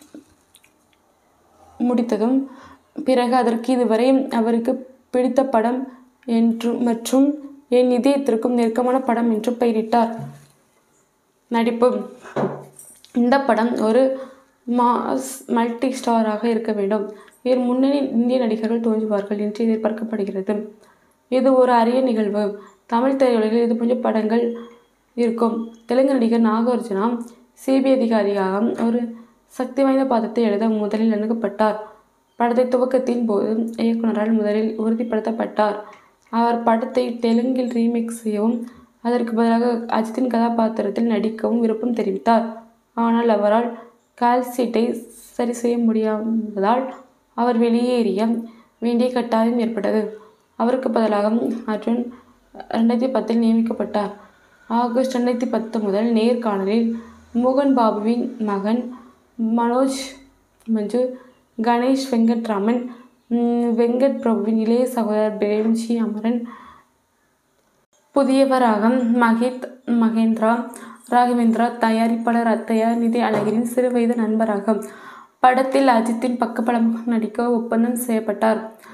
முடித்ததும் பிறகு அதற்கு இதுவரை அவருக்கு பிடித்த படம் என்று மற்றும் என் இதயத்திற்கும் நெருக்கமான படம் என்று பெயரிட்டார் நடிப்பு இந்த படம் ஒரு மாஸ் மல்டி ஸ்டாராக இருக்க வேண்டும் இதில் முன்னணி இந்திய நடிகர்கள் தோன்றுவார்கள் என்று எதிர்பார்க்கப்படுகிறது இது ஒரு அரிய நிகழ்வு தமிழ் திரையுலகில் இது போன்ற படங்கள் இருக்கும் தெலுங்கு நடிகர் நாகார்ஜுனா சிபிஐ அதிகாரியாக ஒரு சக்தி வாய்ந்த பாத்திரத்தை எழுத முதலில் அணுகப்பட்டார் படத்தை துவக்கத்தின் போது இயக்குனரால் முதலில் உறுதிப்படுத்தப்பட்டார் அவர் படத்தை தெலுங்கில் ரீமேக் செய்யவும் அதற்கு பதிலாக அஜித்தின் கதாபாத்திரத்தில் நடிக்கவும் விருப்பம் தெரிவித்தார் ஆனால் அவரால் கால்சீட்டை சரி செய்ய முடியாததால் அவர் வெளியேறிய வேண்டிய கட்டாயம் ஏற்பட்டது அவருக்கு பதிலாக அர்ஜுன் ரெண்டாயிரத்தி பத்தில் நியமிக்கப்பட்டார் ஆகஸ்ட் ரெண்டாயிரத்தி பத்து முதல் நேர்காணலில் மோகன் பாபுவின் மகன் மனோஜ் மஞ்சு கணேஷ் வெங்கட்ராமன் வெங்கட் பிரபுவின் இளைய சகோதரர் பிரேம்ஜி அமரன் புதியவராக மஹித் மகேந்திரா ராகவேந்திரா தயாரிப்பாளர் தயாநிதி அழகிரின் சிறுவயது நண்பராக படத்தில் அஜித்தின் பக்கப்படமாக நடிக்க ஒப்பந்தம் செய்யப்பட்டார்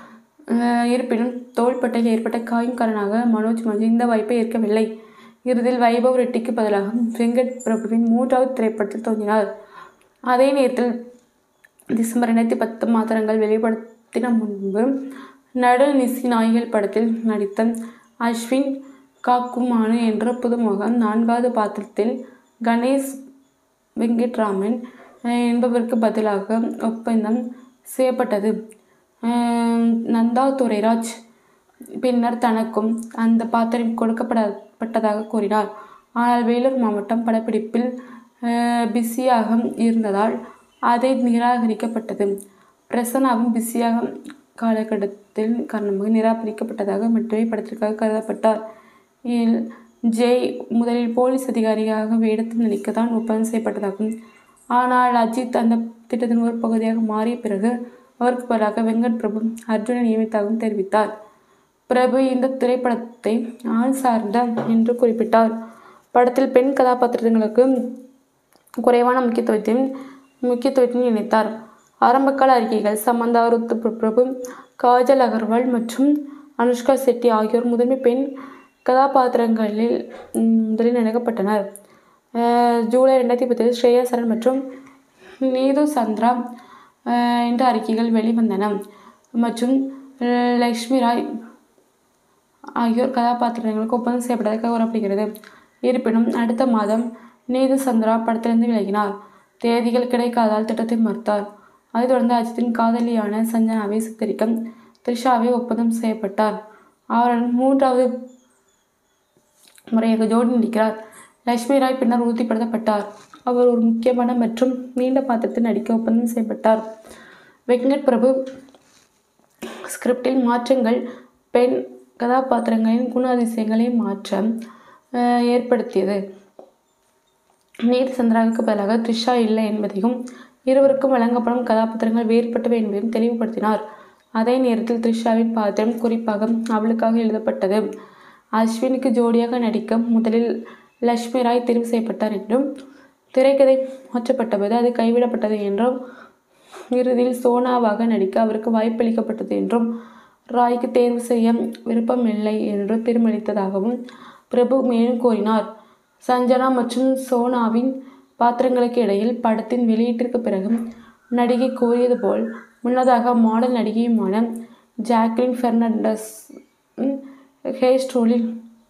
அஹ் இருப்பினும் தோள்பட்டையில் ஏற்பட்ட காயம் காரணமாக மனோஜ் மஞ்சு இந்த வாய்ப்பை ஏற்கவில்லை இறுதியில் வைபவ் ரெட்டிக்கு பதிலாக வெங்கட் பிரபுவின் மூன்றாவது திரைப்படத்தில் தோன்றினார் அதே நேரத்தில் டிசம்பர் ரெண்டாயிரத்தி பத்து மாத்திரங்கள் வெளிப்படுத்தின முன்பு நடு நிசி நாய்கள் படத்தில் நடித்த அஸ்வின் காக்குமானு என்ற புதுமுகம் நான்காவது பாத்திரத்தில் கணேஷ் வெங்கட்ராமன் அஹ், என்பவருக்கு பதிலாக ஒப்பந்தம் செய்யப்பட்டது அஹ், நந்தா துரைராஜ் பின்னர் தனக்கும் அந்த பாத்திரம் கொடுக்கப்படப்பட்டதாக கூறினார் ஆனால் வேலூர் மாவட்டம் படப்பிடிப்பில் அஹ், பிஸியாக இருந்ததால் அதை நிராகரிக்கப்பட்டது பிரசன்னாவும் பிஸியாக காலகட்டத்தில் காரணமாக நிராகரிக்கப்பட்டதாக மட்டுமே படத்திற்காக கருதப்பட்டார் இதில் ஜெய் முதலில் போலீஸ் அதிகாரியாக வேடத்தில் நடிக்கத்தான் ஒப்பந்தம் செய்யப்பட்டதாகும் ஆனால் அஜித் அந்த திட்டத்தின் ஒரு பகுதியாக மாறிய பிறகு அவருக்கு பதிலாக வெங்கட் பிரபு அர்ஜுனை நியமித்தாகவும் தெரிவித்தார் பிரபு இந்த திரைப்படத்தை ஆண் சார்ந்த என்று குறிப்பிட்டார் படத்தில் பெண் கதாபாத்திரங்களுக்கு குறைவான முக்கியத்துவத்தையும் முக்கியத்துவத்தையும் இணைத்தார் ஆரம்பகால அறிக்கைகள் சமந்தா ருத்து பிரபு காஜல் அகர்வால் மற்றும் அனுஷ்கா செட்டி ஆகியோர் முதன்மை பெண் கதாபாத்திரங்களில் ம், முதலில் நினைக்கப்பட்டனர் அஹ், ஜூலை ரெண்டாயிரத்தி பத்தில் ஸ்ரேயா சரண் மற்றும் நீது சந்திரா அஹ், என்ற அறிக்கைகள் வெளிவந்தன மற்றும் அஹ், லக்ஷ்மி ராய் ஆகியோர் கதாபாத்திரங்களுக்கு ஒப்பந்தம் செய்யப்பட்டதாக கூறப்படுகிறது இருப்பினும் அடுத்த மாதம் நீது சந்திரா படத்திலிருந்து விலகினார் தேதிகள் கிடைக்காதால் திட்டத்தை மறுத்தார் அதைத் தொடர்ந்து அஜித்தின் காதலியான சஞ்சனாவை சித்தரிக்க த்ரிஷாவை ஒப்பந்தம் செய்யப்பட்டார் அவருடன் மூன்றாவது முறையாக ஜோடி நடிக்கிறார் லட்சுமி ராய் பின்னர் உறுதிப்படுத்தப்பட்டார் அவர் ஒரு முக்கியமான மற்றும் நீண்ட பாத்திரத்தில் நடிக்க ஒப்பந்தம் செய்யப்பட்டார் வெங்கட் பிரபு ஸ்கிரிப்டில் மாற்றங்கள் பெண் கதாபாத்திரங்களின் குணாதிசயங்களை மாற்ற அஹ், ஏற்படுத்தியது நீர் சந்திராவுக்கு பதிலாக த்ரிஷா இல்லை என்பதையும் இருவருக்கும் வழங்கப்படும் கதாபாத்திரங்கள் வேறுபட்டவை என்பதையும் தெளிவுபடுத்தினார் அதே நேரத்தில் த்ரிஷாவின் பாத்திரம் குறிப்பாக அவளுக்காக எழுதப்பட்டது அஸ்வினுக்கு ஜோடியாக நடிக்க முதலில் லக்ஷ்மி ராய் தெரிவு செய்யப்பட்டார் என்றும் திரைக்கதை மாற்றப்பட்டபோது அது கைவிடப்பட்டது என்றும் இறுதியில் சோனாவாக நடிக்க அவருக்கு வாய்ப்பளிக்கப்பட்டது என்றும் ராய்க்கு தேர்வு செய்ய விருப்பமில்லை என்று தீர்மானித்ததாகவும் பிரபு மேலும் கூறினார் சஞ்சனா மற்றும் சோனாவின் பாத்திரங்களுக்கு இடையில் படத்தின் வெளியீட்டிற்கு பிறகு நடிகை கூறியது போல் முன்னதாக மாடல் நடிகையுமான ஜாக்லின் பெர்னாண்டஸ் ஹேர் ஸ்டோலில்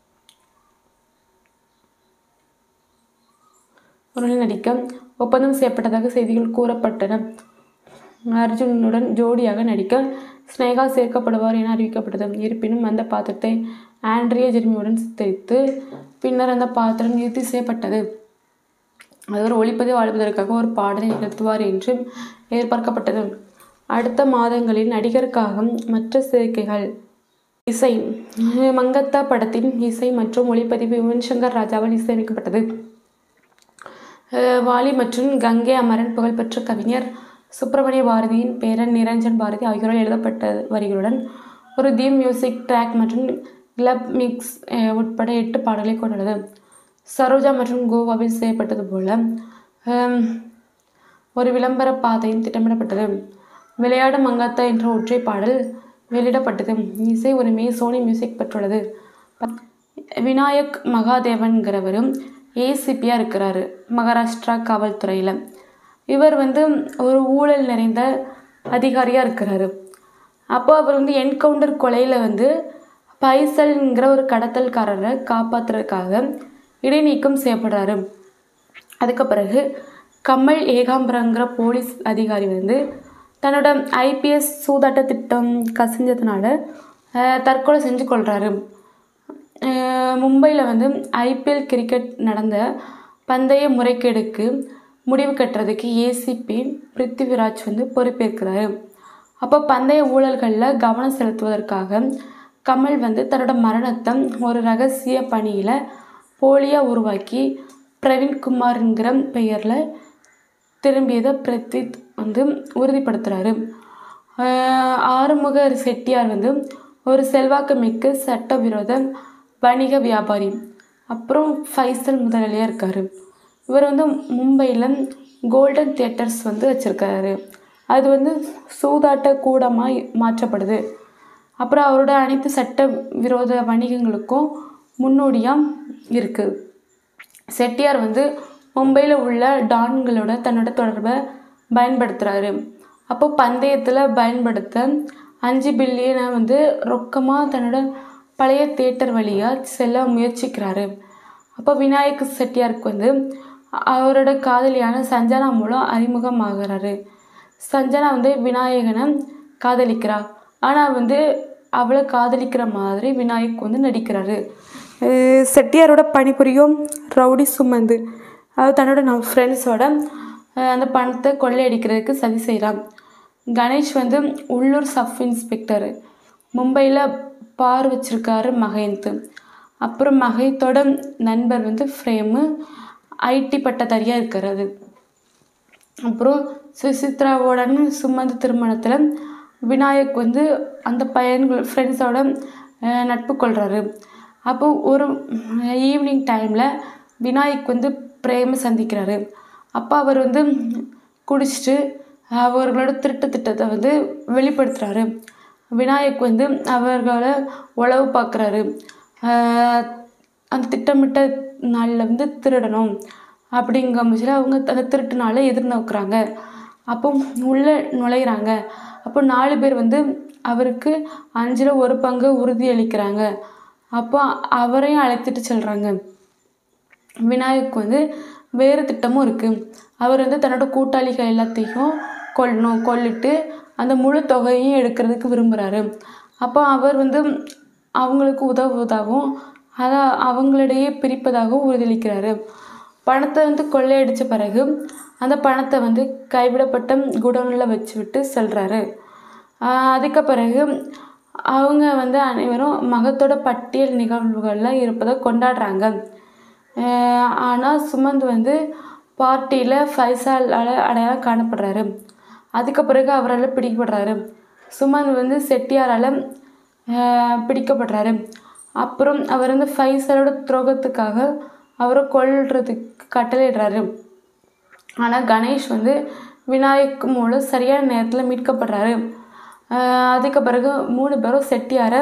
உடனே நடிக்க ஒப்பந்தம் செய்யப்பட்டதாக செய்திகள் கூறப்பட்டன அர்ஜுனுடன் ஜோடியாக நடிக்க ஸ்னேகா சேர்க்கப்படுவார் என அறிவிக்கப்பட்டது இருப்பினும் அந்த பாத்திரத்தை ஆண்ட்ரியா ஜெர்மியுடன் சித்தரித்து பின்னர் அந்த பாத்திரம் இறுதி செய்யப்பட்டது அவர் ஒளிப்பதிவு வாழ்வதற்காக ஒரு பாடலை நிகழ்த்துவார் என்று எதிர்பார்க்கப்பட்டது அடுத்த மாதங்களில் நடிகருக்காக மற்ற சேர்க்கைகள் இசை மங்கத்தா படத்தின் இசை மற்றும் ஒளிப்பதிவு யுவன் சங்கர் ராஜாவால் இசையமைக்கப்பட்டது அஹ் வாலி மற்றும் கங்கை அமரன் புகழ்பெற்ற கவிஞர் சுப்பிரமணிய பாரதியின் பேரன் நிரஞ்சன் பாரதி ஆகியோரால் எழுதப்பட்ட வரிகளுடன் ஒரு தீம் மியூசிக் ட்ராக் மற்றும் கிளப் மிக்ஸ் அஹ், உட்பட எட்டு பாடல்களை கொண்டுள்ளது சரோஜா மற்றும் கோவாவில் செய்யப்பட்டது போல ஹம், ஒரு விளம்பர பாதையும் திட்டமிடப்பட்டது விளையாடு மங்காத்தா என்ற ஒற்றை பாடல் வெளியிடப்பட்டது இசை உரிமையை சோனி மியூசிக் பெற்றுள்ளது ப- விநாயக் மகாதேவன்கிறவரும் ஏசிபியாக இருக்கிறாரு மகாராஷ்டிரா காவல்துறையில் இவர் வந்து ஒரு ஊழல் நிறைந்த அதிகாரியாக இருக்கிறாரு அப்போ அவர் வந்து என்கவுண்டர் கொலையில் வந்து பைசல்ங்கிற ஒரு கடத்தல்காரரை காப்பாற்றுறதுக்காக இடைநீக்கம் செய்யப்படுறாரு அதுக்கு பிறகு கமல் ஏகாம்பரங்கிற போலீஸ் அதிகாரி வந்து தன்னோட ஐபிஎஸ் சூதாட்ட திட்டம் கசிஞ்சதுனால அஹ், தற்கொலை செஞ்சு கொள்கிறாரு மும்பையில் வந்து ஐபிஎல் கிரிக்கெட் நடந்த பந்தய முறைகேடுக்கு முடிவு கட்டுறதுக்கு ஏசிபி பிருத்திவிராஜ் வந்து பொறுப்பேற்கிறாரு அப்போ பந்தய ஊழல்களில் கவனம் செலுத்துவதற்காக கமல் வந்து தன்னோட மரணத்தை ஒரு ரகசிய பணியில் போலியாக உருவாக்கி பிரவீன்குமார்ங்கிற பெயரில் திரும்பியதை பிரத்வித் வந்து உறுதிப்படுத்துகிறாரு ஆறுமுக செட்டியார் வந்து ஒரு செல்வாக்கு மிக்க சட்டவிரோத வணிக வியாபாரி அப்புறம் ஃபைசல் முதலாளியாக இருக்கார் இவர் வந்து மும்பையில் கோல்டன் தியேட்டர்ஸ் வந்து வச்சுருக்காரு அது வந்து சூதாட்ட கூடமாக மாற்றப்படுது அப்புறம் அவரோட அனைத்து சட்ட விரோத வணிகங்களுக்கும் முன்னோடியாக இருக்குது செட்டியார் வந்து மும்பையில் உள்ள டான்களோட தன்னோட தொடர்பை பயன்படுத்துகிறாரு அப்போ பந்தயத்தில் பயன்படுத்த அஞ்சு பில்லியனை வந்து ரொக்கமாக தன்னோட பழைய தேட்டர் வழியாக செல்ல முயற்சிக்கிறாரு அப்போ விநாயக் செட்டியாருக்கு வந்து அவரோட காதலியான சஞ்சனா மூலம் அறிமுகமாகிறாரு சஞ்சனா வந்து விநாயகனை காதலிக்கிறா ஆனால் வந்து அவளை காதலிக்கிற மாதிரி விநாயக் வந்து நடிக்கிறாரு அஹ் செட்டியாரோட பணிபுரியும் ரவுடி சுமந்து அதாவது தன்னோட நம்ம ஃப்ரெண்ட்ஸோட அந்த பணத்தை கொள்ளையடிக்கிறதுக்கு சதி செய்கிறான் கணேஷ் வந்து உள்ளூர் சப் இன்ஸ்பெக்டரு மும்பையில் பார் வச்சிருக்காரு மகேந்த் அப்புறம் மகேத்தோட நண்பர் வந்து ஃப்ரேமு ஐடி பட்டதாரியாக இருக்கிறது அப்புறம் சுசித்ராவோட சுமந்த் திருமணத்தில் விநாயக் வந்து அந்த பையன்கள் ஃப்ரெண்ட்ஸோட நட்பு கொள்கிறாரு அப்போ ஒரு ஈவினிங் டைமில் விநாயக் வந்து பிரேமை சந்திக்கிறாரு அப்போ அவர் வந்து குடிச்சிட்டு அவர்களோட திருட்டு திட்டத்தை வந்து வெளிப்படுத்துகிறாரு விநாயக் வந்து அவர்களை உளவு பார்க்குறாரு அந்த திட்டமிட்ட நாளில் வந்து திருடணும் அப்படிங்கிற பட்சத்தில் அவங்க அந்த திருட்டு நாளை எதிர்நோக்குறாங்க அப்போ உள்ளே நுழையிறாங்க அப்போ நாலு பேர் வந்து அவருக்கு அஞ்சில் ஒரு பங்கு உறுதி அளிக்கிறாங்க அப்போ அவரையும் அழைத்துட்டு செல்கிறாங்க விநாயக் வந்து வேறு திட்டமும் இருக்குது அவர் வந்து தன்னோட கூட்டாளிகள் எல்லாத்தையும் கொல்லணும் கொல்லிட்டு அந்த முழு தொகையையும் எடுக்கிறதுக்கு விரும்புகிறாரு அப்போ அவர் வந்து அவங்களுக்கு உதவுவதாகவும் அதை அவங்களிடையே பிரிப்பதாகவும் உறுதியளிக்கிறாரு பணத்தை வந்து கொள்ளையடித்த பிறகு அந்த பணத்தை வந்து கைவிடப்பட்ட குடோனில் வச்சு விட்டு செல்கிறாரு அதுக்கு பிறகு அவங்க வந்து அனைவரும் மகத்தோட பட்டியல் நிகழ்வுகளில் இருப்பதை கொண்டாடுறாங்க ஆனால் சுமந்த் வந்து பார்ட்டியில் ஃபைசாலால் அடையாளம் காணப்படுறாரு அதுக்கு பிறகு அவரால் பிடிக்கப்படுறாரு சுமந்த் வந்து செட்டியாரால் பிடிக்கப்படுறாரு அப்புறம் அவர் வந்து ஃபைசலோட துரோகத்துக்காக அவரை கொல்றதுக்கு கட்டளையிடுறாரு ஆனால் கணேஷ் வந்து விநாயக் மூலம் சரியான நேரத்தில் மீட்கப்படுறாரு அதுக்கு பிறகு மூணு பேரும் செட்டியாரை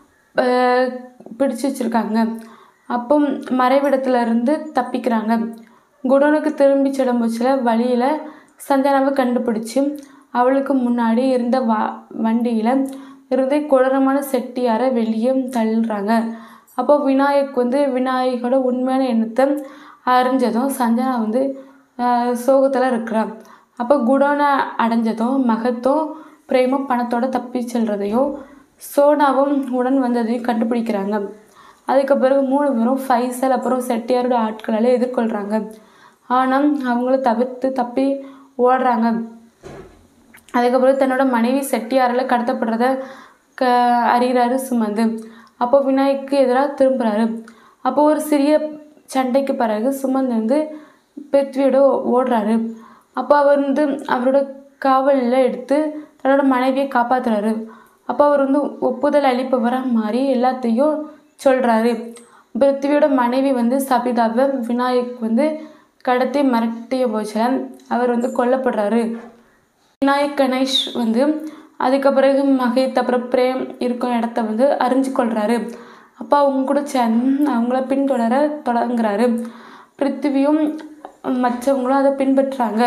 பிடிச்சு வச்சுருக்காங்க அப்போ மறைவிடத்துல இருந்து தப்பிக்கிறாங்க குடோனுக்கு திரும்பி செல்லும்போச்சில் வழியில் சஞ்சனாவை கண்டுபிடிச்சி அவளுக்கு முன்னாடி இருந்த வா வண்டியில் இருந்து கொடூரமான செட்டியாரை வெளியே தள்ளுறாங்க அப்போ விநாயக் வந்து விநாயகோட உண்மையான எண்ணத்தை அறிஞ்சதும் சஞ்சனா வந்து சோகத்தில் இருக்கிறான் அப்போ குடோனை அடைஞ்சதும் மகத்தும் பிரேமும் பணத்தோட தப்பி செல்றதையும் சோனாவும் உடன் வந்ததையும் கண்டுபிடிக்கிறாங்க அதுக்கு பிறகு மூணு பேரும் ஃபைசல் அப்புறம் செட்டியாரோட ஆட்களால் எதிர்கொள்கிறாங்க ஆனால் அவங்கள தவிர்த்து தப்பி ஓடுறாங்க அதுக்கப்புறம் தன்னோட மனைவி செட்டியாரால் கடத்தப்படுறத க அறிகிறாரு சுமந்து அப்போ விநாயக்கு எதிராக திரும்புகிறாரு அப்போ ஒரு சிறிய சண்டைக்கு பிறகு சுமந்த் வந்து பிருத்வியோட ஓடுறாரு அப்போ அவர் வந்து அவரோட காவலில் எடுத்து தன்னோட மனைவியை காப்பாற்றுறாரு அப்போ அவர் வந்து ஒப்புதல் அளிப்பவராக மாறி எல்லாத்தையும் சொல்கிறாரு பிருத்திவியோட மனைவி வந்து சபிதாவை விநாயக் வந்து கடத்தி மிரட்டிய போச்சில் அவர் வந்து கொல்லப்படுறாரு விநாயக் கணேஷ் வந்து அதுக்கு பிறகு மகேத் அப்புறம் பிரேம் இருக்கும் இடத்த வந்து அறிஞ்சு கொள்கிறாரு அப்போ அவங்க கூட சேர்ந்து அவங்கள பின்தொடர தொடங்குறாரு பிருத்திவியும் மற்றவங்களும் அதை பின்பற்றுறாங்க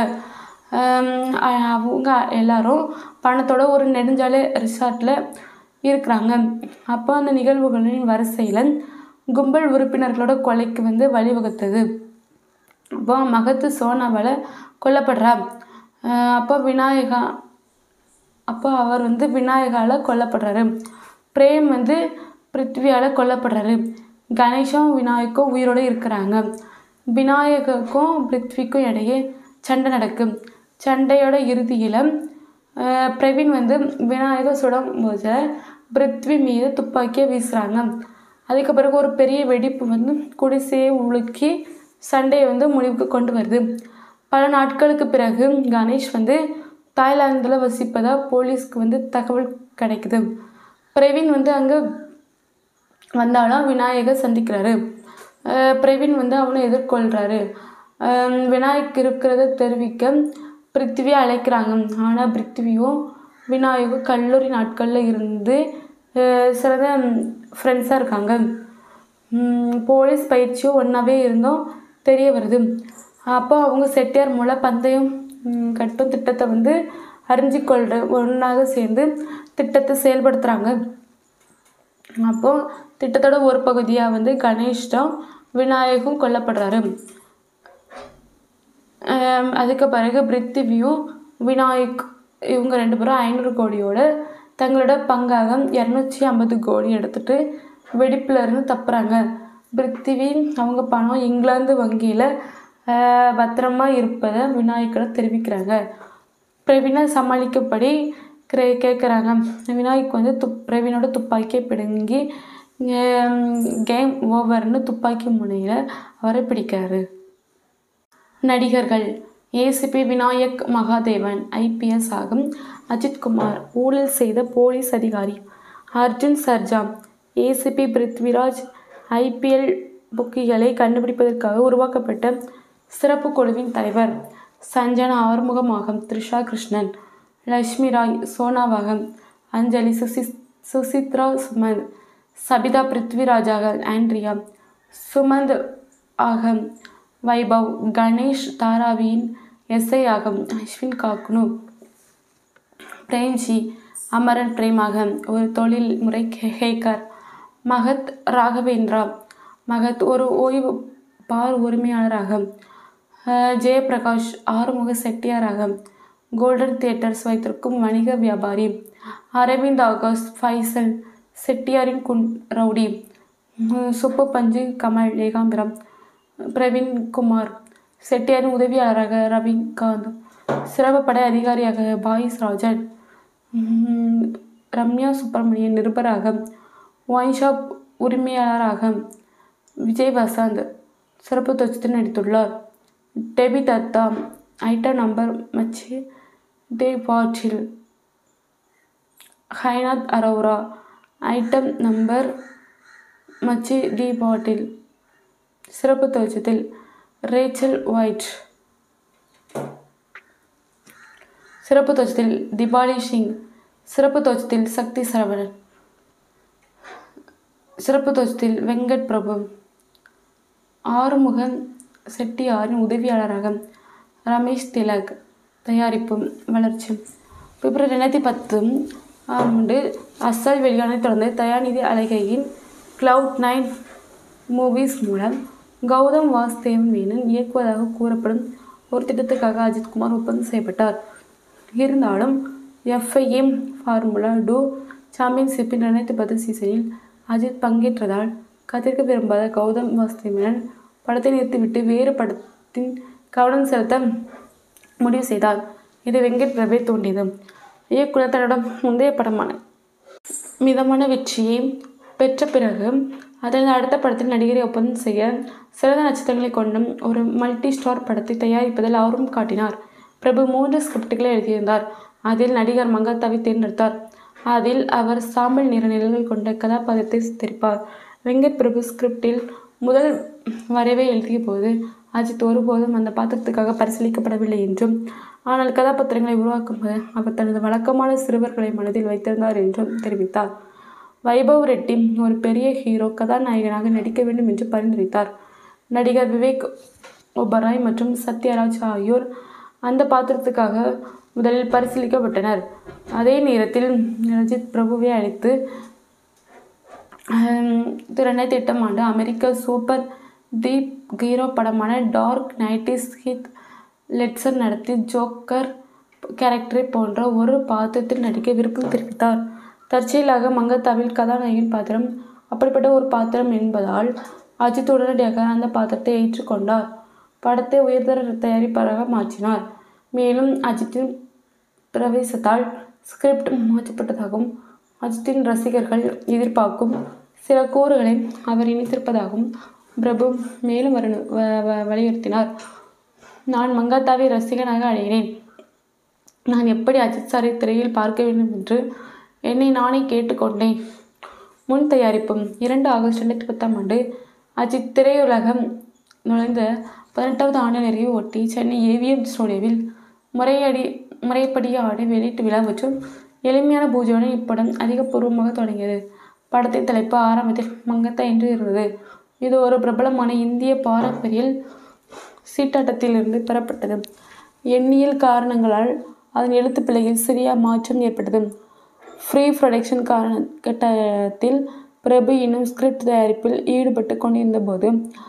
அவங்க எல்லாரும் பணத்தோட ஒரு நெடுஞ்சாலை ரிசார்ட்டில் இருக்கிறாங்க அப்போ அந்த நிகழ்வுகளின் வரிசையில் கும்பல் உறுப்பினர்களோட கொலைக்கு வந்து வழிவகுத்தது அப்போ மகத்து சோனாவால் கொல்லப்படுறா அப்போ விநாயகா அப்போ அவர் வந்து விநாயகால் கொல்லப்படுறாரு பிரேம் வந்து பிருத்வியால் கொல்லப்படுறாரு கணேஷும் விநாயக்கும் உயிரோடு இருக்கிறாங்க விநாயகருக்கும் பிருத்விக்கும் இடையே சண்டை நடக்கும் சண்டையோட இறுதியில் பிரவீன் வந்து விநாயகர் சுடும் போது பிருத்வி மீது துப்பாக்கியை வீசுகிறாங்க அதுக்கு பிறகு ஒரு பெரிய வெடிப்பு வந்து குடிசையை உலுக்கி சண்டையை வந்து முடிவுக்கு கொண்டு வருது பல நாட்களுக்கு பிறகு கணேஷ் வந்து தாய்லாந்தில் வசிப்பதாக போலீஸ்க்கு வந்து தகவல் கிடைக்குது பிரவீன் வந்து அங்கே வந்தாலும் விநாயகர் சந்திக்கிறாரு பிரவீன் வந்து அவனை எதிர்கொள்கிறாரு விநாயக் இருக்கிறத தெரிவிக்க பிருத்திவியை அழைக்கிறாங்க ஆனால் பிருத்திவியும் விநாயகும் கல்லூரி நாட்களில் இருந்து அஹ் சிறந்த ஃப்ரெண்ட்ஸாக இருக்காங்க ம், போலீஸ் பயிற்சியும் ஒன்றாவே இருந்தோம் தெரிய வருது அப்போ அவங்க செட்டியார் மூலம் பந்தயம் ம், கட்டும் திட்டத்தை வந்து அறிஞ்சிக்கொள்கிற ஒன்றாக சேர்ந்து திட்டத்தை செயல்படுத்துகிறாங்க அப்போது திட்டத்தோட ஒரு பகுதியாக வந்து கணேஷ் தான் விநாயகும் கொல்லப்படுறாரு ஆம், அதுக்கு பிறகு பிருத்திவியும் விநாயக் இவங்க ரெண்டு பேரும் ஐநூறு கோடியோட தங்களோட பங்காக இரநூத்தி ஐம்பது கோடி எடுத்துட்டு வெடிப்புல இருந்து தப்புறாங்க பிருத்திவி அவங்க பணம் இங்கிலாந்து வங்கியில் பத்திரமா இருப்பதை விநாயக்கிடம் தெரிவிக்கிறாங்க பிரவீனை சமாளிக்கப்படி கே கேட்குறாங்க விநாயக் வந்து துப் பிரவீனோட துப்பாக்கியை பிடுங்கி கேம் ஓவர்னு துப்பாக்கி முனையில் அவரை பிடிக்கிறாரு நடிகர்கள் ஏசிபி விநாயக் மகாதேவன் ஐபிஎஸ் ஆகும் அஜித்குமார் ஊழல் செய்த போலீஸ் அதிகாரி அர்ஜுன் சர்ஜா ஏசிபி பிருத்விராஜ் ஐபிஎல் புக்கிகளை கண்டுபிடிப்பதற்காக உருவாக்கப்பட்ட சிறப்பு குழுவின் தலைவர் சஞ்சனா ஆறுமுகமாகம் த்ரிஷா கிருஷ்ணன் லக்ஷ்மி ராய் சோனாவாகம் அஞ்சலி சுசி சுசித்ரா சுமந்த் சபிதா பிருத்விராஜாக ஆண்ட்ரியா சுமந்த் ஆகம் வைபவ் கணேஷ் தாராவியின் எஸ்ஐ ஆகம் அஸ்வின் காக்குனு பிரேம்ஜி அமரன் பிரேமாக ஒரு தொழில் முறை ஹேக்கர் மகத் ராகவேந்திரா மகத் ஒரு ஓய்வு பார் உரிமையாளராக அஹ், ஜெயபிரகாஷ் ஆறுமுக செட்டியாராக கோல்டன் தியேட்டர்ஸ் வைத்திருக்கும் வணிக வியாபாரி அரவிந்த் ஆகாஷ் ஃபைசல் செட்டியாரின் குன் ரவுடி உம், சுப்பு பஞ்சு கமல் ஏகாம்பரம் பிரவீன் குமார் செட்டியாரின் உதவியாளராக ரவிகாந்த் சிறப்பு படை அதிகாரியாக பாயிஸ் ராஜன் உம், ரம்யா சுப்பிரமணியன் நிருபராக ஒயின் ஷாப் உரிமையாளராக விஜய் வசந்த் சிறப்பு தொச்சத்தில் நடித்துள்ளார் டெபி தத்தா ஐட்டம் நம்பர் மச்சி டே பாட்டில் ஹைனாத் அரோரா ஐட்டம் நம்பர் மச்சி டி பாட்டில் சிறப்பு தோற்றத்தில் ரேச்சல் ஒயிட் சிறப்பு தோற்றத்தில் திபாலி சிங் சிறப்பு தோற்றத்தில் சக்தி சரவணன் சிறப்பு தோற்றத்தில் வெங்கட் பிரபு ஆறுமுகன் செட்டியாரின் உதவியாளராக ரமேஷ் திலக் தயாரிப்பு வளர்ச்சி பிப்ரவரி ரெண்டாயிரத்தி பத்து ஆண்டு அசல் வெளியான தொடர்ந்து தயாநிதி அழகையின் கிளவுட் நைன் மூவிஸ் மூலம் கௌதம் வாசுதேவ் மேனன் இயக்குவதாக கூறப்படும் ஒரு திட்டத்துக்காக அஜித்குமார் ஒப்பந்தம் செய்யப்பட்டார் இருந்தாலும் எஃப்ஐஎம் ஃபார்முலா டூ சாம்பியன்ஷிப்பின் ரெண்டாயிரத்தி பத்து சீசனில் அஜித் பங்கேற்றதால் கத்திருக்க விரும்பாத கௌதம் வாசுதேவ் மேனன் படத்தை நிறுத்திவிட்டு வேறு படத்தின் கவனம் செலுத்த முடிவு செய்தார் இது வெங்கட் பிரபே தோன்றியது இயக்குனர் தன்னோட முந்தைய படமான மிதமான வெற்றியை பெற்ற பிறகு அதன் அடுத்த படத்தில் நடிகரை ஒப்பந்தம் செய்ய சிறந்த நட்சத்திரங்களை கொண்ட ஒரு மல்டி ஸ்டார் படத்தை தயாரிப்பதில் ஆர்வம் காட்டினார் பிரபு மூன்று ஸ்கிரிப்டுகளை எழுதியிருந்தார் அதில் நடிகர் மங்காத்தாவை தேர்ந்தெடுத்தார் அதில் அவர் சாம்பல் நிற நிழல்கள் கொண்ட கதாபாத்திரத்தை சித்தரிப்பார் வெங்கட் பிரபு ஸ்கிரிப்டில் முதல் வரைவை எழுதிய போது அஜித் ஒருபோதும் அந்த பாத்திரத்துக்காக பரிசீலிக்கப்படவில்லை என்றும் ஆனால் கதாபாத்திரங்களை உருவாக்கும்போது அவர் தனது வழக்கமான சிறுவர்களை மனதில் வைத்திருந்தார் என்றும் தெரிவித்தார் வைபவ் ரெட்டி ஒரு பெரிய ஹீரோ கதாநாயகனாக நடிக்க வேண்டும் என்று பரிந்துரைத்தார் நடிகர் விவேக் ஒபராய் மற்றும் சத்யராஜ் ஆகியோர் அந்த பாத்திரத்துக்காக முதலில் பரிசீலிக்கப்பட்டனர் அதே நேரத்தில் ரஜித் பிரபுவை அழைத்து இது ரெண்டாயிரத்தி எட்டாம் ஆண்டு அமெரிக்க சூப்பர் தீப் ஹீரோ படமான டார்க் நைட்டிஸ் ஹித் லெட்சர் நடத்தி ஜோக்கர் கேரக்டரை போன்ற ஒரு பாத்திரத்தில் நடிக்க விருப்பம் தெரிவித்தார் தற்செயலாக மங்கத்தாவில் கதாநாயகன் பாத்திரம் அப்படிப்பட்ட ஒரு பாத்திரம் என்பதால் அஜித் உடனடியாக அந்த பாத்திரத்தை ஏற்றுக்கொண்டார் படத்தை உயர்தர தயாரிப்பாளராக மாற்றினார் மேலும் அஜித்தின் பிரவேசத்தால் ஸ்கிரிப்ட் மாற்றப்பட்டதாகவும் அஜித்தின் ரசிகர்கள் எதிர்பார்க்கும் சில கூறுகளை அவர் இணைத்திருப்பதாகவும் பிரபு மேலும் வர வ- வ- வலியுறுத்தினார் நான் மங்காத்தாவை ரசிகனாக அடைகிறேன் நான் எப்படி அஜித் சாரை திரையில் பார்க்க வேண்டும் என்று என்னை நானே கேட்டுக்கொண்டேன் முன் தயாரிப்பு இரண்டு ஆகஸ்ட் ரெண்டாயிரத்தி பத்தாம் ஆண்டு அஜித் திரையுலகம் நுழைந்த பதினெட்டாவது ஆண்டு நிறைவை ஒட்டி சென்னை ஏவிஎம் ஸ்டுடியோவில் முறையடி முறைப்படியான வெளியீட்டு விழா மற்றும் எளிமையான பூஜையுடன் இப்படம் அதிகபூர்வமாக தொடங்கியது படத்தின் தலைப்பு ஆரம்பத்தில் மங்கத்தா என்று இருந்தது இது ஒரு பிரபலமான இந்திய பாரம்பரிய சீட்டாட்டத்திலிருந்து பெறப்பட்டது எண்ணியல் காரணங்களால் அதன் எழுத்துப் பிழையில் சிறிய மாற்றம் ஏற்பட்டது ஃப்ரீ ப்ரொடக்ஷன் காலகட்டத்தில் பிரபு இன்னும் ஸ்கிரிப்ட் தயாரிப்பில் ஈடுபட்டு கொண்டிருந்தபோது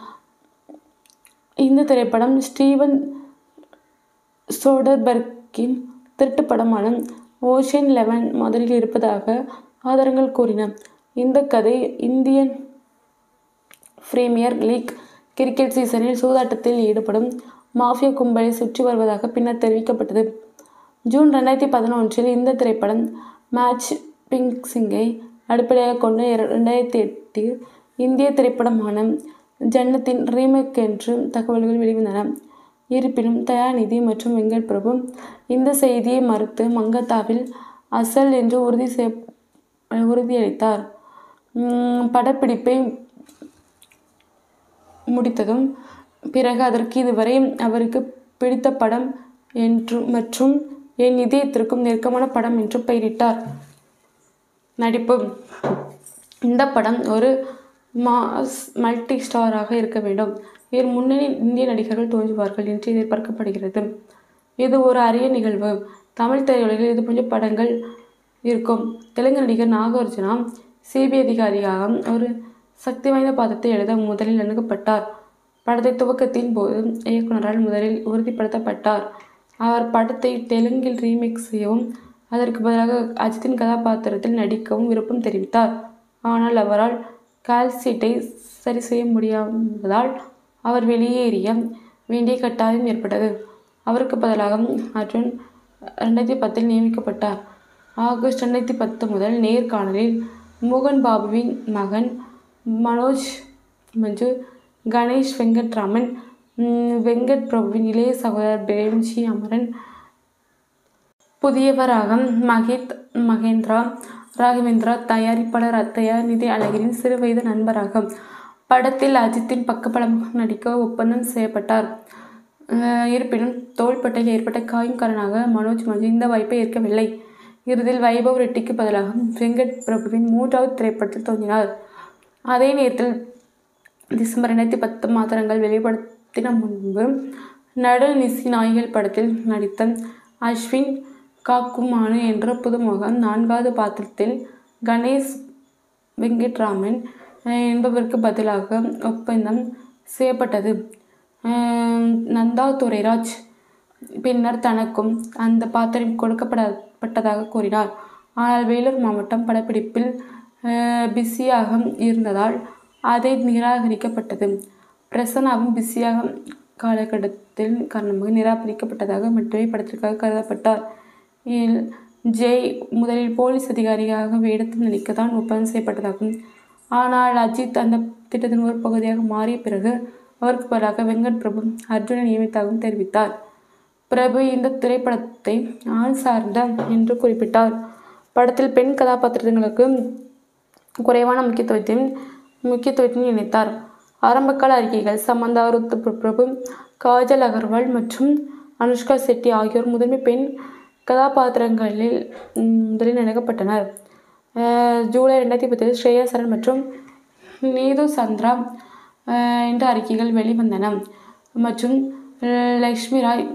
இந்த திரைப்படம் ஸ்டீவன் சோடர்பர்க்கின் திருட்டு படமான ஓஷன் லெவன் மாதிரியில் இருப்பதாக ஆதாரங்கள் கூறின இந்த கதை இந்தியன் பிரீமியர் லீக் கிரிக்கெட் சீசனில் சூதாட்டத்தில் ஈடுபடும் மாஃபியா கும்பலை சுற்றி வருவதாக பின்னர் தெரிவிக்கப்பட்டது ஜூன் ரெண்டாயிரத்தி பதினொன்றில் இந்த திரைப்படம் மேட்ச் பிங்சிங்கை அடிப்படையாக கொண்ட இர- ரெண்டாயிரத்தி எட்டில் இந்திய திரைப்படமான ஜன்னத்தின் ரீமேக் என்று தகவல்கள் வெளிவந்தன இருப்பினும் தயாநிதி மற்றும் வெங்கட் பிரபு இந்த செய்தியை மறுத்து மங்கத்தாவில் அசல் என்று உறுதி செய் உறுதியளித்தார் உம், படப்பிடிப்பை முடித்ததும் பிறகு அதற்கு இதுவரை அவருக்கு பிடித்த படம் என்று மற்றும் என் இதயத்திற்கும் நெருக்கமான படம் என்று பெயரிட்டார் நடிப்பு இந்த படம் ஒரு மாஸ் மல்டி ஸ்டாராக இருக்க வேண்டும் இதில் முன்னணி இந்திய நடிகர்கள் தோன்றுவார்கள் என்று எதிர்பார்க்கப்படுகிறது இது ஒரு அரிய நிகழ்வு தமிழ் திரையுலகில் இது போன்ற படங்கள் இருக்கும் தெலுங்கு நடிகர் நாகார்ஜுனா சிபிஐ அதிகாரியாக ஒரு சக்தி வாய்ந்த பாத்திரத்தை எழுத முதலில் அணுகப்பட்டார் படத்தை துவக்கத்தின் போது இயக்குனரால் முதலில் உறுதிப்படுத்தப்பட்டார் அவர் படத்தை தெலுங்கில் ரீமேக் செய்யவும் அதற்கு பதிலாக அஜித்தின் கதாபாத்திரத்தில் நடிக்கவும் விருப்பம் தெரிவித்தார் ஆனால் அவரால் கால்சீட்டை சரி செய்ய முடியாததால் அவர் வெளியேறிய வேண்டிய கட்டாயம் ஏற்பட்டது அவருக்கு பதிலாக அர்ஜுன் ரெண்டாயிரத்தி பத்தில் நியமிக்கப்பட்டார் ஆகஸ்ட் ரெண்டாயிரத்தி பத்து முதல் நேர்காணலில் மோகன் பாபுவின் மகன் மனோஜ் மஞ்சு கணேஷ் வெங்கட்ராமன் ம், வெங்கட் பிரபுவின் இளைய சகோதரர் பிரேம்ஜி அமரன் புதியவராக மஹித் மகேந்திரா ராகவேந்திரா தயாரிப்பாளர் அத்தையா நிதி அழகிரின் சிறுவயது நண்பராக படத்தில் அஜித்தின் பக்கபலமாக நடிக்க ஒப்பந்தம் செய்யப்பட்டார் அஹ் இருப்பினும் தோள்பட்டையில் ஏற்பட்ட காயம் காரணமாக மனோஜ் மஞ்சு இந்த வாய்ப்பை ஏற்கவில்லை இறுதியில் வைபவ் ரெட்டிக்கு பதிலாக வெங்கட் பிரபுவின் மூன்றாவது திரைப்படத்தில் தோன்றினார் அதே நேரத்தில் டிசம்பர் ரெண்டாயிரத்தி பத்து மாத்திரங்கள் வெளிப்படுத்தின முன்பு நடு நிசி நாய்கள் படத்தில் நடித்த அஸ்வின் காக்குமானு என்ற புதுமுகம் நான்காவது பாத்திரத்தில் கணேஷ் வெங்கட்ராமன் அஹ், என்பவருக்கு பதிலாக ஒப்பந்தம் செய்யப்பட்டது அஹ், நந்தா துரைராஜ் பின்னர் தனக்கும் அந்த பாத்திரம் கொடுக்கப்படப்பட்டதாக கூறினார் ஆனால் வேலூர் மாவட்டம் படப்பிடிப்பில் அஹ், பிஸியாக இருந்ததால் அதை நிராகரிக்கப்பட்டது பிரசன்னாவும் பிஸியாக காலகட்டத்தில் காரணமாக நிராகரிக்கப்பட்டதாக மட்டுமே படத்திற்காக கருதப்பட்டார் இதில் ஜெய் முதலில் போலீஸ் அதிகாரியாக வேடத்தில் நடிக்கத்தான் ஒப்பந்தம் செய்யப்பட்டதாகும் ஆனால் அஜித் அந்த திட்டத்தின் ஒரு பகுதியாக மாறிய பிறகு அவருக்கு பதிலாக வெங்கட் பிரபு அர்ஜுனை நியமித்தாகவும் தெரிவித்தார் பிரபு இந்த திரைப்படத்தை ஆண் சார்ந்த என்று குறிப்பிட்டார் படத்தில் பெண் கதாபாத்திரங்களுக்கு குறைவான முக்கியத்துவத்தையும் முக்கியத்துவத்தையும் இணைத்தார் ஆரம்பகால அறிக்கைகள் சமந்தா ருத்து பிரபு காஜல் அகர்வால் மற்றும் அனுஷ்கா செட்டி ஆகியோர் முதன்மை பெண் கதாபாத்திரங்களில் ம், முதலில் நினைக்கப்பட்டனர் அஹ், ஜூலை ரெண்டாயிரத்தி பத்தில் ஸ்ரேயா சரண் மற்றும் நீது சந்திரா அஹ், என்ற அறிக்கைகள் வெளிவந்தன மற்றும் அஹ், லக்ஷ்மி ராய்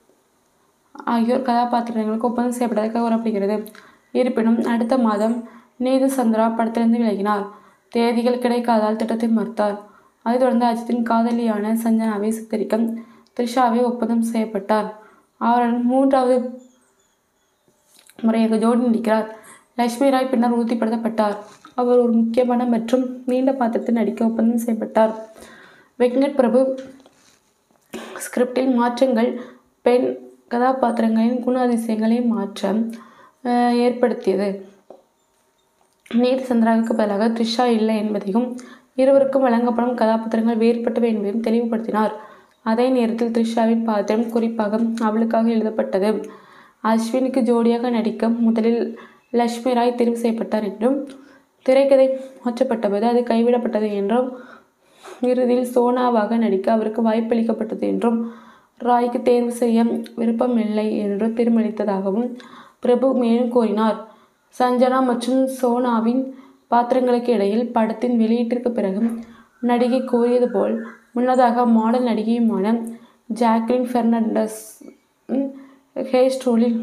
ஆகியோர் கதாபாத்திரங்களுக்கு ஒப்பந்தம் செய்யப்பட்டதாக கூறப்படுகிறது இருப்பினும் அடுத்த மாதம் நீது சந்திரா படத்திலிருந்து விலகினார் தேதிகள் கிடைக்காதால் திட்டத்தை மறுத்தார் அதைத் தொடர்ந்து அஜித்தின் காதலியான சஞ்சனாவை சித்தரிக்க த்ரிஷாவை ஒப்பந்தம் செய்யப்பட்டார் அவருடன் மூன்றாவது முறையாக ஜோடி நடிக்கிறார் லட்சுமி ராய் பின்னர் உறுதிப்படுத்தப்பட்டார் அவர் ஒரு முக்கியமான மற்றும் நீண்ட பாத்திரத்தில் நடிக்க ஒப்பந்தம் செய்யப்பட்டார் வெங்கட் பிரபு ஸ்கிரிப்டில் மாற்றங்கள் பெண் கதாபாத்திரங்களின் குணாதிசயங்களை மாற்ற அஹ், ஏற்படுத்தியது நீர் சந்திராவுக்கு பதிலாக த்ரிஷா இல்லை என்பதையும் இருவருக்கும் வழங்கப்படும் கதாபாத்திரங்கள் வேறுபட்டவை என்பதையும் தெளிவுபடுத்தினார் அதே நேரத்தில் த்ரிஷாவின் பாத்திரம் குறிப்பாக அவளுக்காக எழுதப்பட்டது அஸ்வினுக்கு ஜோடியாக நடிக்க முதலில் லக்ஷ்மி ராய் தெரிவு செய்யப்பட்டார் என்றும் திரைக்கதை மாற்றப்பட்டபோது அது கைவிடப்பட்டது என்றும் இறுதியில் சோனாவாக நடிக்க அவருக்கு வாய்ப்பளிக்கப்பட்டது என்றும் ராய்க்கு தேர்வு செய்ய விருப்பமில்லை என்று தீர்மானித்ததாகவும் பிரபு மேலும் கூறினார் சஞ்சனா மற்றும் சோனாவின் பாத்திரங்களுக்கு இடையில் படத்தின் வெளியீட்டிற்கு பிறகு நடிகை கூறியது போல் முன்னதாக மாடல் நடிகையுமான ஜாக்லின் பெர்னாண்டஸ் ஹேர் ஸ்டோலில்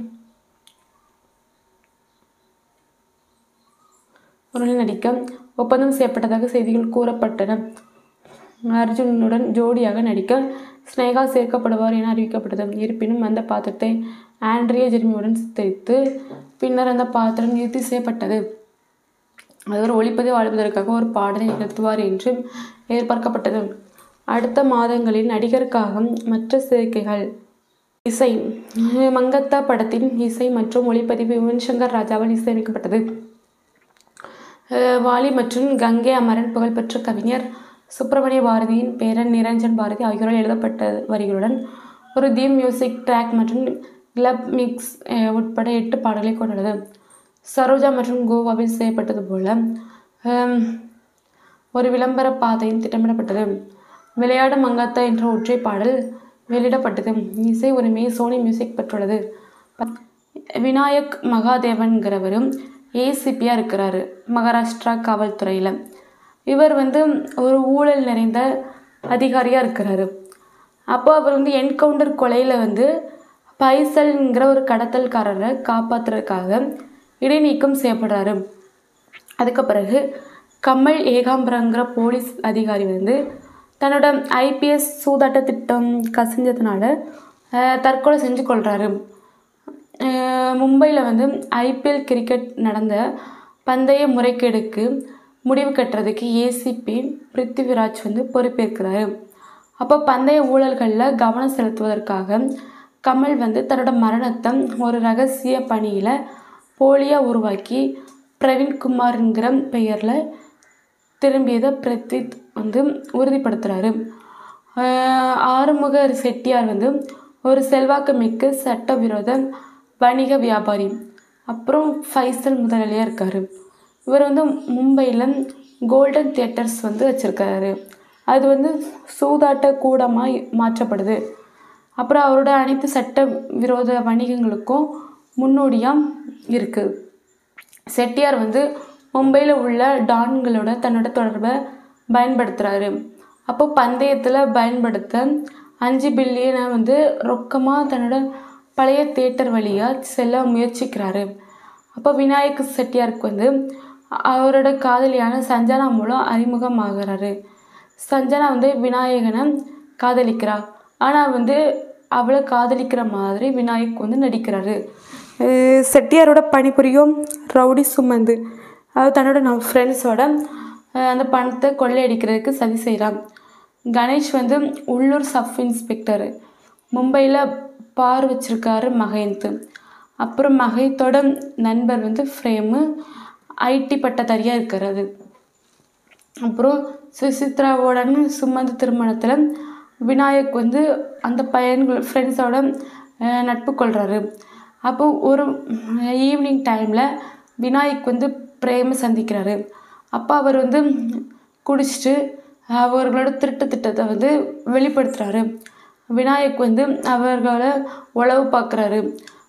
ஒரு நடிக்க ஒப்பந்தம் செய்யப்பட்டதாக செய்திகள் கூறப்பட்டன அர்ஜுனுடன் ஜோடியாக நடிக்க ஸ்னேகா சேர்க்கப்படுவார் என அறிவிக்கப்பட்டது இருப்பினும் அந்த பாத்திரத்தை ஆண்ட்ரியா ஜெர்மியுடன் சித்தரித்து பின்னர் அந்த பாத்திரம் நிறுத்தி செய்யப்பட்டது அவர் ஒளிப்பதிவு வாழ்வதற்காக ஒரு பாடலை நிகழ்த்துவார் என்று எதிர்பார்க்கப்பட்டது அடுத்த மாதங்களில் நடிகருக்காக மற்ற சேர்க்கைகள் இசை மங்கத்தா படத்தின் இசை மற்றும் ஒளிப்பதிவு யுவன் சங்கர் ராஜாவால் இசையமைக்கப்பட்டது அஹ் வாலி மற்றும் கங்கை அமரன் புகழ்பெற்ற கவிஞர் சுப்பிரமணிய பாரதியின் பேரன் நிரஞ்சன் பாரதி ஆகியோரால் எழுதப்பட்ட வரிகளுடன் ஒரு தீம் மியூசிக் ட்ராக் மற்றும் கிளப் மிக்ஸ் அஹ் உட்பட எட்டு பாடல்களை கொண்டுள்ளது சரோஜா மற்றும் கோவாவில் செய்யப்பட்டது போல ஹம், ஒரு விளம்பர பாதையும் திட்டமிடப்பட்டது விளையாடு மங்காத்தா என்ற ஒற்றை பாடல் வெளியிடப்பட்டது இசை உரிமையை சோனி மியூசிக் பெற்றுள்ளது ப- விநாயக் மகாதேவன்கிறவரும் ஏசிபியாக இருக்கிறாரு மகாராஷ்டிரா காவல்துறையில் இவர் வந்து ஒரு ஊழல் நிறைந்த அதிகாரியாக இருக்கிறாரு அப்போ அவர் வந்து என்கவுண்டர் கொலையில் வந்து பைசல்ங்கிற ஒரு கடத்தல்காரரை காப்பாற்றுறதுக்காக இடைநீக்கம் செய்யப்படுறாரு அதுக்கு பிறகு கமல் ஏகாம்பரங்கிற போலீஸ் அதிகாரி வந்து தன்னோட ஐபிஎஸ் சூதாட்ட திட்டம் கசிஞ்சதுனால அஹ், தற்கொலை செஞ்சு கொள்கிறாரு மும்பையில் வந்து ஐபிஎல் கிரிக்கெட் நடந்த பந்தய முறைகேடுக்கு முடிவு கட்டுறதுக்கு ஏசிபி பிருத்திவிராஜ் வந்து பொறுப்பேற்கிறாரு அப்போ பந்தய ஊழல்களில் கவனம் செலுத்துவதற்காக கமல் வந்து தன்னோட மரணத்தை ஒரு ரகசிய பணியில் போலியாக உருவாக்கி பிரவீன்குமார்ங்கிற பெயரில் திரும்பியதை பிரத்வித் வந்து உறுதிப்படுத்துகிறாரு ஆறுமுக செட்டியார் வந்து ஒரு செல்வாக்கு மிக்க சட்டவிரோத வணிக வியாபாரி அப்புறம் ஃபைசல் முதலாளியாக இருக்கார் இவர் வந்து மும்பையில் கோல்டன் தியேட்டர்ஸ் வந்து வச்சுருக்காரு அது வந்து சூதாட்ட கூடமாக மாற்றப்படுது அப்புறம் அவரோட அனைத்து சட்ட விரோத வணிகங்களுக்கும் முன்னோடியாக இருக்குது செட்டியார் வந்து மும்பையில் உள்ள டான்களோட தன்னோட தொடர்பை பயன்படுத்துகிறாரு அப்போ பந்தயத்தில் பயன்படுத்த அஞ்சு பில்லியனை வந்து ரொக்கமாக தன்னோட பழைய தேட்டர் வழியாக செல்ல முயற்சிக்கிறாரு அப்போ விநாயக் செட்டியாருக்கு வந்து அவரோட காதலியான சஞ்சனா மூலம் அறிமுகமாகிறாரு சஞ்சனா வந்து விநாயகனை காதலிக்கிறா ஆனால் வந்து அவளை காதலிக்கிற மாதிரி விநாயக் வந்து நடிக்கிறாரு அஹ் செட்டியாரோட பணிபுரியும் ரவுடி சுமந்து அது தன்னோட நம்ம ஃப்ரெண்ட்ஸோட அந்த பணத்தை கொள்ளையடிக்கிறதுக்கு சதி செய்கிறான் கணேஷ் வந்து உள்ளூர் சப் இன்ஸ்பெக்டரு மும்பையில் பார் வச்சிருக்காரு மகேந்த் அப்புறம் மகேத்தோட நண்பர் வந்து ஃப்ரேமு ஐடி பட்டதாரியாக இருக்கிறது அப்புறம் சுசித்ராவோடன்னு சுமந்த திருமணத்தில் விநாயக் வந்து அந்த பையன்கள் ஃப்ரெண்ட்ஸோட நட்பு கொள்கிறாரு அப்போ ஒரு ஈவினிங் டைமில் விநாயக் வந்து பிரேம சந்திக்கிறாரு அப்போ அவர் வந்து குடிச்சிட்டு அவர்களோட திருட்டு திட்டத்தை வந்து வெளிப்படுத்துகிறாரு விநாயக் வந்து அவர்களை உளவு பார்க்குறாரு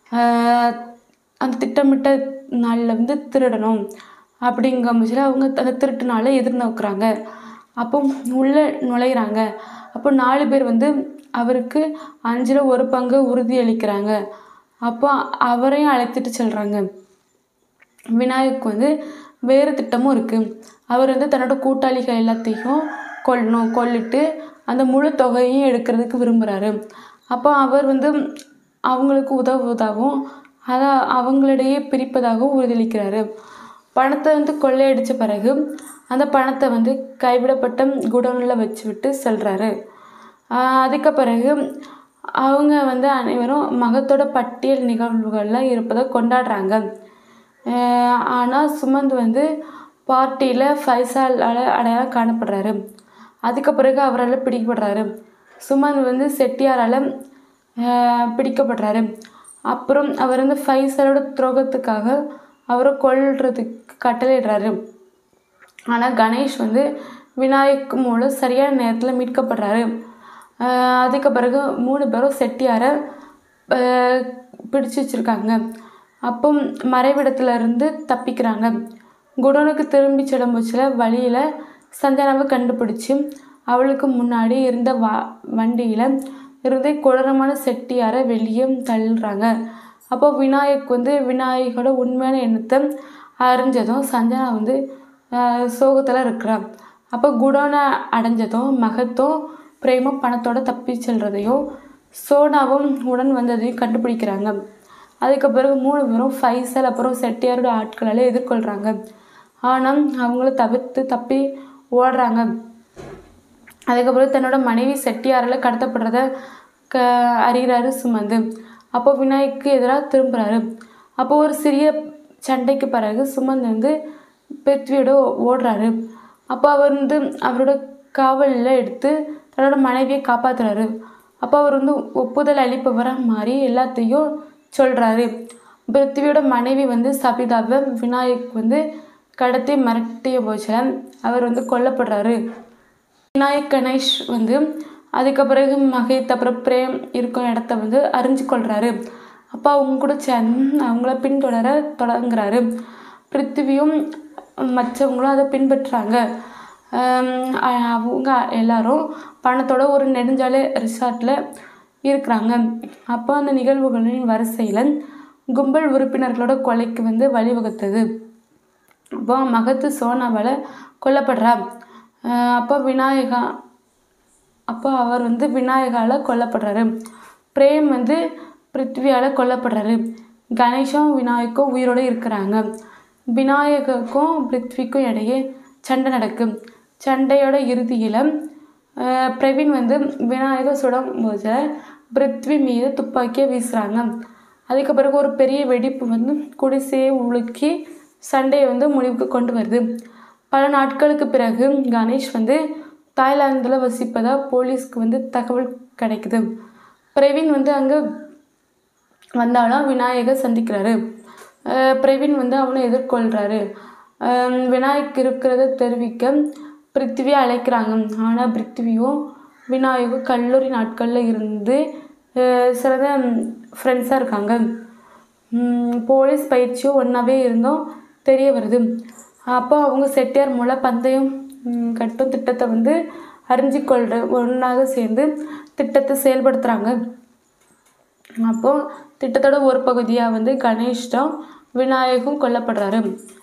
அந்த திட்டமிட்ட நாளில் வந்து திருடணும் அப்படிங்கிற பட்சத்தில் அவங்க அந்த திருட்டுனால எதிர்நோக்குறாங்க அப்போ உள்ளே நுழையிறாங்க அப்போ நாலு பேர் வந்து அவருக்கு அஞ்சில் ஒரு பங்கு உறுதியளிக்கிறாங்க அப்போ அவரையும் அழைத்துட்டு செல்கிறாங்க விநாயக் வந்து வேறு திட்டமும் இருக்குது அவர் வந்து தன்னோட கூட்டாளிகள் எல்லாத்தையும் கொல்லணும் கொல்லிட்டு அந்த முழு தொகையையும் எடுக்கிறதுக்கு விரும்புகிறாரு அப்போ அவர் வந்து அவங்களுக்கு உதவுவதாகவும் அதை அவங்களிடையே பிரிப்பதாகவும் உறுதியளிக்கிறாரு பணத்தை வந்து கொள்ளையடித்த பிறகு அந்த பணத்தை வந்து கைவிடப்பட்ட குடோனில் வச்சு விட்டு செல்கிறாரு அதுக்கு பிறகு அவங்க வந்து அனைவரும் மகத்தோட பட்டியல் நிகழ்வுகளில் இருப்பதை கொண்டாடுறாங்க ஆனால் சுமந்த் வந்து பார்ட்டியில் ஃபைசாலால் அடையாளம் காணப்படுறாரு அதுக்கு பிறகு அவரால் பிடிக்கப்படுறாரு சுமந்த் வந்து செட்டியாரால் பிடிக்கப்படுறாரு அப்புறம் அவர் வந்து ஃபைசலோட துரோகத்துக்காக அவரை கொல்றதுக்கு கட்டளையிடுறாரு ஆனால் கணேஷ் வந்து விநாயக் மூலம் சரியான நேரத்தில் மீட்கப்படுறாரு அதுக்கு பிறகு மூணு பேரும் செட்டியாரை பிடிச்சு வச்சுருக்காங்க அப்போ மறைவிடத்துல இருந்து தப்பிக்கிறாங்க குடோனுக்கு திரும்பி செல்லும்போச்சுல வழியில் சஞ்சனாவை கண்டுபிடிச்சி அவளுக்கு முன்னாடி இருந்த வா வண்டியில் இருந்து கொடூரமான செட்டியாரை வெளியே தள்ளுறாங்க அப்போ விநாயக் வந்து விநாயகோட உண்மையான எண்ணத்தை அறிஞ்சதும் சஞ்சனா வந்து சோகத்தில் இருக்கிறான் அப்போ குடோனை அடைஞ்சதும் மகத்தும் பிரேமும் பணத்தோட தப்பி செல்றதையும் சோனாவும் உடன் வந்ததையும் கண்டுபிடிக்கிறாங்க அதுக்கு பிறகு மூணு பேரும் ஃபைசல் அப்புறம் செட்டியாரோட ஆட்களால் எதிர்கொள்கிறாங்க ஆனால் அவங்கள தவிர்த்து தப்பி ஓடுறாங்க அதுக்கப்புறம் தன்னோட மனைவி செட்டியாரால் கடத்தப்படுறத க அறிகிறாரு சுமந்து அப்போ விநாயக்கு எதிராக திரும்புகிறாரு அப்போ ஒரு சிறிய சண்டைக்கு பிறகு சுமந்து வந்து பிருத்வியோட ஓடுறாரு அப்போ அவர் வந்து அவரோட காவலில் எடுத்து தன்னோட மனைவியை காப்பாத்துறாரு அப்போ அவர் வந்து ஒப்புதல் அளிப்பவராக மாறி எல்லாத்தையும் சொல்கிறாரு பிருத்திவியோட மனைவி வந்து சபிதாவை விநாயக் வந்து கடத்தி மிரட்டிய போச்சுல அவர் வந்து கொல்லப்படுறாரு விநாயக் கணேஷ் வந்து அதுக்கு பிறகு மகேத் அப்புறம் பிரேம் இருக்கும் இடத்த வந்து அறிஞ்சு கொள்கிறாரு அப்போ அவங்க கூட சேர்ந்து அவங்கள பின்தொடர தொடங்குறாரு பிருத்திவியும் மற்றவங்களும் அதை பின்பற்றுறாங்க ஆம், அ- அவங்க எல்லாரும் பணத்தோட ஒரு நெடுஞ்சாலை ரிசார்ட்டில் இருக்கிறாங்க அப்போ அந்த நிகழ்வுகளின் வரிசையில் கும்பல் உறுப்பினர்களோட கொலைக்கு வந்து வழிவகுத்தது அப்போ மகத்து சோனாவால் கொல்லப்படுறா ஆஹ் அப்போ விநாயகா அப்போ அவர் வந்து விநாயகால கொல்லப்படுறாரு பிரேம் வந்து பிருத்வியால் கொல்லப்படுறாரு கணேஷும் விநாயக்கும் உயிரோடு இருக்கிறாங்க விநாயகருக்கும் பிருத்விக்கும் இடையே சண்டை நடக்கும் சண்டையோட இறுதியில் பிரவீன் வந்து விநாயகர் சுடும்போது பிருத்வி மீது துப்பாக்கியை வீசுகிறாங்க அதுக்கு பிறகு ஒரு பெரிய வெடிப்பு வந்து குடிசையை உலுக்கி சண்டையை வந்து முடிவுக்கு கொண்டு வருது பல நாட்களுக்கு பிறகு கணேஷ் வந்து தாய்லாந்தில் வசிப்பதா போலீஸ்க்கு வந்து தகவல் கிடைக்குது பிரவீன் வந்து அங்கே வந்தாலும் விநாயகர் சந்திக்கிறாரு அஹ் பிரவீன் வந்து அவனை எதிர்கொள்கிறாரு விநாயக் இருக்கிறத தெரிவிக்க பிருத்திவியை அழைக்கிறாங்க ஆனால் பிருத்திவியும் விநாயகும் கல்லூரி நாட்களில் இருந்து அஹ் சிறந்த ஃப்ரெண்ட்ஸாக இருக்காங்க உம் போலீஸ் பயிற்சியும் ஒன்றாவே இருந்தும் தெரிய வருது அப்போ அவங்க செட்டியார் மூலம் பந்தயம் உம் கட்டும் திட்டத்தை வந்து அறிஞ்சு கொள்ற ஒன்றாக சேர்ந்து திட்டத்தை செயல்படுத்துகிறாங்க அப்போது திட்டத்தோட ஒரு பகுதியாக வந்து கணேஷ் தான் விநாயகும் கொல்லப்படுறாரு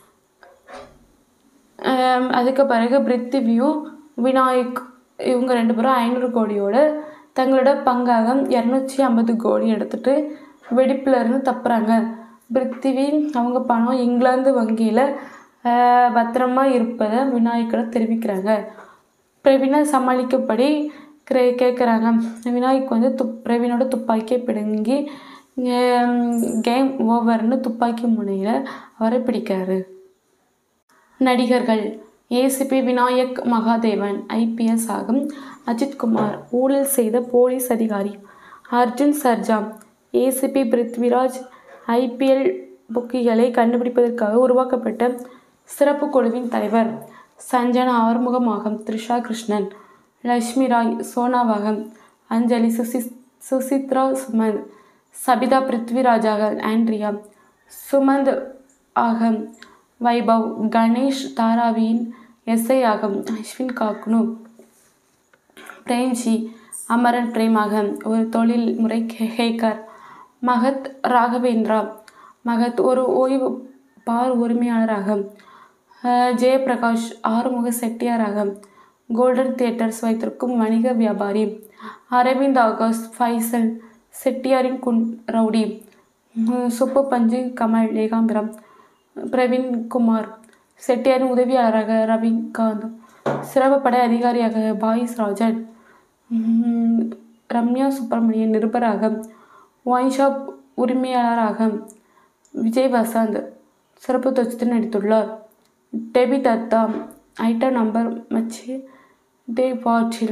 ஆம், அதுக்கு பிறகு பிருத்திவியும் விநாயக் இவங்க ரெண்டு பேரும் ஐநூறு கோடியோட தங்களோட பங்காக இரநூத்தி ஐம்பது கோடி எடுத்துட்டு வெடிப்புல இருந்து தப்புறாங்க பிருத்திவி அவங்க பணம் இங்கிலாந்து வங்கியில் பத்திரமா இருப்பதை விநாயகரை தெரிவிக்கிறாங்க பிரவீனை சமாளிக்கப்படி கே கேட்குறாங்க விநாயக் வந்து துப் பிரவீனோட துப்பாக்கியை பிடுங்கி கேம் ஓவர்னு துப்பாக்கி முனையில் அவரை பிடிக்கிறாரு நடிகர்கள் ஏசிபி விநாயக் மகாதேவன் ஐபிஎஸ் ஆகும் அஜித்குமார் ஊழல் செய்த போலீஸ் அதிகாரி அர்ஜுன் சர்ஜா ஏசிபி பிருத்விராஜ் ஐபிஎல் புக்கிகளை கண்டுபிடிப்பதற்காக உருவாக்கப்பட்ட சிறப்பு குழுவின் தலைவர் சஞ்சனா ஆறுமுகமாகம் த்ரிஷா கிருஷ்ணன் லட்சுமி ராய் சோனாவாகம் அஞ்சலி சுசி சுசித்ரா சுமந்த் சபிதா பிருத்விராஜாக ஆண்ட்ரியா சுமந்த் ஆகம் வைபவ் கணேஷ் தாராவியின் எஸ்ஐ ஆகம் அஸ்வின் காக்னு பிரேம்ஜி அமரன் பிரேமாக ஒரு தொழில் முறை ஹேக்கர் மகத் ராகவேந்திரா மகத் ஒரு ஓய்வு பார் உரிமையாளராக அஹ், ஜெயபிரகாஷ் ஆறுமுக செட்டியாராக கோல்டன் தியேட்டர்ஸ் வைத்திருக்கும் வணிக வியாபாரி அரவிந்த் ஆகாஷ் ஃபைசல் செட்டியாரின் குன் ரவுடி உம், சுப்பு பஞ்சு கமல் ஏகாம்பரம் பிரவீன் குமார் செட்டியாரின் உதவியாளராக ரவிகாந்த் சிறப்பு படை அதிகாரியாக பாயிஸ் ராஜன் உம், ரம்யா சுப்பிரமணியன் நிருபராக ஒயின் ஷாப் உரிமையாளராக விஜய் வசந்த் சிறப்பு தொச்சத்தில் நடித்துள்ளார் டெபி தத்தா ஐட்டம் நம்பர் மச்சி டே பாட்டில்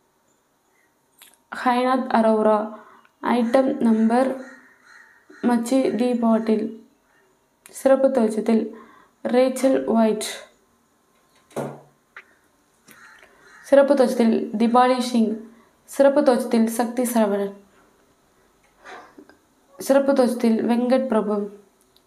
ஹைநாத் அரோரா ஐட்டம் நம்பர் மச்சி டி பாட்டில் சிறப்பு தோற்றத்தில் ரேச்சல் ஒயிட் சிறப்பு தோற்றத்தில் திபாலி சிங் சிறப்பு தோற்றத்தில் சக்தி சரவணன் சிறப்பு தோற்றத்தில் வெங்கட் பிரபு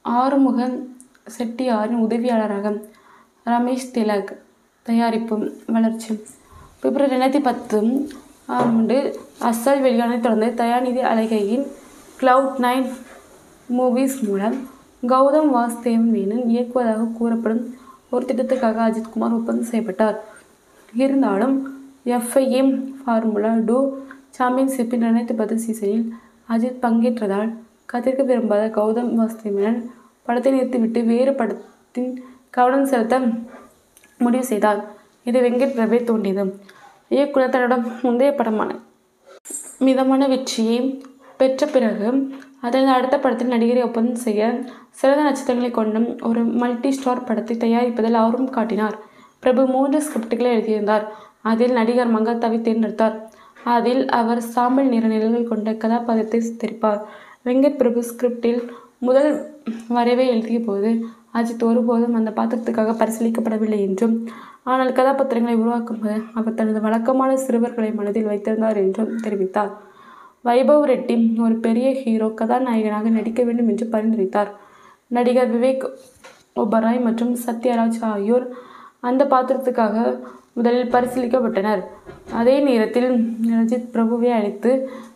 ஆறுமுக செட்டியாரின் உதவியாளராக ரமேஷ் திலக் தயாரிப்பு வளர்ச்சி பிப்ரவரி ரெண்டாயிரத்தி பத்து ஆண்டு அசல் வெளியான தொடர்ந்து தயாநிதி அழகையின் கிளவுட் நைன் மூவிஸ் மூலம் கௌதம் வாசுதேவ் மேனன் இயக்குவதாக கூறப்படும் ஒரு திட்டத்துக்காக அஜித்குமார் ஒப்பந்தம் செய்யப்பட்டார் இருந்தாலும் எஃப்ஐஎம் ஃபார்முலா டூ சாம்பியன்ஷிப்பின் ரெண்டாயிரத்தி பத்து சீசனில் அஜித் பங்கேற்றதால் கத்திரிக்க விரும்பாத கௌதம் வாசுதேவ் மேனன் படத்தை நிறுத்திவிட்டு வேறு படத்தின் கவனம் செலுத்த முடிவு செய்தார் இது வெங்கட் பிரபே தோன்றியது இயக்குனர் தன்னோட முந்தைய படமான மிதமான வெற்றியை பெற்ற பிறகு அதன் அடுத்த படத்தில் நடிகரை ஒப்பந்தம் செய்ய சிறந்த நட்சத்திரங்களை கொண்ட ஒரு மல்டி ஸ்டார் படத்தை தயாரிப்பதில் ஆர்வம் காட்டினார் பிரபு மூன்று ஸ்கிரிப்டுகளை எழுதியிருந்தார் அதில் நடிகர் மங்காத்தாவை தேர்ந்தெடுத்தார் அதில் அவர் சாம்பல் நிற நிழல்கள் கொண்ட கதாபாத்திரத்தை சித்தரிப்பார் வெங்கட் பிரபு ஸ்கிரிப்டில் முதல் வரைவை எழுதிய போது அஜித் ஒருபோதும் அந்த பாத்திரத்துக்காக பரிசீலிக்கப்படவில்லை என்றும் ஆனால் கதாபாத்திரங்களை உருவாக்கும்போது அவர் தனது வழக்கமான சிறுவர்களை மனதில் வைத்திருந்தார் என்றும் தெரிவித்தார் வைபவ் ரெட்டி ஒரு பெரிய ஹீரோ கதாநாயகனாக நடிக்க வேண்டும் என்று பரிந்துரைத்தார் நடிகர் விவேக் ஒபராய் மற்றும் சத்யராஜ் ஆகியோர் அந்த பாத்திரத்துக்காக முதலில் பரிசீலிக்கப்பட்டனர் அதே நேரத்தில் ரஜித் பிரபுவை அழைத்து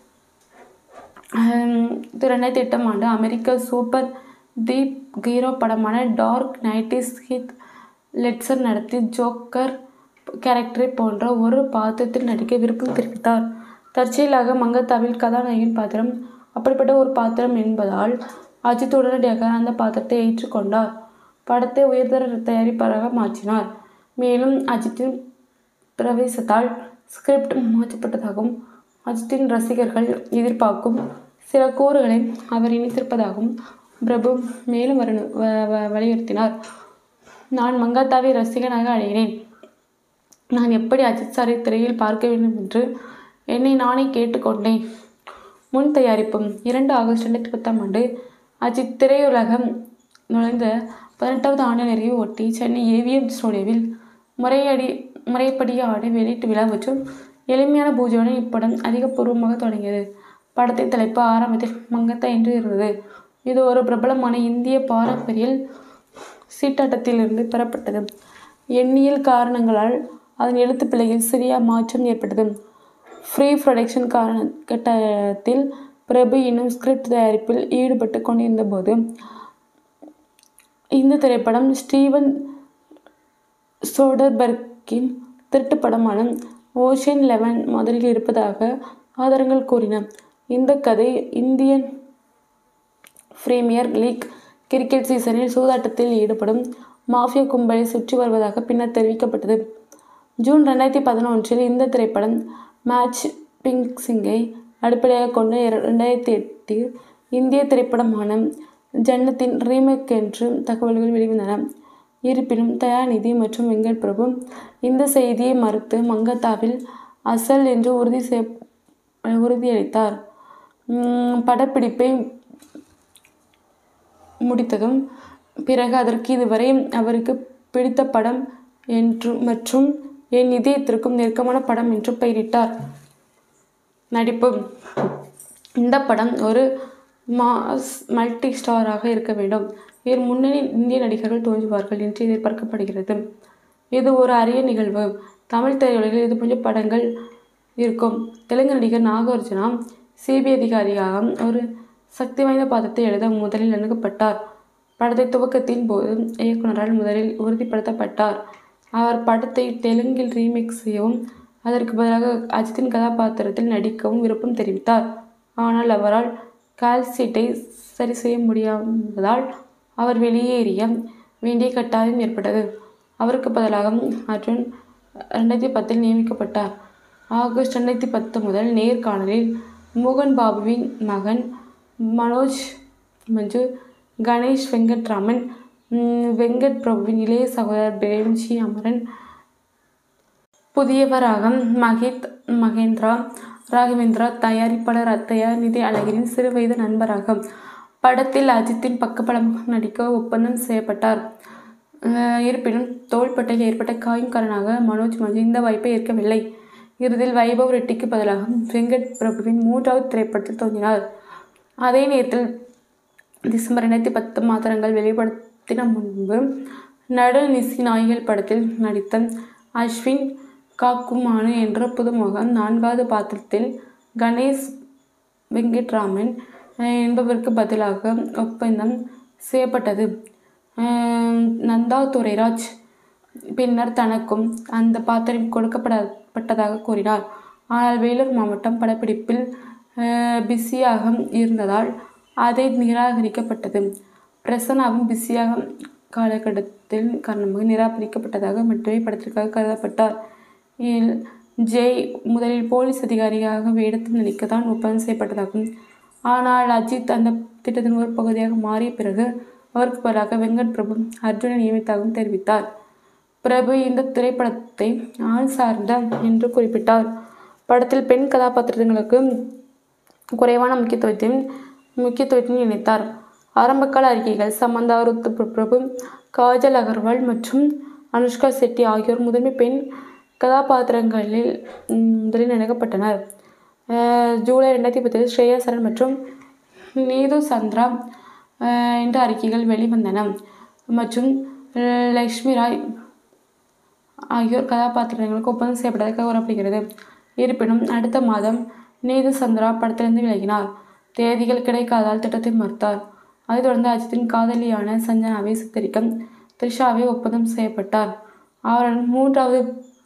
இது ரெண்டாயிரத்தி எட்டாம் ஆண்டு அமெரிக்க சூப்பர் தீப் ஹீரோ படமான டார்க் நைட்டிஸ் ஹித் லெட்சர் நடத்தி ஜோக்கர் கேரக்டரை போன்ற ஒரு பாத்திரத்தில் நடிக்க விருப்பம் தெரிவித்தார் தற்செயலாக மங்கத்தாவில் கதாநாயகன் பாத்திரம் அப்படிப்பட்ட ஒரு பாத்திரம் என்பதால் அஜித் உடனடியாக அந்த பாத்திரத்தை ஏற்றுக்கொண்டார் படத்தை உயர்தர தயாரிப்பாளராக மாற்றினார் மேலும் அஜித்தின் பிரவேசத்தால் ஸ்கிரிப்ட் மாற்றப்பட்டதாகவும் அஜித்தின் ரசிகர்கள் எதிர்பார்க்கும் சில கூறுகளை அவர் இணைத்திருப்பதாகவும் பிரபு மேலும் வர வலியுறுத்தினார் நான் மங்காத்தாவை ரசிகனாக அடைகிறேன் நான் எப்படி அஜித் சாரை திரையில் பார்க்க வேண்டும் என்று என்னை நானே கேட்டுக்கொண்டேன் முன் தயாரிப்பு இரண்டு ஆகஸ்ட் ரெண்டாயிரத்தி பத்தாம் ஆண்டு அஜித் திரையுலகம் நுழைந்த பதினெட்டாவது ஆண்டு நிறைவு ஒட்டி சென்னை ஏவிஎம் ஸ்டுடியோவில் முறையடி முறைப்படியான வெளியீட்டு விழா மற்றும் எளிமையான பூஜையுடன் இப்படம் அதிகபூர்வமாக தொடங்கியது படத்தின் தலைப்பு ஆரம்பத்தில் மங்கத்தா என்று இருந்தது இது ஒரு பிரபலமான இந்திய பாரம்பரிய சீட்டாட்டத்திலிருந்து பெறப்பட்டது எண்ணியல் காரணங்களால் அதன் எழுத்து பிழையில் சிறிய மாற்றம் ஏற்பட்டது ஃப்ரீ ப்ரொடக்ஷன் காரண கட்டத்தில் பிரபு இன்னும் ஸ்கிரிப்ட் தயாரிப்பில் ஈடுபட்டு கொண்டிருந்த போது இந்த திரைப்படம் ஸ்டீவன் சோடர்பர்க்கின் திருட்டு படமான ஓஷன் லெவன் முதலில் இருப்பதாக ஆதாரங்கள் கூறின இந்த கதை இந்தியன் பிரீமியர் லீக் கிரிக்கெட் சீசனில் சூதாட்டத்தில் ஈடுபடும் மாஃபியா கும்பலை சுற்றி வருவதாக பின்னர் தெரிவிக்கப்பட்டது ஜூன் ரெண்டாயிரத்தி பதினொன்றில் இந்த திரைப்படம் மேட்ச் பிங்சிங்கை அடிப்படையாக கொண்ட ரெண்டாயிரத்தி எட்டில் இந்திய திரைப்படமான ஜன்னத்தின் ரீமேக் என்று தகவல்கள் வெளிவந்தன இருப்பினும் தயாநிதி மற்றும் வெங்கட் பிரபு இந்த செய்தியை மறுத்து மங்கத்தாவில் அசல் என்று உறுதி செய் உறுதியளித்தார் படப்பிடிப்பை முடித்ததும் பிறகு அதற்கு இதுவரை அவருக்கு பிடித்த படம் என்று மற்றும் என் இதயத்திற்கும் நெருக்கமான படம் என்று பெயரிட்டார் நடிப்பு இந்த படம் ஒரு மாஸ் மல்டி ஸ்டாராக இருக்க வேண்டும் இதில் முன்னணி இந்திய நடிகர்கள் தோன்றுவார்கள் என்று எதிர்பார்க்கப்படுகிறது இது ஒரு அரிய நிகழ்வு தமிழ் திரையுலகில் இது போன்ற படங்கள் இருக்கும் தெலுங்கு நடிகர் நாகார்ஜுனா சிபிஐ அதிகாரியாக ஒரு சக்தி வாய்ந்த பாத்திரத்தை எழுத முதலில் அணுகப்பட்டார் படத்தை துவக்கத்தின் போது இயக்குனரால் முதலில் உறுதிப்படுத்தப்பட்டார் அவர் படத்தை தெலுங்கில் ரீமேக் செய்யவும் அதற்கு பதிலாக அஜித்தின் கதாபாத்திரத்தில் நடிக்கவும் விருப்பம் தெரிவித்தார் ஆனால் அவரால் கால்சீட்டை சரி செய்ய முடியாததால் அவர் வெளியேறிய வேண்டிய கட்டாயம் ஏற்பட்டது அவருக்கு பதிலாக அர்ஜுன் ரெண்டாயிரத்தி பத்தில் நியமிக்கப்பட்டார் ஆகஸ்ட் ரெண்டாயிரத்தி பத்து முதல் நேர்காணலில் மோகன் பாபுவின் மகன் மனோஜ் மஞ்சு கணேஷ் வெங்கட்ராமன் வெங்கட் பிரபுவின் இளைய சகோதரர் பிரேம்ஜி அமரன் புதியவராக மஹித் மகேந்திரா ராகவேந்திரா தயாரிப்பாளர் தயாநிதி அழகிரின் சிறுவயது நண்பராக படத்தில் அஜித்தின் பக்கப்படமாக நடிக்க ஒப்பந்தம் செய்யப்பட்டார் இருப்பினும் தோள்பட்டையில் ஏற்பட்ட காயம் காரணமாக மனோஜ் மஞ்சு இந்த வாய்ப்பை ஏற்கவில்லை இறுதியில் வைபவ் ரெட்டிக்கு பதிலாக வெங்கட் பிரபுவின் மூன்றாவது திரைப்படத்தில் தோன்றினார் அதே நேரத்தில் டிசம்பர் ரெண்டாயிரத்தி பத்து மாத்திரங்கள் வெளிப்படுத்தின முன்பு நடு நிசி நாய்கள் படத்தில் நடித்த அஸ்வின் காக்குமானு என்ற புதுமுகம் நான்காவது பாத்திரத்தில் கணேஷ் வெங்கட்ராமன் அஹ், என்பவருக்கு பதிலாக ஒப்பந்தம் செய்யப்பட்டது அஹ், நந்தா துரைராஜ் பின்னர் தனக்கும் அந்த பாத்திரம் கொடுக்கப்படப்பட்டதாக கூறினார் ஆனால் வேலூர் மாவட்டம் படப்பிடிப்பில் அஹ், பிஸியாக இருந்ததால் அதை நிராகரிக்கப்பட்டது பிரசன்னாவும் பிஸியாக காலகட்டத்தில் காரணமாக நிராகரிக்கப்பட்டதாக மட்டுமே படத்திற்காக கருதப்பட்டார் இதில் ஜெய் முதலில் போலீஸ் அதிகாரியாக வேடத்தில் நடிக்க தான் ஒப்பந்தம் செய்யப்பட்டதாகும் ஆனால் அஜித் அந்த திட்டத்தின் ஒரு பகுதியாக மாறிய பிறகு அவருக்கு பதிலாக வெங்கட் பிரபு அர்ஜுனை நியமித்தாகவும் தெரிவித்தார் பிரபு இந்த திரைப்படத்தை ஆண் சார்ந்த என்று குறிப்பிட்டார் படத்தில் பெண் கதாபாத்திரங்களுக்கு குறைவான முக்கியத்துவத்தையும் முக்கியத்துவத்தையும் இணைத்தார் ஆரம்பகால அறிக்கைகள் சமந்தா ருத்து பிரபு காஜல் அகர்வால் மற்றும் அனுஷ்கா செட்டி ஆகியோர் முதன்மை பெண் கதாபாத்திரங்களில் ம், முதலில் நினைக்கப்பட்டனர் அஹ், ஜூலை ரெண்டாயிரத்தி பத்தில் ஸ்ரேயா சரண் மற்றும் நீது சந்திரா அஹ், என்ற அறிக்கைகள் வெளிவந்தன மற்றும் அஹ், லக்ஷ்மி ராய் ஆகியோர் கதாபாத்திரங்களுக்கு ஒப்பந்தம் செய்யப்பட்டதாக கூறப்படுகிறது இருப்பினும் அடுத்த மாதம் நீது சந்திரா படத்திலிருந்து விலகினார் தேதிகள் கிடைக்காதால் திட்டத்தை மறுத்தார் அதைத் தொடர்ந்து அஜித்தின் காதலியான சஞ்சனாவை சித்தரிக்க த்ரிஷாவை ஒப்பந்தம் செய்யப்பட்டார் அவருடன் மூன்றாவது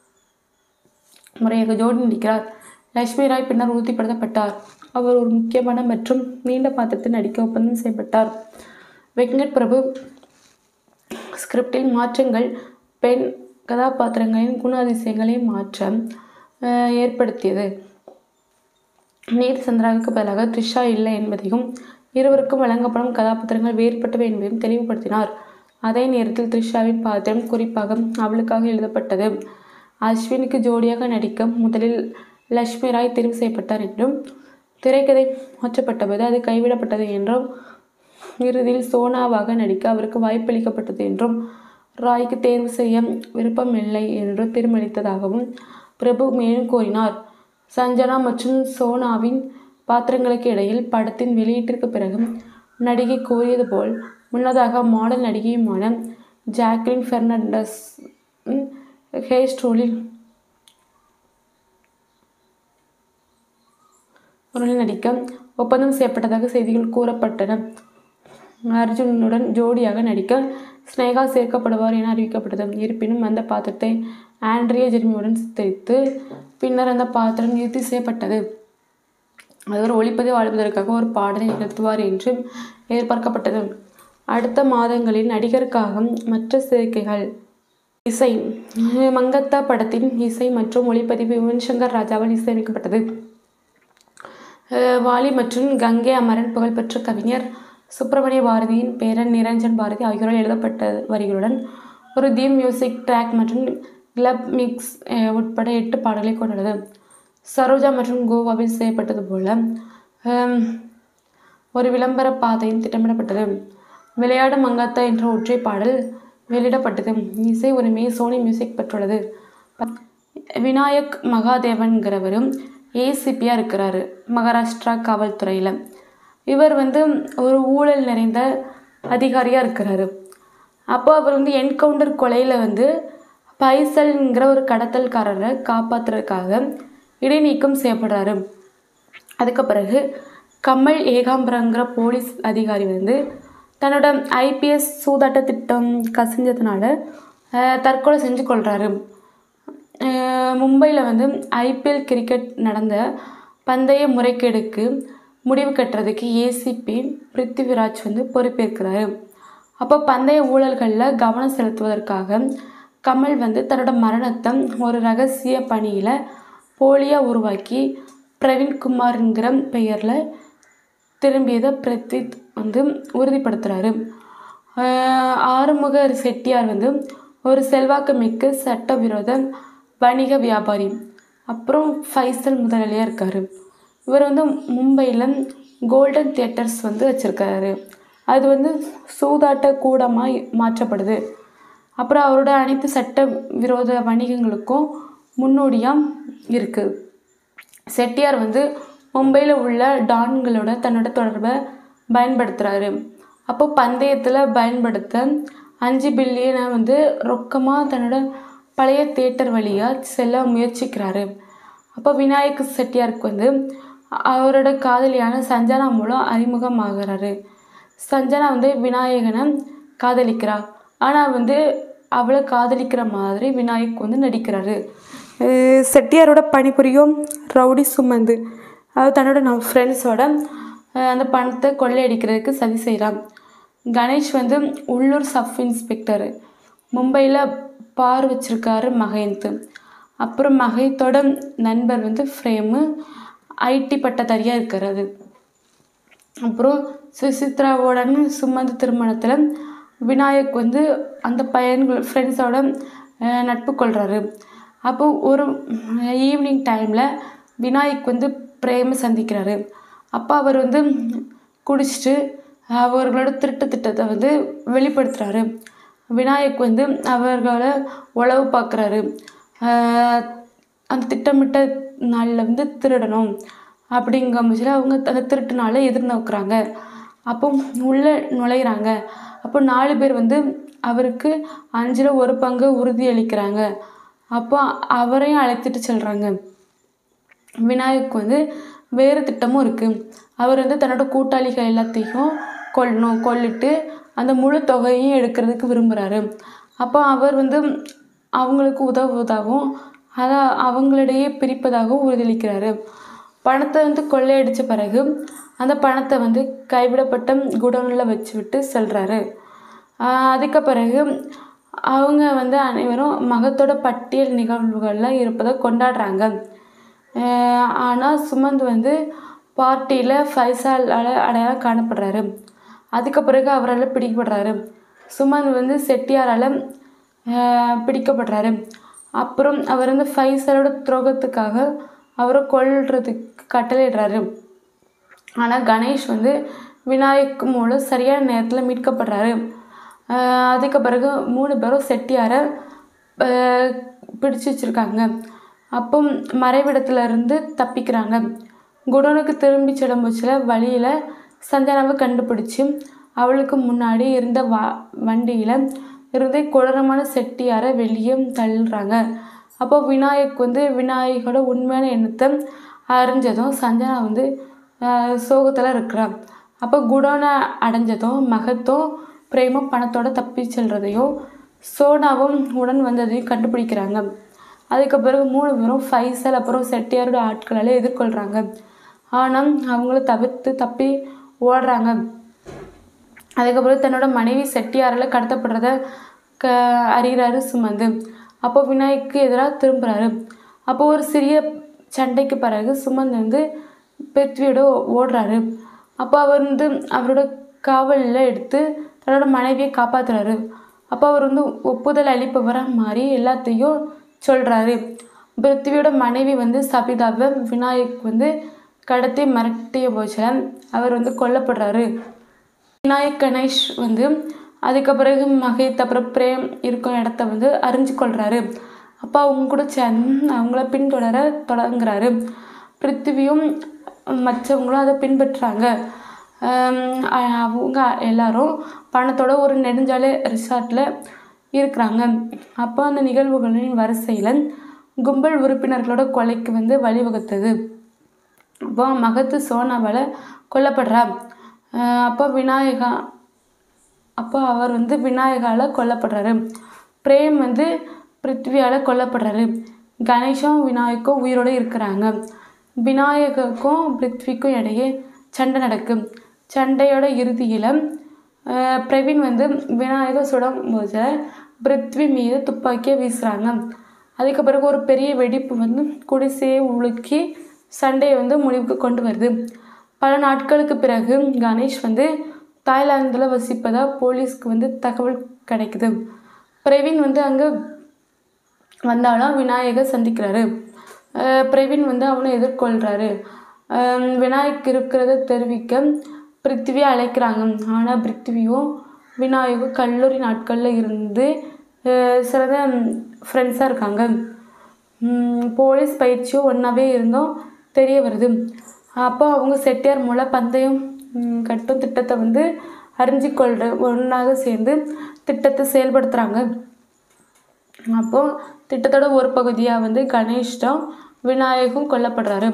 முறையாக ஜோடி நடிக்கிறார் லட்சுமி ராய் பின்னர் உறுதிப்படுத்தப்பட்டார் அவர் ஒரு முக்கியமான மற்றும் நீண்ட பாத்திரத்தில் நடிக்க ஒப்பந்தம் செய்யப்பட்டார் வெங்கட் பிரபு ஸ்கிரிப்டில் மாற்றங்கள் பெண் கதாபாத்திரங்களின் குணாதிசயங்களை மாற்ற அஹ், ஏற்படுத்தியது நீர் சந்திராவுக்கு பதிலாக த்ரிஷா இல்லை என்பதையும் இருவருக்கும் வழங்கப்படும் கதாபாத்திரங்கள் வேறுபட்டவை என்பதையும் தெளிவுபடுத்தினார் அதே நேரத்தில் த்ரிஷாவின் பாத்திரம் குறிப்பாக அவளுக்காக எழுதப்பட்டது அஸ்வினுக்கு ஜோடியாக நடிக்க முதலில் லக்ஷ்மி ராய் தெரிவு செய்யப்பட்டார் என்றும் திரைக்கதை மாற்றப்பட்டபோது அது கைவிடப்பட்டது என்றும் இறுதியில் சோனாவாக நடிக்க அவருக்கு வாய்ப்பளிக்கப்பட்டது என்றும் ராய்க்கு தேர்வு செய்ய விருப்பமில்லை என்று தீர்மானித்ததாகவும் பிரபு மேலும் கூறினார் சஞ்சனா மற்றும் சோனாவின் பாத்திரங்களுக்கு இடையில் படத்தின் வெளியீட்டிற்கு பிறகு நடிகை கூறியது போல் முன்னதாக மாடல் நடிகையுமான ஜாக்லின் பெர்னாண்டஸ் ஹேர் ஸ்டோலில் ஒரு நடிக்க ஒப்பந்தம் செய்யப்பட்டதாக செய்திகள் கூறப்பட்டன அர்ஜுனுடன் ஜோடியாக நடிக்க ஸ்னேகா சேர்க்கப்படுவார் என அறிவிக்கப்பட்டது இருப்பினும் அந்த பாத்திரத்தை ஆண்ட்ரியா ஜெர்மியுடன் சித்தரித்து பின்னர் அந்த பாத்திரம் நிறுத்தி செய்யப்பட்டது அவர் ஒளிப்பதிவு ஆடுவதற்காக ஒரு பாடலை நிகழ்த்துவார் என்று எதிர்பார்க்கப்பட்டது அடுத்த மாதங்களில் நடிகருக்காக மற்ற சேர்க்கைகள் இசை மங்கத்தா படத்தின் இசை மற்றும் ஒளிப்பதிவு யுவன் சங்கர் ராஜாவால் இசையமைக்கப்பட்டது அஹ் வாலி மற்றும் கங்கை அமரன் புகழ்பெற்ற கவிஞர் சுப்பிரமணிய பாரதியின் பேரன் நிரஞ்சன் பாரதி ஆகியோரால் எழுதப்பட்ட வரிகளுடன் ஒரு தீம் மியூசிக் ட்ராக் மற்றும் கிளப் மிக்ஸ் அஹ், உட்பட எட்டு பாடல்களை கொண்டுள்ளது சரோஜா மற்றும் கோவாவில் செய்யப்பட்டது போல ஹம், ஒரு விளம்பர பாதையும் திட்டமிடப்பட்டது விளையாடு மங்காத்தா என்ற ஒற்றை பாடல் வெளியிடப்பட்டது இசை உரிமையை சோனி மியூசிக் பெற்றுள்ளது விநாயக் மகாதேவன்கிறவரும் ஏசிபியாக இருக்கிறாரு மகாராஷ்டிரா காவல்துறையில் இவர் வந்து ஒரு ஊழல் நிறைந்த அதிகாரியாக இருக்கிறாரு அப்போ அவர் வந்து என்கவுண்டர் கொலையில் வந்து பைசல்ங்கிற ஒரு கடத்தல்காரரை காப்பாற்றுறதுக்காக இடைநீக்கம் செய்யப்படுறாரு அதுக்கு பிறகு கமல் ஏகாம்பரங்கிற போலீஸ் அதிகாரி வந்து தன்னோட ஐபிஎஸ் சூதாட்ட திட்டம் கசிஞ்சதுனால அஹ், தற்கொலை செஞ்சு கொள்கிறாரு மும்பையில் வந்து ஐபிஎல் கிரிக்கெட் நடந்த பந்தய முறைகேடுக்கு முடிவு கட்டுறதுக்கு ஏசிபி பிருத்திவிராஜ் வந்து பொறுப்பேற்கிறாரு அப்போ பந்தய ஊழல்களில் கவனம் செலுத்துவதற்காக கமல் வந்து தன்னோட மரணத்தை ஒரு ரகசிய பணியில் போலியாக உருவாக்கி பிரவீன்குமார்ங்கிற பெயரில் திரும்பியதை பிரத்வித் வந்து உறுதிப்படுத்துகிறாரு ஆறுமுக செட்டியார் வந்து ஒரு செல்வாக்கு மிக்க சட்டவிரோத வணிக வியாபாரி அப்புறம் ஃபைசல் முதலாளியாக இருக்கார் இவர் வந்து மும்பையில் கோல்டன் தியேட்டர்ஸ் வந்து வச்சுருக்காரு அது வந்து சூதாட்ட கூடமாக மாற்றப்படுது அப்புறம் அவரோட அனைத்து சட்ட விரோத வணிகங்களுக்கும் முன்னோடியாக இருக்குது செட்டியார் வந்து மும்பையில் உள்ள டான்களோட தன்னோட தொடர்பை பயன்படுத்துகிறாரு அப்போ பந்தயத்தில் பயன்படுத்த அஞ்சு பில்லியனை வந்து ரொக்கமாக தன்னோட பழைய தேட்டர் வழியாக செல்ல முயற்சிக்கிறாரு அப்போ விநாயக் செட்டியாருக்கு வந்து அவரோட காதலியான சஞ்சனா மூலம் அறிமுகமாகிறாரு சஞ்சனா வந்து விநாயகனை காதலிக்கிறா ஆனால் வந்து அவளை காதலிக்கிற மாதிரி விநாயக் வந்து நடிக்கிறாரு அஹ் செட்டியாரோட பணிபுரியும் ரவுடி சுமந்து அது தன்னோட நம்ம ஃப்ரெண்ட்ஸோட அந்த பணத்தை கொள்ளையடிக்கிறதுக்கு சதி செய்கிறான் கணேஷ் வந்து உள்ளூர் சப் இன்ஸ்பெக்டர் மும்பையில் பார் வச்சிருக்காரு மகேந்த் அப்புறம் மகேத்தோட நண்பர் வந்து ஃப்ரேமு ஐடி பட்டதாரியாக இருக்கிறது அப்புறம் சுசித்ராவோட சுமந்த் திருமணத்தில் விநாயக் வந்து அந்த பையன்கள் ஃப்ரெண்ட்ஸோட நட்பு கொள்கிறாரு அப்போ ஒரு ஈவினிங் டைமில் விநாயக் வந்து பிரேமை சந்திக்கிறாரு அப்போ அவர் வந்து குடிச்சிட்டு அவர்களோட திருட்டு திட்டத்தை வந்து வெளிப்படுத்துகிறாரு விநாயக் வந்து அவர்களை உளவு பார்க்குறாரு அந்த திட்டமிட்ட நாளில் வந்து திருடணும் அப்படிங்கிற பட்சத்தில் அவங்க அந்த திருட்டுனால எதிர்நோக்குறாங்க அப்போ உள்ளே நுழையிறாங்க அப்போ நாலு பேர் வந்து அவருக்கு அஞ்சில் ஒரு பங்கு உறுதியளிக்கிறாங்க அப்போ அவரையும் அழைத்துட்டு செல்கிறாங்க விநாயக் வந்து வேறு திட்டமும் இருக்குது அவர் வந்து தன்னோட கூட்டாளிகள் எல்லாத்தையும் கொல்லணும் கொல்லிட்டு அந்த முழு தொகையையும் எடுக்கிறதுக்கு விரும்புகிறாரு அப்போ அவர் வந்து அவங்களுக்கு உதவுவதாகவும் அதை அவங்களிடையே பிரிப்பதாகவும் உறுதியளிக்கிறாரு பணத்தை வந்து கொள்ளையடித்த பிறகு அந்த பணத்தை வந்து கைவிடப்பட்ட குடோனில் வச்சு விட்டு செல்கிறாரு அதுக்கு பிறகு அவங்க வந்து அனைவரும் மகத்தோட பட்டியல் நிகழ்வுகளில் இருப்பதை கொண்டாடுறாங்க ஆனால் சுமந்த் வந்து பார்ட்டியில் ஃபைசாலால் அடையாளம் காணப்படுறாரு அதுக்கு பிறகு அவரால் பிடிக்கப்படுறாரு சுமந்த் வந்து செட்டியாரால் பிடிக்கப்படுறாரு அப்புறம் அவர் வந்து ஃபைசலோட துரோகத்துக்காக அவரை கொல்றதுக்கு கட்டளையிடுறாரு ஆனால் கணேஷ் வந்து விநாயக் மூலம் சரியான நேரத்தில் மீட்கப்படுறாரு அதுக்கு பிறகு மூணு பேரும் செட்டியாரை பிடிச்சு வச்சுருக்காங்க அப்போ மறைவிடத்துல இருந்து தப்பிக்கிறாங்க குடோனுக்கு திரும்பி செல்லும்போச்சில் வழியில் சஞ்சனாவை கண்டுபிடிச்சி அவளுக்கு முன்னாடி இருந்த வா வண்டியில் இருந்து கொடூரமான செட்டியாரை வெளியே தள்ளுறாங்க அப்போ விநாயக் வந்து விநாயகோட உண்மையான எண்ணத்தை அறிஞ்சதும் சஞ்சனா வந்து சோகத்தில் இருக்கிறான் அப்போ குடோனை அடைஞ்சதும் மகத்தும் பிரேமும் பணத்தோட தப்பி செல்றதையும் சோனாவும் உடன் வந்ததையும் கண்டுபிடிக்கிறாங்க அதுக்கு பிறகு மூணு பேரும் ஃபைசல் அப்புறம் செட்டியாரோட ஆட்களால் எதிர்கொள்கிறாங்க ஆனால் அவங்கள தவிர்த்து தப்பி ஓடுறாங்க அதுக்கப்புறம் தன்னோட மனைவி செட்டியாரால் கடத்தப்படுறத க அறிகிறாரு சுமந்து அப்போ விநாயக்கு எதிராக திரும்புகிறாரு அப்போ ஒரு சிறிய சண்டைக்கு பிறகு சுமந்த் வந்து பிருத்வியோட ஓடுறாரு அப்போ அவர் வந்து அவரோட காவலில் எடுத்து தன்னோட மனைவியை காப்பாற்றுறாரு அப்போ அவர் வந்து ஒப்புதல் அளிப்பவராக மாறி எல்லாத்தையும் சொல்கிறாரு பிருத்திவியோட மனைவி வந்து சபிதாவை விநாயக் வந்து கடத்தி மிரட்டிய போச்சில் அவர் வந்து கொல்லப்படுறாரு விநாயக் கணேஷ் வந்து அதுக்கு பிறகு மகேத் அப்புறம் பிரேம் இருக்கும் இடத்த வந்து அறிஞ்சு கொள்கிறாரு அப்போ அவங்க கூட சேர்ந்து அவங்கள பின்தொடர தொடங்குறாரு பிருத்திவியும் மற்றவங்களும் அதை பின்பற்றுறாங்க அவங்க எல்லாரும் பணத்தோட ஒரு நெடுஞ்சாலை ரிசார்ட்டில் இருக்கிறாங்க அப்போ அந்த நிகழ்வுகளின் வரிசையில் கும்பல் உறுப்பினர்களோட கொலைக்கு வந்து வழிவகுத்தது அப்போ மகத்து சோனாவால் கொல்லப்படுறா அப்போ விநாயகா அப்போ அவர் வந்து விநாயகால் கொல்லப்படுறாரு பிரேம் வந்து பிருத்வியால் கொல்லப்படுறாரு கணேஷும் விநாயக்கும் உயிரோடு இருக்கிறாங்க விநாயகருக்கும் பிருத்விக்கும் இடையே சண்டை நடக்கும் சண்டையோட இறுதியில் பிரவீன் வந்து விநாயகர் சுடும் போது பிருத்வி மீது துப்பாக்கியை வீசுகிறாங்க அதுக்கு பிறகு ஒரு பெரிய வெடிப்பு வந்து குடிசையை உலுக்கி சண்டையை வந்து முடிவுக்கு கொண்டு வருது பல நாட்களுக்கு பிறகு கணேஷ் வந்து தாய்லாந்தில் வசிப்பதாக போலீஸ்க்கு வந்து தகவல் கிடைக்குது பிரவீன் வந்து அங்கே வந்தாலும் விநாயகர் சந்திக்கிறாரு பிரவீன் வந்து அவனை எதிர்கொள்கிறாரு விநாயக் இருக்கிறத தெரிவிக்க பிருத்திவியை அழைக்கிறாங்க ஆனால் பிருத்திவியும் விநாயகும் கல்லூரி நாட்களில் இருந்து சிறந்த ஃப்ரெண்ட்ஸாக இருக்காங்க போலீஸ் பயிற்சியும் ஒன்றாவே இருந்தும் தெரிய வருது அப்போ அவங்க செட்டியார் மூலம் பந்தயம் கட்டும் திட்டத்தை வந்து அறிஞ்சிக்கொள்ற ஒன்றாக சேர்ந்து திட்டத்தை செயல்படுத்துகிறாங்க அப்போது திட்டத்தோட ஒரு பகுதியாக வந்து கணேஷ் தான் விநாயகும் கொல்லப்படுறாரு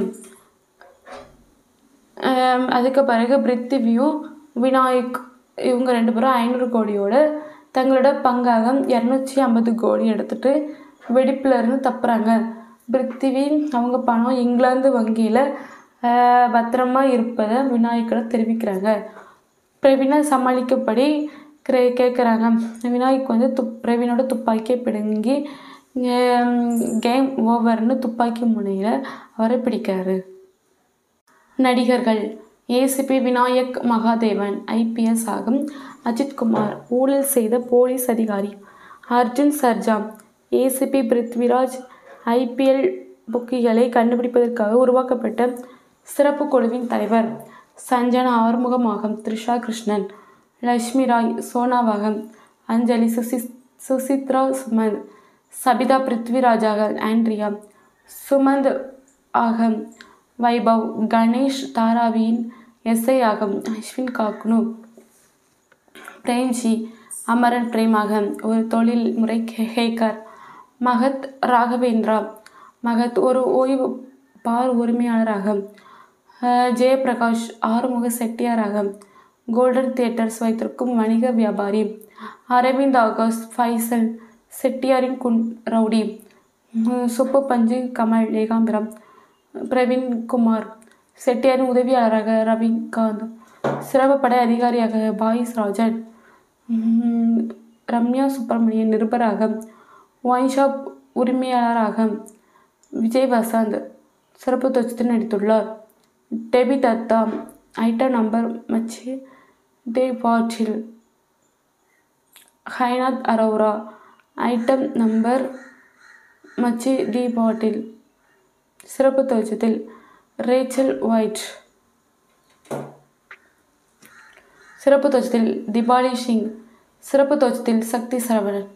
ஆம், அதுக்கு பிறகு பிருத்திவியும் விநாயக் இவங்க ரெண்டு பேரும் ஐநூறு கோடியோட தங்களோட பங்காக இரநூத்தி ஐம்பது கோடி எடுத்துட்டு வெடிப்புல இருந்து தப்புறாங்க பிருத்திவி அவங்க பணம் இங்கிலாந்து வங்கியில் பத்திரமா இருப்பதை விநாயக்கிடம் தெரிவிக்கிறாங்க பிரவீனை சமாளிக்கப்படி கே கேட்குறாங்க விநாயக் வந்து துப் பிரவீனோட துப்பாக்கியை பிடுங்கி கேம் ஓவர்னு துப்பாக்கி முனையில் அவரை பிடிக்கிறாரு நடிகர்கள் ஏசிபி விநாயக் மகாதேவன் ஐபிஎஸ் ஆகும் அஜித்குமார் ஊழல் செய்த போலீஸ் அதிகாரி அர்ஜுன் சர்ஜா ஏசிபி பிருத்விராஜ் ஐபிஎல் புக்கிகளை கண்டுபிடிப்பதற்காக உருவாக்கப்பட்ட சிறப்பு குழுவின் தலைவர் சஞ்சனா ஆறுமுகமாகம் த்ரிஷா கிருஷ்ணன் லட்சுமி ராய் சோனாவாகம் அஞ்சலி சுசி சுசித்ரா சுமந்த் சபிதா பிருத்விராஜாக ஆண்ட்ரியா சுமந்த் ஆகம் வைபவ் கணேஷ் தாராவியின் எஸ்ஐ ஆகம் அஸ்வின் காக்னு பிரேம்ஜி அமரன் பிரேமாக ஒரு தொழில் முறை ஹேக்கர் மகத் ராகவேந்திரா மகத் ஒரு ஓய்வு பார் உரிமையாளராக அஹ், ஜெயபிரகாஷ் ஆறுமுக செட்டியாராக கோல்டன் தியேட்டர்ஸ் வைத்திருக்கும் வணிக வியாபாரி அரவிந்த் ஆகாஷ் ஃபைசல் செட்டியாரின் குன் ரவுடி உம், சுப்பு பஞ்சு கமல் ஏகாம்பரம் பிரவீன் குமார் செட்டியாரின் உதவியாளராக ரவிகாந்த் சிறப்பு படை அதிகாரியாக பாயிஸ் ராஜன் உம், ரம்யா சுப்பிரமணியன் நிருபராக ஒயின் ஷாப் உரிமையாளராக விஜய் வசந்த் சிறப்பு தொச்சத்தில் நடித்துள்ளார் டெபி தத்தா ஐட்டம் நம்பர் மச்சி டே பாட்டில் ஹைனாத் அரோரா ஐட்டம் நம்பர் மச்சி டி பாட்டில் சிறப்பு தோற்றத்தில் ரேச்சல் ஒயிட் சிறப்பு தோற்றத்தில் திபாலி சிங் சிறப்பு தோற்றத்தில் சக்தி சரவணன்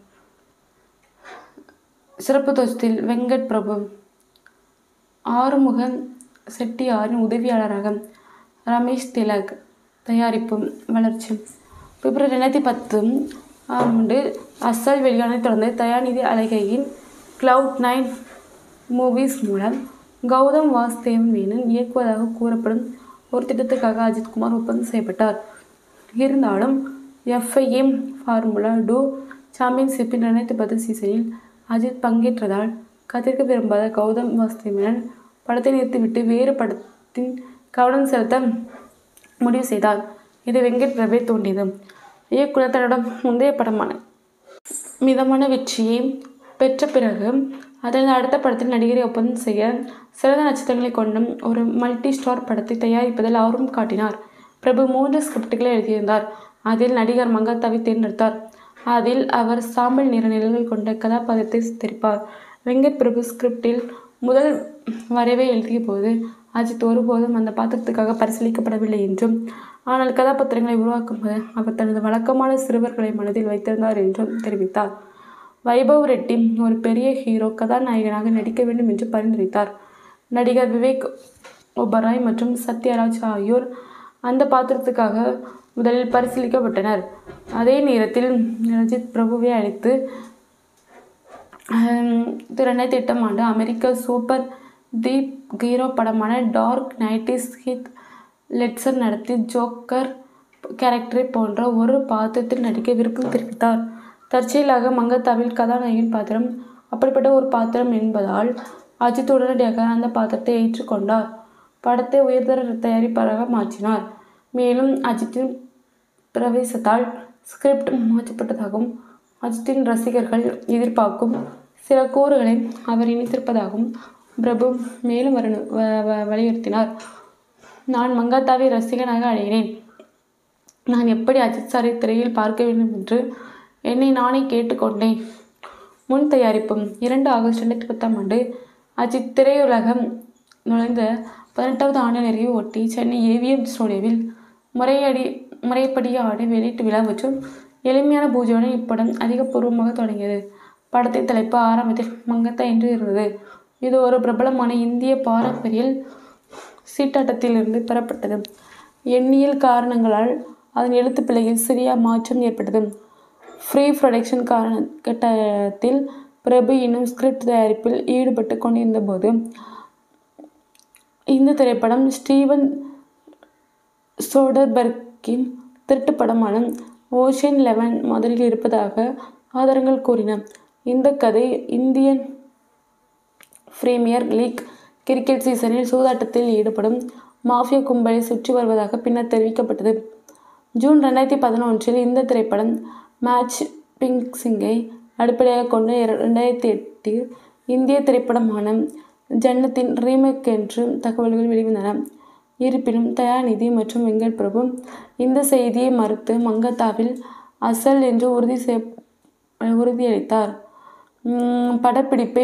சிறப்பு தோற்றத்தில் வெங்கட் பிரபு ஆறுமுகன் செட்டியாரின் உதவியாளராக ரமேஷ் திலக் தயாரிப்பு வளர்ச்சி பிப்ரவரி ரெண்டாயிரத்தி பத்து ஆண்டு அசல் வெளியான தொடர்ந்து தயாநிதி அழகையின் கிளவுட் நைன் மூவிஸ் மூலம் கௌதம் வாசுதேவ் மேனன் இயக்குவதாக கூறப்படும் ஒரு திட்டத்துக்காக அஜித்குமார் ஒப்பந்தம் செய்யப்பட்டார் இருந்தாலும் எஃப்ஐஎம் ஃபார்முலா டூ சாம்பியன்ஷிப்பின் ரெண்டாயிரத்தி பத்து சீசனில் அஜித் பங்கேற்றதால் கத்திருக்க விரும்பாத கௌதம் வாசுதேவ் மேனன் படத்தை நிறுத்திவிட்டு வேறு படத்தின் கவனம் செலுத்த முடிவு செய்தார் இது வெங்கட் பிரபே தோன்றியது இயக்குனர் தன்னோட முந்தைய படமான மிதமான வெற்றியை பெற்ற பிறகு அதன் அடுத்த படத்தில் நடிகரை ஒப்பந்தம் செய்ய சிறந்த நட்சத்திரங்களை கொண்ட ஒரு மல்டி ஸ்டார் படத்தை தயாரிப்பதில் ஆர்வம் காட்டினார் பிரபு மூன்று ஸ்கிரிப்டுகளை எழுதியிருந்தார் அதில் நடிகர் மங்காத்தாவை தேர்ந்தெடுத்தார் அதில் அவர் சாம்பல் நிற நிழல்கள் கொண்ட கதாபாத்திரத்தை சித்தரிப்பார் வெங்கட் பிரபு ஸ்கிரிப்டில் முதல் வரைவை எழுதிய போது அஜித் ஒருபோதும் அந்த பாத்திரத்துக்காக பரிசீலிக்கப்படவில்லை என்றும் ஆனால் கதாபாத்திரங்களை உருவாக்கும்போது அவர் தனது வழக்கமான சிறுவர்களை மனதில் வைத்திருந்தார் என்றும் தெரிவித்தார் வைபவ் ரெட்டி ஒரு பெரிய ஹீரோ கதாநாயகனாக நடிக்க வேண்டும் என்று பரிந்துரைத்தார் நடிகர் விவேக் ஒபராய் மற்றும் சத்யராஜ் ஆகியோர் அந்த பாத்திரத்துக்காக முதலில் பரிசீலிக்கப்பட்டனர் அதே நேரத்தில் ரஜித் பிரபுவை அழைத்து இது ரெண்டாயிரத்தி எட்டாம் ஆண்டு அமெரிக்க சூப்பர் தீப் ஹீரோ படமான டார்க் நைட்டிஸ் ஹித் லெட்சர் நடத்தி ஜோக்கர் கேரக்டரை போன்ற ஒரு பாத்திரத்தில் நடிக்க விருப்பம் தெரிவித்தார் தற்செயலாக மங்கத்தாவில் கதாநாயகின் பாத்திரம் அப்படிப்பட்ட ஒரு பாத்திரம் என்பதால் அஜித் உடனடியாக அந்த பாத்திரத்தை ஏற்றுக்கொண்டார் படத்தை உயர்தர தயாரிப்பாளராக மாற்றினார் மேலும் அஜித்தின் பிரவேசத்தால் ஸ்கிரிப்ட் மாற்றப்பட்டதாகவும் அஜித்தின் ரசிகர்கள் எதிர்பார்க்கும் சில கூறுகளை அவர் இணைத்திருப்பதாகவும் பிரபு மேலும் வர- வ- வ- வலியுறுத்தினார் நான் மங்காத்தாவை ரசிகனாக அடைகிறேன் நான் எப்படி அஜித் சாரை திரையில் பார்க்க வேண்டும் என்று என்னை நானே கேட்டுக்கொண்டேன் முன் தயாரிப்பு இரண்டு ஆகஸ்ட் ரெண்டாயிரத்தி பத்தாம் ஆண்டு அஜித் திரையுலகம் நுழைந்த பதினெட்டாவது ஆண்டு நிறைவை ஒட்டி சென்னை ஏவிஎம் ஸ்டுடியோவில் முறையடி முறைப்படியான வெளியீட்டு விழா மற்றும் எளிமையான பூஜையுடன் இப்படம் அதிகபூர்வமாக தொடங்கியது படத்தின் தலைப்பு ஆரம்பத்தில் மங்கத்தா என்று இருந்தது இது ஒரு பிரபலமான இந்திய பாரம்பரிய சீட்டாட்டத்திலிருந்து பெறப்பட்டது எண்ணியல் காரணங்களால் அதன் எழுத்துப்பிழையில் சிறிய மாற்றம் ஏற்பட்டது ஃப்ரீ ப்ரொடக்ஷன் காலகட்டத்தில் பிரபு இன்னும் ஸ்கிரிப்ட் தயாரிப்பில் ஈடுபட்டு கொண்டிருந்தபோது இந்த திரைப்படம் ஸ்டீவன் சோடர்பர்க்கின் திருட்டு படமான ஓஷன் லெவன் முதலில் இருப்பதாக ஆதாரங்கள் கூறின இந்த கதை இந்தியன் பிரீமியர் லீக் கிரிக்கெட் சீசனில் சூதாட்டத்தில் ஈடுபடும் மாஃபியா கும்பலை சுற்றி வருவதாக பின்னர் தெரிவிக்கப்பட்டது ஜூன் ரெண்டாயிரத்தி பதினொன்றில் இந்த திரைப்படம் மேட்ச் பிங்சிங்கை அடிப்படையாக கொண்டு ரெண்டாயிரத்தி எட்டில் இந்திய திரைப்படமான ஜன்னத்தின் ரீமேக் என்று தகவல்கள் வெளிவந்தன இருப்பினும் தயாநிதி மற்றும் வெங்கட் பிரபு இந்த செய்தியை மறுத்து மங்கத்தாவில் அசல் என்று உறுதி செய் உறுதியளித்தார் உம், படப்பிடிப்பை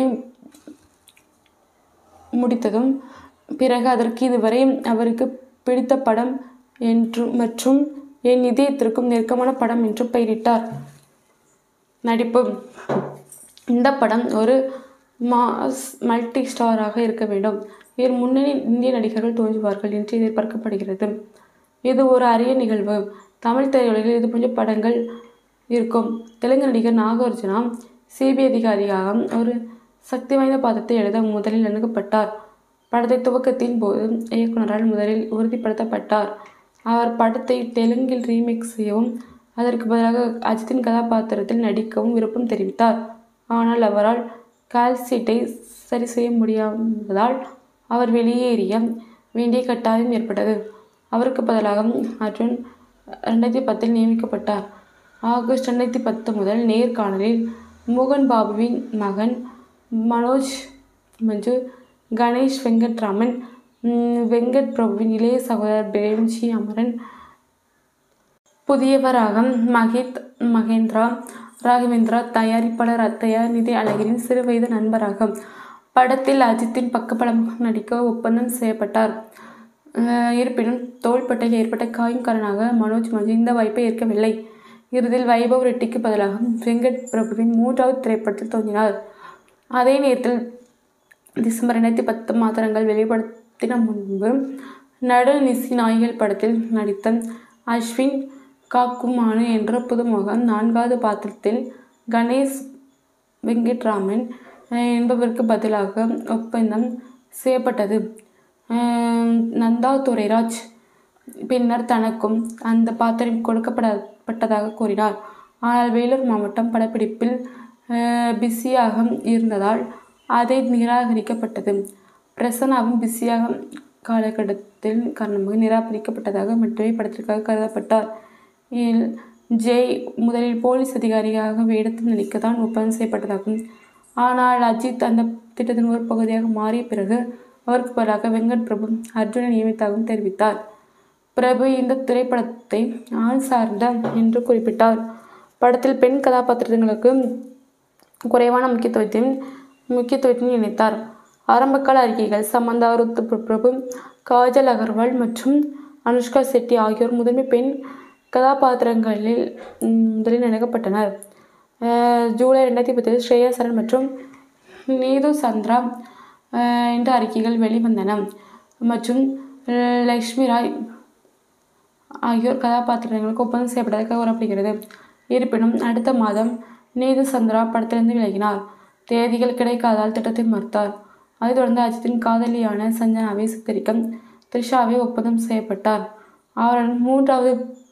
முடித்ததும் பிறகு அதற்கு இதுவரை அவருக்கு பிடித்த படம் என்று மற்றும் என் இதயத்திற்கும் நெருக்கமான படம் என்று பெயரிட்டார் நடிப்பு இந்த படம் ஒரு மாஸ் மல்டி ஸ்டாராக இருக்க வேண்டும் இதில் முன்னணி இந்திய நடிகர்கள் தோன்றுவார்கள் என்று எதிர்பார்க்கப்படுகிறது இது ஒரு அரிய நிகழ்வு தமிழ் திரையுலகில் இது போன்ற படங்கள் இருக்கும் தெலுங்கு நடிகர் நாகார்ஜுனா சிபிஐ அதிகாரியாக ஒரு சக்தி வாய்ந்த பாத்திரத்தை எழுத முதலில் அணுகப்பட்டார் படத்தை துவக்கத்தின் போது இயக்குனரால் முதலில் உறுதிப்படுத்தப்பட்டார் அவர் படத்தை தெலுங்கில் ரீமேக் செய்யவும் அதற்கு பதிலாக அஜித்தின் கதாபாத்திரத்தில் நடிக்கவும் விருப்பம் தெரிவித்தார் ஆனால் அவரால் கால்சீட்டை சரி செய்ய முடியாததால் அவர் வெளியேறிய வேண்டிய கட்டாயம் ஏற்பட்டது அவருக்கு பதிலாக அர்ஜுன் ரெண்டாயிரத்தி பத்தில் நியமிக்கப்பட்டார் ஆகஸ்ட் ரெண்டாயிரத்தி பத்து முதல் நேர்காணலில் மோகன் பாபுவின் மகன் மனோஜ் மஞ்சு கணேஷ் வெங்கட்ராமன் உம், வெங்கட் பிரபுவின் இளைய சகோதரர் பிரேம்ஜி அமரன் புதியவராக மஹித் மகேந்திரா ராகவேந்திரா தயாரிப்பாளர் தயாநிதி அழகிரின் சிறுவயது நண்பராக படத்தில் அஜித்தின் பக்கபலமாக நடிக்க ஒப்பந்தம் செய்யப்பட்டார் அஹ் இருப்பினும் தோள்பட்டையில் ஏற்பட்ட காயம் காரணமாக மனோஜ் மஞ்சு இந்த வாய்ப்பை ஏற்கவில்லை இறுதியில் வைபவ் ரெட்டிக்கு பதிலாக வெங்கட் பிரபுவின் மூன்றாவது திரைப்படத்தில் தோன்றினார் அதே நேரத்தில் டிசம்பர் ரெண்டாயிரத்தி பத்து மாத்திரங்கள் வெளிப்படுத்தின முன்பு நடு நிசி நாய்கள் படத்தில் நடித்த அஸ்வின் காக்குமானு என்ற புதுமுகம் நான்காவது பாத்திரத்தில் கணேஷ் வெங்கட்ராமன் அஹ், என்பவருக்கு பதிலாக ஒப்பந்தம் செய்யப்பட்டது அஹ், நந்தா துரைராஜ் பின்னர் தனக்கும் அந்த பாத்திரம் கொடுக்கப்படப்பட்டதாக கூறினார் ஆனால் வேலூர் மாவட்டம் படப்பிடிப்பில் அஹ், பிஸியாக இருந்ததால் அதை நிராகரிக்கப்பட்டது பிரசன்னாவும் பிஸியாக காலகட்டத்தில் காரணமாக நிராகரிக்கப்பட்டதாக மட்டுமே படத்திற்காக கருதப்பட்டார் இதில் ஜெய் முதலில் போலீஸ் அதிகாரியாக வேடத்தில் நடிக்கத்தான் ஒப்பந்தம் செய்யப்பட்டதாகும் ஆனால் அஜித் அந்த திட்டத்தின் ஒரு பகுதியாக மாறிய பிறகு அவருக்கு பதிலாக வெங்கட் பிரபு அர்ஜுனை நியமித்தாகவும் தெரிவித்தார் பிரபு இந்த திரைப்படத்தை ஆண் சார்ந்த என்று குறிப்பிட்டார் படத்தில் பெண் கதாபாத்திரங்களுக்கு குறைவான முக்கியத்துவத்தையும் முக்கியத்துவத்தையும் இணைத்தார் ஆரம்பகால அறிக்கைகள் சமந்தா ருத்து பிரபு காஜல் அகர்வால் மற்றும் அனுஷ்கா செட்டி ஆகியோர் முதன்மை பெண் கதாபாத்திரங்களில் ம், முதலில் நினைக்கப்பட்டனர் அஹ், ஜூலை ரெண்டாயிரத்தி பத்தில் ஸ்ரேயா சரண் மற்றும் நீது சந்திரா அஹ், என்ற அறிக்கைகள் வெளிவந்தன மற்றும் அஹ், லக்ஷ்மி ராய் ஆகியோர் கதாபாத்திரங்களுக்கு ஒப்பந்தம் செய்யப்பட்டதாக கூறப்படுகிறது இருப்பினும் அடுத்த மாதம் நீது சந்திரா படத்திலிருந்து விலகினார் தேதிகள் கிடைக்காதால் திட்டத்தை மறுத்தார் அதைத் தொடர்ந்து அஜித்தின் காதலியான சஞ்சனாவை சித்தரிக்க த்ரிஷாவை ஒப்பந்தம் செய்யப்பட்டார் அவருடன் மூன்றாவது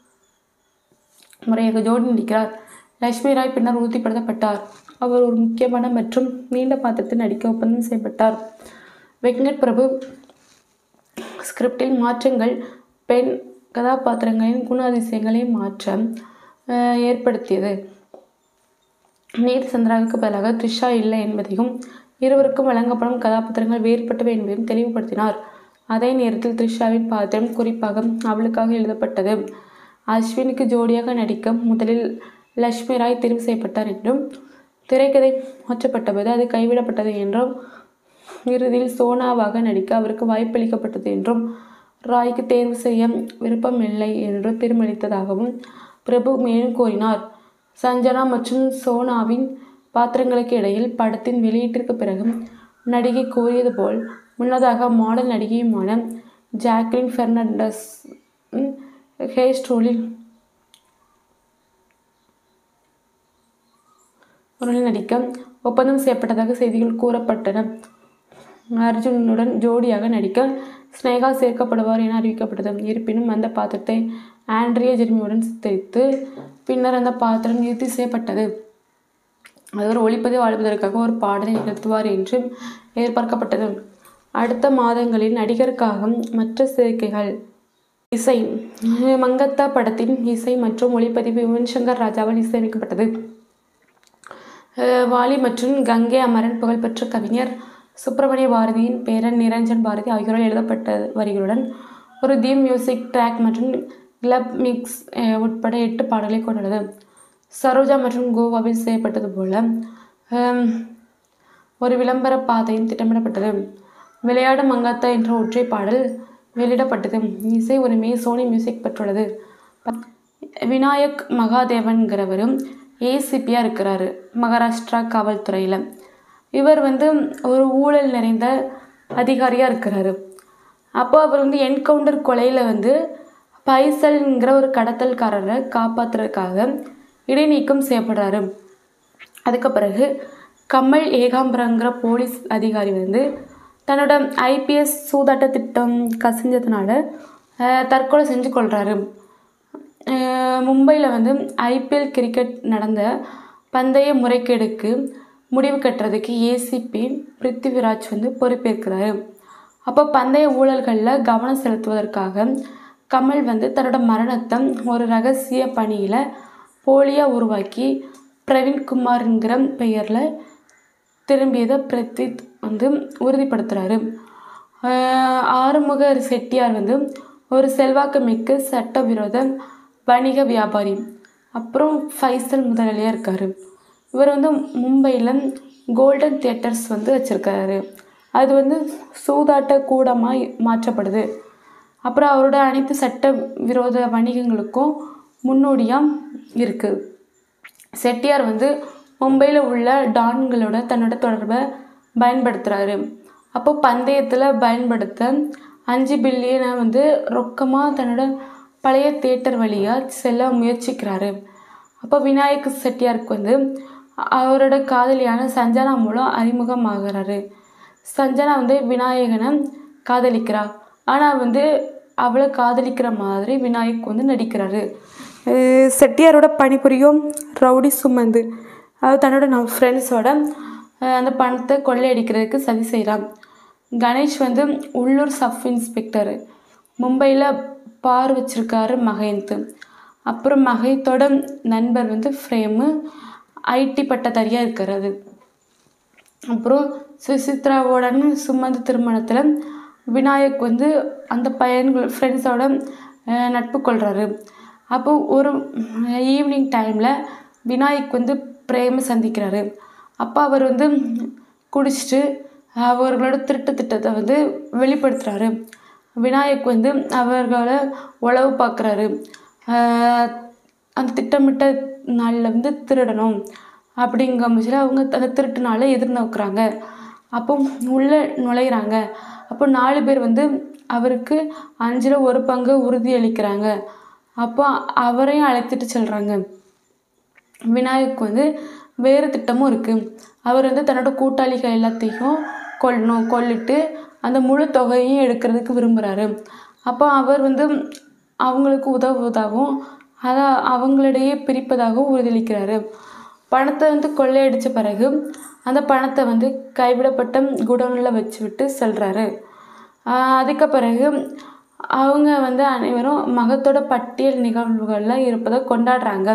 முறையாக ஜோடி நடிக்கிறார் லட்சுமி ராய் பின்னர் உறுதிப்படுத்தப்பட்டார் அவர் ஒரு முக்கியமான மற்றும் நீண்ட பாத்திரத்தில் நடிக்க ஒப்பந்தம் செய்யப்பட்டார் வெங்கட் பிரபு ஸ்கிரிப்டில் மாற்றங்கள் பெண் கதாபாத்திரங்களின் குணாதிசயங்களை மாற்ற அஹ், ஏற்படுத்தியது நீதி சந்திராவுக்கு பதிலாக த்ரிஷா இல்லை என்பதையும் இருவருக்கும் வழங்கப்படும் கதாபாத்திரங்கள் வேறுபட்டவை என்பதையும் தெளிவுபடுத்தினார் அதே நேரத்தில் த்ரிஷாவின் பாத்திரம் குறிப்பாக அவளுக்காக எழுதப்பட்டது அஸ்வினுக்கு ஜோடியாக நடிக்க முதலில் லட்சுமி ராய் தெரிவு செய்யப்பட்டார் என்றும் திரைக்கதை மாற்றப்பட்டபோது அது கைவிடப்பட்டது என்றும் இறுதியில் சோனாவாக நடிக்க அவருக்கு வாய்ப்பளிக்கப்பட்டது என்றும் ராய்க்கு தேர்வு செய்ய விருப்பமில்லை என்று தீர்மானித்ததாகவும் பிரபு மேலும் கூறினார் சஞ்சனா மற்றும் சோனாவின் பாத்திரங்களுக்கு இடையில் படத்தின் வெளியீட்டிற்கு பிறகு நடிகை கூறியது போல் முன்னதாக மாடல் நடிகையுமான ஜாக்லின் பெர்னாண்டஸ் ஹேர் ஸ்டோலில் உடனே நடிக்க ஒப்பந்தம் செய்யப்பட்டதாக செய்திகள் கூறப்பட்டன அர்ஜுனுடன் ஜோடியாக நடிக்க ஸ்னேகா சேர்க்கப்படுவார் என அறிவிக்கப்பட்டது இருப்பினும் அந்த பாத்திரத்தை ஆண்ட்ரியா ஜெர்மியுடன் சித்தரித்து பின்னர் அந்த பாத்திரம் நிறுத்தி செய்யப்பட்டது அவர் ஒளிப்பதிவு ஆடுவதற்காக ஒரு பாடலை நிகழ்த்துவார் என்று எதிர்பார்க்கப்பட்டது அடுத்த மாதங்களில் நடிகருக்காக மற்ற சேர்க்கைகள் இசை மங்கத்தா படத்தின் இசை மற்றும் ஒளிப்பதிவு யுவன் சங்கர் ராஜாவால் இசையமைக்கப்பட்டது அஹ் வாலி மற்றும் கங்கை அமரன் புகழ்பெற்ற கவிஞர் சுப்பிரமணிய பாரதியின் பேரன் நிரஞ்சன் பாரதி ஆகியோரால் எழுதப்பட்ட வரிகளுடன் ஒரு தீம் மியூசிக் ட்ராக் மற்றும் கிளப் மிக்ஸ் அஹ், உட்பட எட்டு பாடல்களை கொண்டுள்ளது சரோஜா மற்றும் கோவாவில் செய்யப்பட்டது போல ஹம், ஒரு விளம்பர பாதையும் திட்டமிடப்பட்டது விளையாடு மங்காத்தா என்ற ஒற்றை பாடல் வெளியிடப்பட்டது இசை உரிமையை சோனி மியூசிக் பெற்றுள்ளது விநாயக் மகாதேவன்கிறவரும் ஏசிபியாக இருக்கிறாரு மகாராஷ்டிரா காவல்துறையில் இவர் வந்து ஒரு ஊழல் நிறைந்த அதிகாரியாக இருக்கிறாரு அப்போ அவர் வந்து என்கவுண்டர் கொலையில் வந்து பைசல்ங்கிற ஒரு கடத்தல்காரரை காப்பாற்றுறதுக்காக இடைநீக்கம் செய்யப்படுறாரு அதுக்கு பிறகு கமல் ஏகாம்பரங்கிற போலீஸ் அதிகாரி வந்து தன்னோட ஐபிஎஸ் சூதாட்ட திட்டம் கசிஞ்சதுனால அஹ், தற்கொலை செஞ்சு கொள்கிறாரு மும்பையில் வந்து ஐபிஎல் கிரிக்கெட் நடந்த பந்தய முறைகேடுக்கு முடிவு கட்டுறதுக்கு ஏசிபி பிருத்திவிராஜ் வந்து பொறுப்பேற்கிறாரு அப்போ பந்தய ஊழல்களில் கவனம் செலுத்துவதற்காக கமல் வந்து தன்னோட மரணத்தை ஒரு ரகசிய பணியில் போலியாக உருவாக்கி பிரவீன்குமார்ங்கிற பெயரில் திரும்பியதை பிரத்வித் வந்து உறுதிப்படுத்துகிறாரு ஆறுமுக செட்டியார் வந்து ஒரு செல்வாக்கு மிக்க சட்டவிரோத வணிக வியாபாரி அப்புறம் ஃபைசல் முதலாளியாக இருக்கார் இவர் வந்து மும்பையில் கோல்டன் தியேட்டர்ஸ் வந்து வச்சுருக்காரு அது வந்து சூதாட்ட கூடமாக மாற்றப்படுது அப்புறம் அவரோட அனைத்து சட்ட விரோத வணிகங்களுக்கும் முன்னோடியாக இருக்குது செட்டியார் வந்து மும்பையில் உள்ள டான்களோட தன்னோட தொடர்பை பயன்படுத்துகிறாரு அப்போ பந்தயத்தில் பயன்படுத்த அஞ்சு பில்லியனை வந்து ரொக்கமாக தன்னோட பழைய தேட்டர் வழியாக செல்ல முயற்சிக்கிறாரு அப்போ விநாயக் செட்டியாருக்கு வந்து அவரோட காதலியான சஞ்சனா மூலம் அறிமுகமாகிறாரு சஞ்சனா வந்து விநாயகனை காதலிக்கிறா ஆனால் வந்து அவளை காதலிக்கிற மாதிரி விநாயக் வந்து நடிக்கிறாரு அஹ் செட்டியாரோட பணிபுரியும் ரவுடி சுமந்து அது தன்னோட நம்ம ஃப்ரெண்ட்ஸோட அந்த பணத்தை கொள்ளையடிக்கிறதுக்கு சதி செய்கிறான் கணேஷ் வந்து உள்ளூர் சப் இன்ஸ்பெக்டர் மும்பையில் பார் வச்சிருக்காரு மகேந்த் அப்புறம் மகேத்தோட நண்பர் வந்து ஃப்ரேமு ஐடி பட்டதாரியாக இருக்கிறது அப்புறம் சுசித்ராவோட சுமந்த் திருமணத்தில் விநாயக் வந்து அந்த பையன்கள் ஃப்ரெண்ட்ஸோட நட்பு கொள்கிறாரு அப்போ ஒரு ஈவினிங் டைமில் விநாயக் வந்து பிரேமை சந்திக்கிறாரு அப்போ அவர் வந்து குடிச்சிட்டு அவர்களோட திருட்டு திட்டத்தை வந்து வெளிப்படுத்துகிறாரு விநாயக் வந்து அவர்களை உளவு பார்க்குறாரு அந்த திட்டமிட்ட நாளில் வந்து திருடணும் அப்படிங்கிற பட்சத்தில் அவங்க அந்த திருட்டுனால எதிர்நோக்குறாங்க அப்போ உள்ளே நுழையிறாங்க அப்போ நாலு பேர் வந்து அவருக்கு அஞ்சில் ஒரு பங்கு உறுதியளிக்கிறாங்க அப்போ அவரையும் அழைத்துட்டு செல்கிறாங்க விநாயக் வந்து வேறு திட்டமும் இருக்குது அவர் வந்து தன்னோட கூட்டாளிகள் எல்லாத்தையும் கொல்லணும் கொல்லிட்டு அந்த முழு தொகையையும் எடுக்கிறதுக்கு விரும்புகிறாரு அப்போ அவர் வந்து அவங்களுக்கு உதவுவதாகவும் அதை அவங்களிடையே பிரிப்பதாகவும் உறுதியளிக்கிறாரு பணத்தை வந்து கொள்ளையடித்த பிறகு அந்த பணத்தை வந்து கைவிடப்பட்ட குடோனில் வச்சு விட்டு செல்கிறாரு அதுக்கு பிறகு அவங்க வந்து அனைவரும் மகத்தோட பட்டியல் நிகழ்வுகளில் இருப்பதை கொண்டாடுறாங்க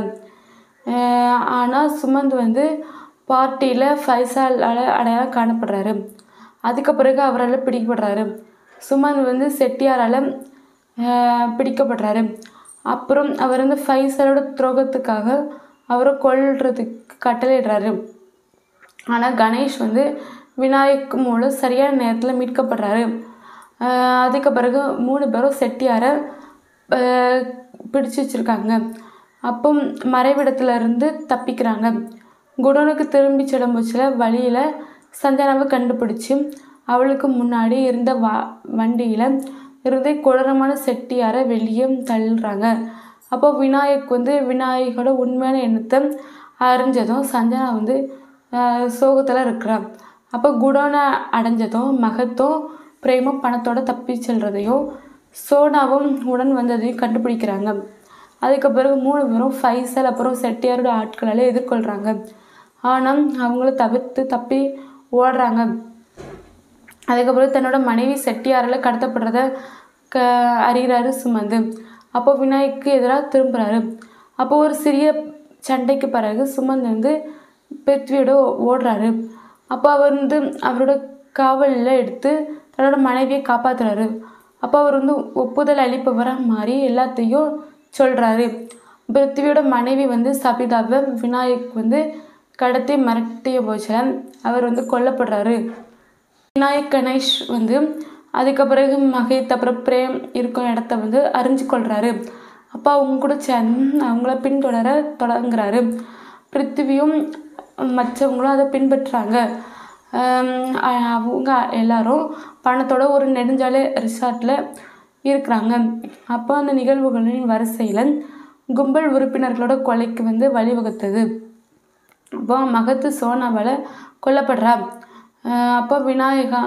ஆனால் சுமந்த் வந்து பார்ட்டியில் ஃபைசாலால் அடையாளம் காணப்படுறாரு அதுக்கு பிறகு அவரால் பிடிக்கப்படுறாரு சுமந்த் வந்து செட்டியாரால் பிடிக்கப்படுறாரு அப்புறம் அவர் வந்து ஃபைசலோட துரோகத்துக்காக அவரை கொல்றதுக்கு கட்டளையிடுறாரு ஆனால் கணேஷ் வந்து விநாயக் மூலம் சரியான நேரத்தில் மீட்கப்படுறாரு ஆஹ் அதுக்கு பிறகு மூணு பேரும் செட்டியாரை ஆஹ் பிடிச்சு வச்சுருக்காங்க அப்போ மறைவிடத்துல இருந்து தப்பிக்கிறாங்க குடோனுக்கு திரும்பி செல்லும்போச்சில் வழியில் சஞ்சனாவை கண்டுபிடிச்சி அவளுக்கு முன்னாடி இருந்த வா வண்டியில் இருந்தே கொடூரமான செட்டியாரை வெளியே தள்ளுறாங்க அப்போ விநாயக் வந்து விநாயகோட உண்மையான எண்ணத்தை அறிஞ்சதும் சஞ்சனா வந்து சோகத்தில் இருக்கிறான் அப்போ குடோனை அடைஞ்சதும் மகத்தும் பிரேமும் பணத்தோட தப்பி செல்றதையும் சோனாவும் உடன் வந்ததையும் கண்டுபிடிக்கிறாங்க அதுக்கு பிறகு மூணு பேரும் ஃபைசல் அப்புறம் செட்டியாரோட ஆட்களால் எதிர்கொள்கிறாங்க ஆனால் அவங்கள தவிர்த்து தப்பி ஓடுறாங்க அதுக்கப்புறம் தன்னோட மனைவி செட்டியாரால் கடத்தப்படுறத க அறிகிறாரு சுமந்து அப்போ விநாயக்கு எதிராக திரும்புகிறாரு அப்போ ஒரு சிறிய சண்டைக்கு பிறகு சுமந்து வந்து பிருத்வியோட ஓடுறாரு அப்போ அவர் வந்து அவரோட காவலில் எடுத்து தன்னோட மனைவியை காப்பாற்றுறாரு அப்போ அவர் வந்து ஒப்புதல் அளிப்பவராக மாறி எல்லாத்தையும் சொல்கிறாரு பிருத்திவியோட மனைவி வந்து சபிதாவை விநாயக் வந்து கடத்தி மிரட்டிய போச்சில் அவர் வந்து கொல்லப்படுறாரு விநாயக் கணேஷ் வந்து அதுக்கு பிறகு மகேத் அப்புறம் பிரேம் இருக்கும் இடத்த வந்து அறிஞ்சு கொள்கிறாரு அப்போ அவங்க கூட சேர்ந்து அவங்கள பின்தொடர தொடங்குறாரு பிருத்திவியும் மற்றவங்களும் அதை பின்பற்றுறாங்க ஆம், அ- அவங்க எல்லாரும் பணத்தோட ஒரு நெடுஞ்சாலை ரிசார்ட்டில் இருக்கிறாங்க அப்போ அந்த நிகழ்வுகளின் வரிசையில் கும்பல் உறுப்பினர்களோட கொலைக்கு வந்து வழிவகுத்தது அப்போ மகத்து சோனாவால் கொல்லப்படுறா ஆஹ் அப்போ விநாயகா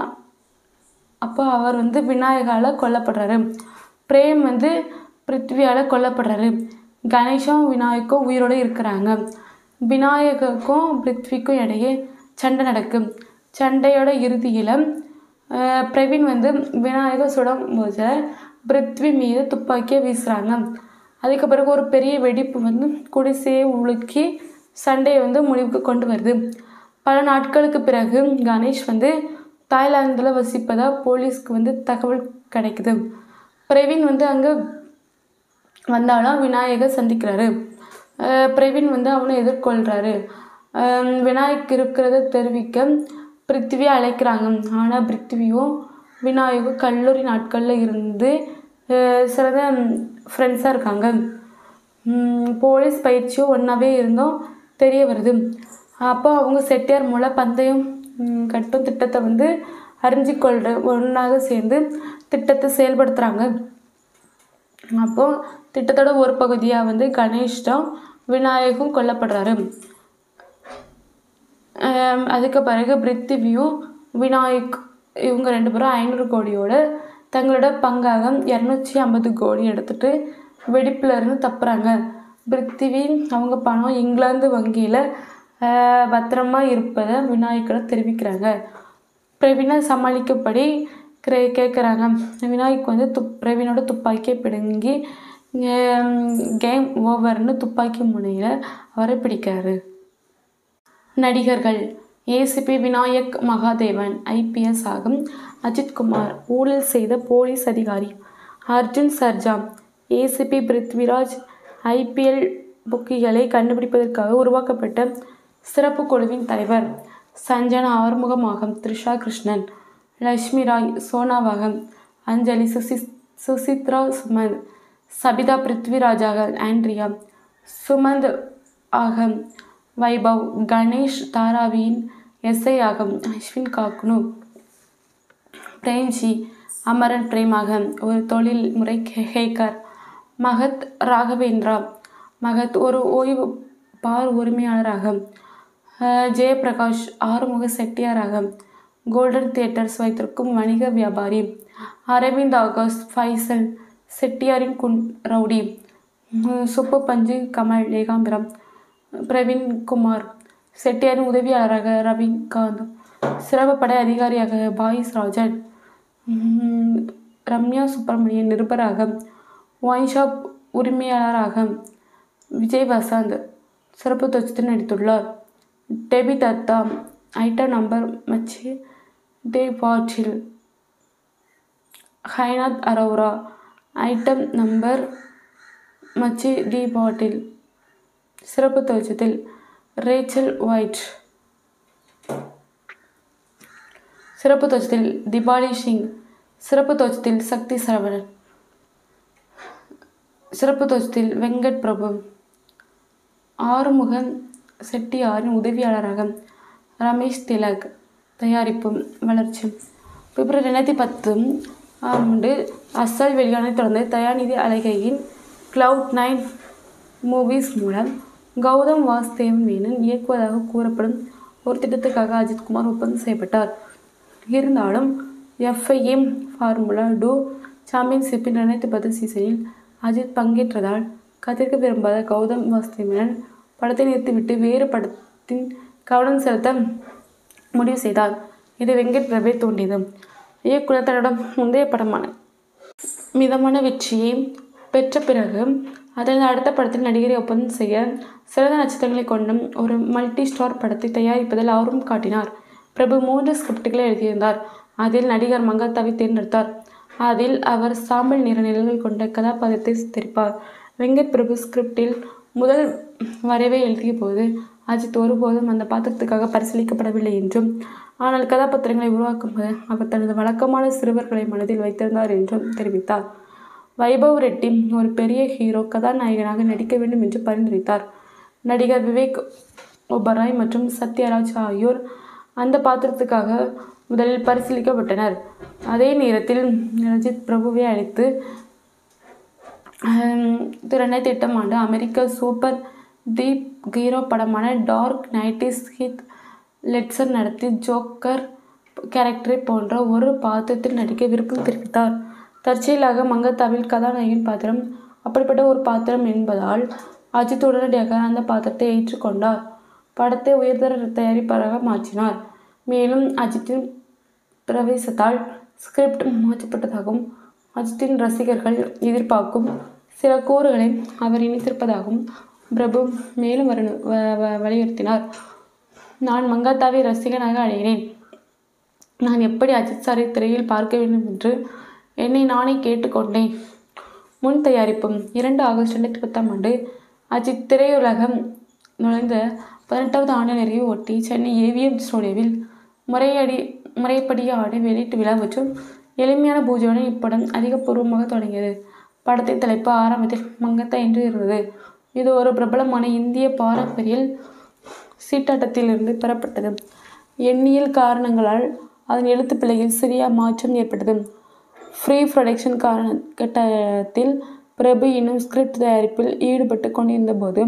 அப்போ அவர் வந்து விநாயகால கொல்லப்படுறாரு பிரேம் வந்து பிருத்வியால் கொல்லப்படுறாரு கணேஷும் விநாயக்கும் உயிரோடு இருக்கிறாங்க விநாயகருக்கும் பிருத்விக்கும் இடையே சண்டை நடக்கும் சண்டையோட இறுதியில் பிரவீன் வந்து விநாயகர் சுடும் போது பிருத்வி மீது துப்பாக்கியை வீசுகிறாங்க அதுக்கு பிறகு ஒரு பெரிய வெடிப்பு வந்து குடிசையை உலுக்கி சண்டையை வந்து முடிவுக்கு கொண்டு வருது பல நாட்களுக்கு பிறகு கணேஷ் வந்து தாய்லாந்தில் வசிப்பதா போலீஸ்க்கு வந்து தகவல் கிடைக்குது பிரவீன் வந்து அங்கே வந்தாலும் விநாயகர் சந்திக்கிறாரு அஹ் பிரவீன் வந்து அவனை எதிர்கொள்கிறாரு விநாயக் இருக்கிறத தெரிவிக்க பிருத்திவியை அழைக்கிறாங்க ஆனால் பிருத்திவியும் விநாயகும் கல்லூரி நாட்களில் இருந்து அஹ் சிறந்த ஃப்ரெண்ட்ஸாக இருக்காங்க உம் போலீஸ் பயிற்சியும் ஒன்றாவே இருந்தும் தெரிய வருது அப்போ அவங்க செட்டியார் மூலம் பந்தயம் உம் கட்டும் திட்டத்தை வந்து அறிஞ்சு கொள்ற ஒன்றாக சேர்ந்து திட்டத்தை செயல்படுத்துகிறாங்க அப்போ திட்டத்தோட ஒரு பகுதியாக வந்து கணேஷ் தான் விநாயகும் கொல்லப்படுறாரு ஆம், அதுக்கு பிறகு பிருத்திவியும் விநாயக் இவங்க ரெண்டு பேரும் ஐநூறு கோடியோட தங்களோட பங்காக இரநூத்தி ஐம்பது கோடி எடுத்துட்டு வெடிப்புல இருந்து தப்புறாங்க பிருத்திவி அவங்க பணம் இங்கிலாந்து வங்கியில் பத்திரமா இருப்பதை விநாயக்கிடம் தெரிவிக்கிறாங்க பிரவீனை சமாளிக்கப்படி கே கேட்குறாங்க விநாயக் வந்து துப் பிரவீனோட துப்பாக்கியை பிடுங்கி கேம் ஓவர்னு துப்பாக்கி முனையில் அவரை பிடிக்கிறாரு நடிகர்கள் ஏசிபி விநாயக் மகாதேவன் ஐபிஎஸ் ஆகும் அஜித்குமார் ஊழல் செய்த போலீஸ் அதிகாரி அர்ஜுன் சர்ஜா ஏசிபி பிருத்விராஜ் ஐபிஎல் புக்கிகளை கண்டுபிடிப்பதற்காக உருவாக்கப்பட்ட சிறப்பு குழுவின் தலைவர் சஞ்சனா ஆறுமுகமாகம் த்ரிஷா கிருஷ்ணன் லக்ஷ்மி ராய் சோனாவாகம் அஞ்சலி சுசி சுசித்ரா சுமந்த் சபிதா பிருத்விராஜாக ஆண்ட்ரியா சுமந்த் ஆகம் வைபவ் கணேஷ் தாராவியின் எஸ்ஐ ஆகம் அஸ்வின் காக்குனு பிரேம்ஜி அமரன் பிரேமாக ஒரு தொழில் முறை ஹேக்கர் மகத் ராகவேந்திரா மகத் ஒரு ஓய்வு பார் உரிமையாளராக அஹ், ஜெயபிரகாஷ் ஆறுமுக செட்டியாராக கோல்டன் தியேட்டர்ஸ் வைத்திருக்கும் வணிக வியாபாரி அரவிந்த் ஆகாஷ் ஃபைசல் செட்டியாரின் குன் ரவுடி உம், சுப்பு பஞ்சு கமல் ஏகாம்பரம் பிரவீன் குமார் செட்டியாரின் உதவியாளராக ரவிகாந்த் சிறப்பு படை அதிகாரியாக பாயிஸ் ராஜன் உம், ரம்யா சுப்பிரமணியன் நிருபராக ஒயின் ஷாப் உரிமையாளராக விஜய் வசந்த் சிறப்பு தொச்சத்தில் நடித்துள்ளார் டெபி தத்தா ஐட்டம் நம்பர் மச்சி டே பாட்டில் ஹைனாத் அரோரா ஐட்டம் நம்பர் மச்சி டி பாட்டில் சிறப்பு தோற்றத்தில் ரேச்சல் ஒயிட் சிறப்பு தோற்றத்தில் திபாலி சிங் சிறப்பு தோற்றத்தில் சக்தி சரவணன் சிறப்பு தோற்றத்தில் வெங்கட் பிரபு ஆறுமுகன் செட்டியாரின் உதவியாளராக ரமேஷ் திலக் தயாரிப்பு வளர்ச்சி பிப்ரவரி ரெண்டாயிரத்தி பத்து ஆண்டு அசல் வெளியான தொடர்ந்து தயாநிதி அழகையின் க்ளவுட் நைன் மூவிஸ் மூலம் கௌதம் வாசுதேவன் மேனன் இயக்குவதாக கூறப்படும் ஒரு திட்டத்துக்காக அஜித்குமார் ஒப்பந்தம் செய்யப்பட்டார் இருந்தாலும் எஃப்ஐஎம் ஃபார்முலா டூ சாம்பியன்ஷிப்பின் ரெண்டாயிரத்தி பத்து சீசனில் அஜித் பங்கேற்றதால் கத்திருக்க விரும்பாத கௌதம் வாசுதேவன் படத்தை நிறுத்திவிட்டு வேறு படத்தின் கவனம் செலுத்த முடிவு செய்தார் இது வெங்கட் பிரபை தோன்றியது இயக்குனர் தன்னிடம் முந்தைய படமான மிதமான வெற்றியை பெற்ற பிறகு அதன் அடுத்த படத்தில் நடிகரை ஒப்பந்தம் செய்ய சிறந்த நட்சத்திரங்களை கொண்ட ஒரு மல்டி ஸ்டார் படத்தை தயாரிப்பதில் ஆர்வம் காட்டினார் பிரபு மூன்று ஸ்கிரிப்டுகளை எழுதியிருந்தார் அதில் நடிகர் மங்காத்தாவை தேர்ந்தெடுத்தார் அதில் அவர் சாம்பல் நிற நிழல்கள் கொண்ட கதாபாத்திரத்தை சித்தரிப்பார் வெங்கட் பிரபு ஸ்கிரிப்டில் முதல் வரைவை எழுதிய போது அஜித் ஒருபோதும் அந்த பாத்திரத்துக்காக பரிசீலிக்கப்படவில்லை என்றும் ஆனால் கதாபாத்திரங்களை உருவாக்கும் போது அவர் தனது வழக்கமான சிறுவர்களை மனதில் வைத்திருந்தார் என்றும் தெரிவித்தார் வைபவ் ரெட்டி ஒரு பெரிய ஹீரோ கதாநாயகனாக நடிக்க வேண்டும் என்று பரிந்துரைத்தார் நடிகர் விவேக் ஒபராய் மற்றும் சத்யராஜ் ஆகியோர் அந்த பாத்திரத்துக்காக முதலில் பரிசீலிக்கப்பட்டனர் அதே நேரத்தில் ரஜித் பிரபுவை அழைத்து இது ரெண்டாயிரத்தி எட்டாம் ஆண்டு அமெரிக்க சூப்பர் தீப் ஹீரோ படமான டார்க் நைட்டிஸ் ஹித் லெட்சர் நடத்தி ஜோக்கர் கேரக்டரை போன்ற ஒரு பாத்திரத்தில் நடிக்க விருப்பம் தெரிவித்தார் தற்செயலாக மங்கத்தாவில் கதாநாயகன் பாத்திரம் அப்படிப்பட்ட ஒரு பாத்திரம் என்பதால் அஜித் உடனடியாக அந்த பாத்திரத்தை ஏற்றுக்கொண்டார் படத்தை உயர்தர தயாரிப்பாளராக மாற்றினார் மேலும் அஜித்தின் பிரவேசத்தால் ஸ்கிரிப்ட் மாற்றப்பட்டதாகவும் அஜித்தின் ரசிகர்கள் எதிர்பார்க்கும் சில கூறுகளை அவர் இணைத்திருப்பதாகவும் பிரபு மேலும் வரு- வ- வ- வலியுறுத்தினார் நான் மங்காத்தாவை ரசிகனாக அடைகிறேன் நான் எப்படி அஜித் சாரை திரையில் பார்க்க வேண்டும் என்று என்னை நானே கேட்டுக்கொண்டேன் முன் தயாரிப்பும் இரண்டு ஆகஸ்ட் ரெண்டாயிரத்தி பத்தாம் ஆண்டு அஜித் திரையுலகம் நுழைந்த பதினெட்டாவது ஆண்டு நிறைவை ஒட்டி சென்னை ஏவிஎம் ஸ்டுடியோவில் முறையடி முறைப்படியான வெளியீட்டு விழா மற்றும் எளிமையான பூஜையுடன் இப்படம் அதிகபூர்வமாக தொடங்கியது படத்தின் தலைப்பு ஆரம்பத்தில் மங்கத்தா என்று இருந்தது இது ஒரு பிரபலமான இந்திய பாரம்பரிய சீட்டாட்டத்திலிருந்து பெறப்பட்டது எண்ணியல் காரணங்களால் அதன் எழுத்துப் பிழையில் சிறிய மாற்றம் ஏற்பட்டது ஃப்ரீ ப்ரொடக்ஷன் காரண கட்டத்தில் பிரபு இன்னும் ஸ்கிரிப்ட் தயாரிப்பில் ஈடுபட்டு கொண்டிருந்தபோது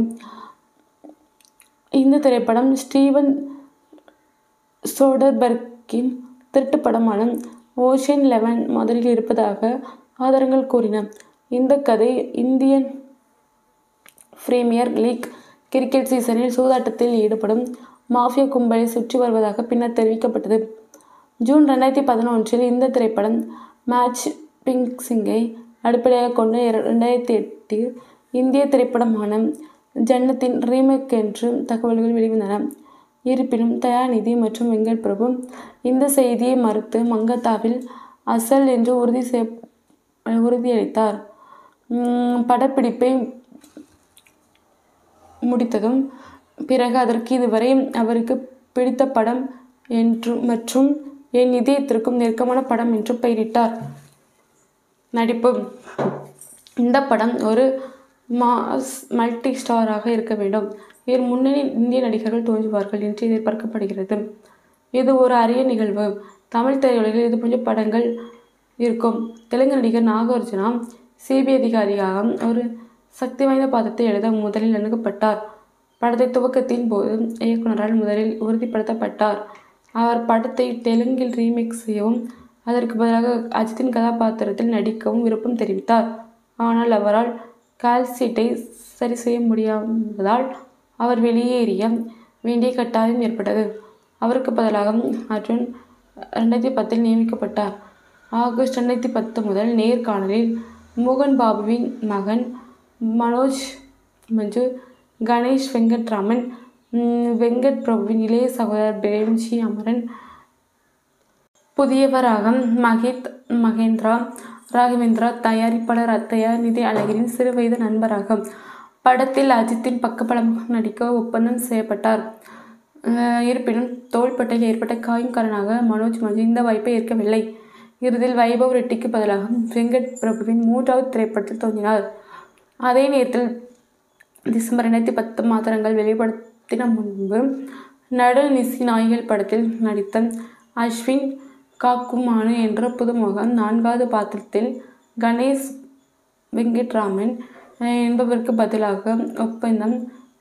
இந்த திரைப்படம் ஸ்டீவன் சோடர்பர்க்கின் திருட்டு படமான ஓஷன் லெவன் முதலில் இருப்பதாக ஆதாரங்கள் கூறின இந்த கதை இந்தியன் பிரீமியர் லீக் கிரிக்கெட் சீசனில் சூதாட்டத்தில் ஈடுபடும் மாஃபியா கும்பலை சுற்றி வருவதாக பின்னர் தெரிவிக்கப்பட்டது ஜூன் ரெண்டாயிரத்தி பதினொன்றில் இந்த திரைப்படம் மேட்ச் பிங்சிங்கை அடிப்படையாகக் கொண்ட இர- ரெண்டாயிரத்தி எட்டில் இந்திய திரைப்படமான ஜன்னத்தின் ரீமேக் என்று தகவல்கள் வெளிவந்தன இருப்பினும் தயாநிதி மற்றும் வெங்கட் பிரபு இந்த செய்தியை மறுத்து மங்கத்தாவில் அசல் என்று உறுதி செய்ய உறுதியளித்தார் உம், படப்பிடிப்பை முடித்ததும் பிறகு அதற்கு இதுவரை அவருக்கு பிடித்த படம் என்று மற்றும் என் இதயத்திற்கும் நெருக்கமான படம் என்று பெயரிட்டார் நடிப்பு இந்த படம் ஒரு மாஸ் மல்டி ஸ்டாராக இருக்க வேண்டும் இதில் முன்னணி இந்திய நடிகர்கள் தோன்றுவார்கள் என்று எதிர்பார்க்கப்படுகிறது இது ஒரு அரிய நிகழ்வு தமிழ் திரையுலகில் இது போன்ற படங்கள் இருக்கும் தெலுங்கு நடிகர் நாகார்ஜுனா சிபிஐ அதிகாரியாக ஒரு சக்தி வாய்ந்த பாத்திரத்தை எழுத முதலில் அணுகப்பட்டார் படத்தை துவக்கத்தின் போது இயக்குனரால் முதலில் உறுதிப்படுத்தப்பட்டார் அவர் படத்தை தெலுங்கில் ரீமேக் செய்யவும் அதற்கு பதிலாக அஜித்தின் கதாபாத்திரத்தில் நடிக்கவும் விருப்பம் தெரிவித்தார் ஆனால் அவரால் கால்சீட்டை சரி செய்ய முடியாததால் அவர் வெளியேறிய வேண்டிய கட்டாயம் ஏற்பட்டது அவருக்கு பதிலாக அர்ஜுன் ரெண்டாயிரத்தி பத்தில் நியமிக்கப்பட்டார் ஆகஸ்ட் ரெண்டாயிரத்தி பத்து முதல் நேர்காணலில் மோகன் பாபுவின் மகன் மனோஜ் மஞ்சு கணேஷ் வெங்கட்ராமன் ம், வெங்கட் பிரபுவின் இளைய சகோதரர் பிரேம்ஜி அமரன் புதியவராக மஹித் மகேந்திரா ராகவேந்திரா தயாரிப்பாளர் தயாநிதி அழகிரின் சிறுவயது நண்பராக படத்தில் அஜித்தின் பக்கபலமாக நடிக்க ஒப்பந்தம் செய்யப்பட்டார் அஹ் இருப்பினும் தோள்பட்டையில் ஏற்பட்ட காயம் காரணமாக மனோஜ் மஞ்சு இந்த வாய்ப்பை ஏற்கவில்லை இறுதியில் வைபவ் ரெட்டிக்கு பதிலாக வெங்கட் பிரபுவின் மூன்றாவது திரைப்படத்தில் தோன்றினார் அதே நேரத்தில் டிசம்பர் ரெண்டாயிரத்தி பத்து மாத்திரங்கள் வெளிப்படுத்தின முன்பு நடு நிசி நாய்கள் படத்தில் நடித்த அஸ்வின் காக்குமானு என்ற புதுமுகம் நான்காவது பாத்திரத்தில் கணேஷ் வெங்கட்ராமன் அஹ், என்பவருக்கு பதிலாக ஒப்பந்தம்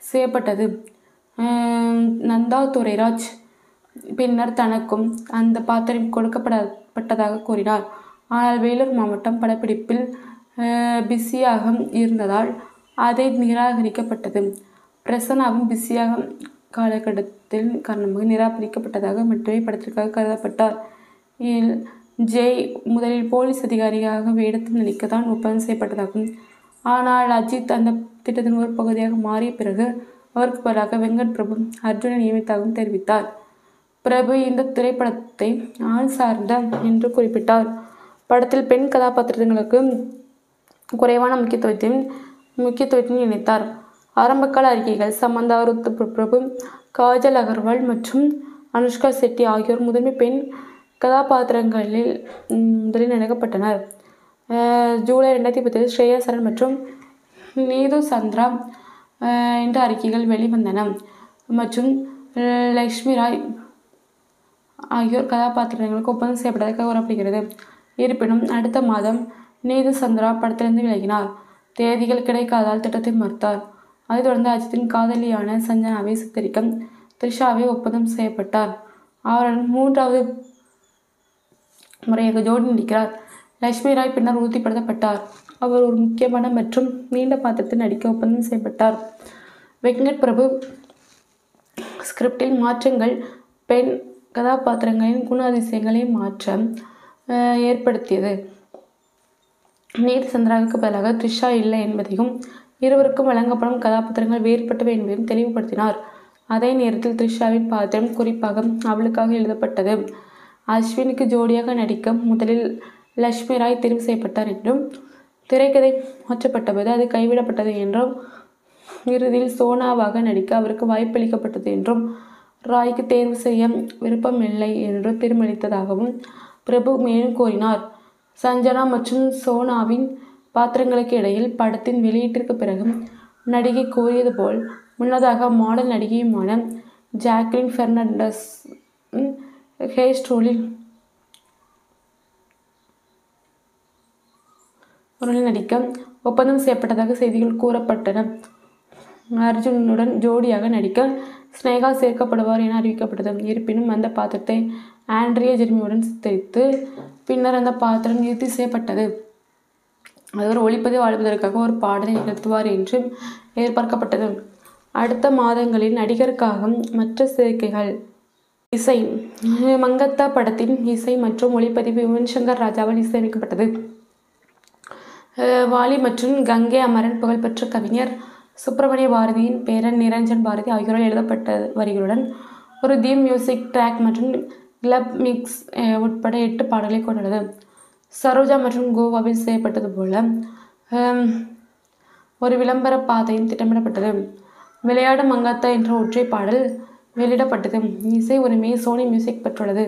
செய்யப்பட்டது ஆஹ் நந்தா துரைராஜ் பின்னர் தனக்கும் அந்த பாத்திரம் கொடுக்கப்படப்பட்டதாக கூறினார் ஆனால் வேலூர் மாவட்டம் படப்பிடிப்பில் ஆஹ் பிஸியாக இருந்ததால் அதை நிராகரிக்கப்பட்டது பிரசன்னாவும் பிஸியாக காலகட்டத்தில் காரணமாக நிராகரிக்கப்பட்டதாக மட்டுமே படத்திற்காக கருதப்பட்டார் இதில் ஜெய் முதலில் போலீஸ் அதிகாரியாக வேடத்தில் நடிக்கத்தான் ஒப்பந்தம் செய்யப்பட்டதாகும் ஆனால் அஜித் அந்த திட்டத்தின் ஒரு பகுதியாக மாறிய பிறகு அவருக்கு பதிலாக வெங்கட் பிரபு அர்ஜுனை நியமித்தாகவும் தெரிவித்தார் பிரபு இந்த திரைப்படத்தை ஆண் சார்ந்த என்று குறிப்பிட்டார் படத்தில் பெண் கதாபாத்திரங்களுக்கு குறைவான முக்கியத்துவத்தையும் முக்கியத்துவத்தையும் நினைத்தார் ஆரம்பகால அறிக்கைகள் சமந்தா ருத்து பிரபு காஜல் அகர்வால் மற்றும் அனுஷ்கா செட்டி ஆகியோர் முதன்மை பெண் கதாபாத்திரங்களில் ம், முதலில் நினைக்கப்பட்டனர் அஹ், ஜூலை ரெண்டாயிரத்தி பத்தில் ஸ்ரேயா சரண் மற்றும் நீது சந்திரா அஹ், என்ற அறிக்கைகள் வெளிவந்தன மற்றும் அஹ், லக்ஷ்மி ராய் ஆகியோர் கதாபாத்திரங்களுக்கு ஒப்பந்தம் செய்யப்பட்டதாக கூறப்படுகிறது இருப்பினும் அடுத்த மாதம் நீது சந்திரா படத்திலிருந்து விலகினார் தேதிகள் கிடைக்காதால் திட்டத்தை மறுத்தார் அதைத் தொடர்ந்து அஜித்தின் காதலியான சஞ்சனாவை சித்தரிக்க த்ரிஷாவை ஒப்பந்தம் செய்யப்பட்டார் அவருடன் மூன்றாவது முறையாக ஜோடி நடிக்கிறார் லட்சுமி ராய் பின்னர் உறுதிப்படுத்தப்பட்டார் அவர் ஒரு முக்கியமான மற்றும் நீண்ட பாத்திரத்தில் நடிக்க ஒப்பந்தம் செய்யப்பட்டார் வெங்கட் பிரபு ஸ்கிரிப்டில் மாற்றங்கள் பெண் கதாபாத்திரங்களின் குணாதிசயங்களை மாற்ற அஹ், ஏற்படுத்தியது நீர் சந்திராவுக்கு பதிலாக த்ரிஷா இல்லை என்பதையும் இருவருக்கும் வழங்கப்படும் கதாபாத்திரங்கள் வேறுபட்டவை என்பதையும் தெளிவுபடுத்தினார் அதே நேரத்தில் த்ரிஷாவின் பாத்திரம் குறிப்பாக அவளுக்காக எழுதப்பட்டது அஸ்வினுக்கு ஜோடியாக நடிக்க முதலில் லட்சுமி ராய் தெரிவு செய்யப்பட்டார் என்றும் திரைக்கதை மாற்றப்பட்டபோது அது கைவிடப்பட்டது என்றும் இறுதியில் சோனாவாக நடிக்க அவருக்கு வாய்ப்பளிக்கப்பட்டது என்றும் ராய்க்கு தேர்வு செய்ய விருப்பமில்லை என்று தீர்மானித்ததாகவும் பிரபு மேலும் கூறினார் சஞ்சனா மற்றும் சோனாவின் பாத்திரங்களுக்கு இடையில் படத்தின் வெளியீட்டிற்கு பிறகு நடிகை கூறியது போல் முன்னதாக மாடல் நடிகையுமான ஜாக்லின் பெர்னாண்டஸ் ஹேர் ஸ்டோலில் உடலில் நடிக்க ஒப்பந்தம் செய்யப்பட்டதாக செய்திகள் கூறப்பட்டன அர்ஜுனுடன் ஜோடியாக நடிக்க ஸ்னேகா சேர்க்கப்படுவார் என அறிவிக்கப்பட்டது இருப்பினும் அந்த பாத்திரத்தை ஆண்ட்ரியா ஜெர்மியுடன் சித்தரித்து பின்னர் அந்த பாத்திரம் நிறுத்தி செய்யப்பட்டது அவர் ஒளிப்பதிவு வாழ்வதற்காக ஒரு பாடலை நிகழ்த்துவார் என்று எதிர்பார்க்கப்பட்டது அடுத்த மாதங்களில் நடிகருக்காக மற்ற சேர்க்கைகள் இசை மங்கத்தா படத்தின் இசை மற்றும் ஒளிப்பதிவு யுவன் சங்கர் ராஜாவால் இசையமைக்கப்பட்டது அஹ் வாலி மற்றும் கங்கை அமரன் புகழ்பெற்ற கவிஞர் சுப்பிரமணிய பாரதியின் பேரன் நிரஞ்சன் பாரதி ஆகியோரால் எழுதப்பட்ட வரிகளுடன் ஒரு தீம் மியூசிக் ட்ராக் மற்றும் கிளப் மிக்ஸ் அஹ், உட்பட எட்டு பாடல்களை கொண்டுள்ளது சரோஜா மற்றும் கோவாவில் செய்யப்பட்டது போல ஹம், ஒரு விளம்பர பாதையும் திட்டமிடப்பட்டது விளையாடு மங்காத்தா என்ற ஒற்றை பாடல் வெளியிடப்பட்டது இசை உரிமையை சோனி மியூசிக் பெற்றுள்ளது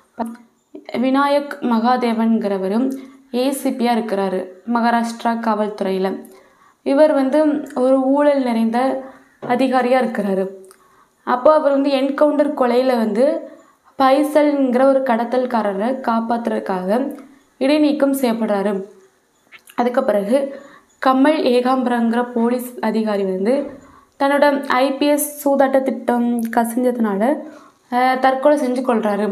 விநாயக் மகாதேவன்கிறவரும் ஏசிபியாக இருக்கிறாரு மகாராஷ்டிரா காவல்துறையில் இவர் வந்து ஒரு ஊழல் நிறைந்த அதிகாரியாக இருக்கிறாரு அப்போ அவர் வந்து என்கவுண்டர் கொலையில் வந்து பைசல்ங்கிற ஒரு கடத்தல்காரரை காப்பாற்றுறதுக்காக இடைநீக்கம் செய்யப்படுறாரு அதுக்கு பிறகு கமல் ஏகாம்பரங்கிற போலீஸ் அதிகாரி வந்து தன்னோட ஐபிஎஸ் சூதாட்ட திட்டம் கசிஞ்சதுனால அஹ், தற்கொலை செஞ்சு கொள்கிறாரு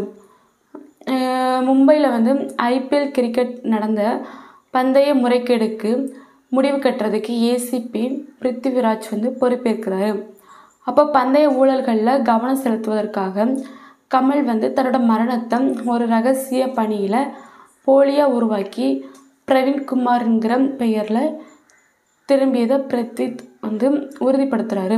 மும்பையில் வந்து ஐபிஎல் கிரிக்கெட் நடந்த பந்தய முறைகேடுக்கு முடிவு கட்டுறதுக்கு ஏசிபி பிருத்திவிராஜ் வந்து பொறுப்பேற்கிறாரு அப்போ பந்தய ஊழல்களில் கவனம் செலுத்துவதற்காக கமல் வந்து தன்னோட மரணத்தை ஒரு ரகசிய பணியில் போலியாக உருவாக்கி பிரவீன்குமார்ங்கிற பெயரில் திரும்பியதை பிரத்வித் வந்து உறுதிப்படுத்துகிறாரு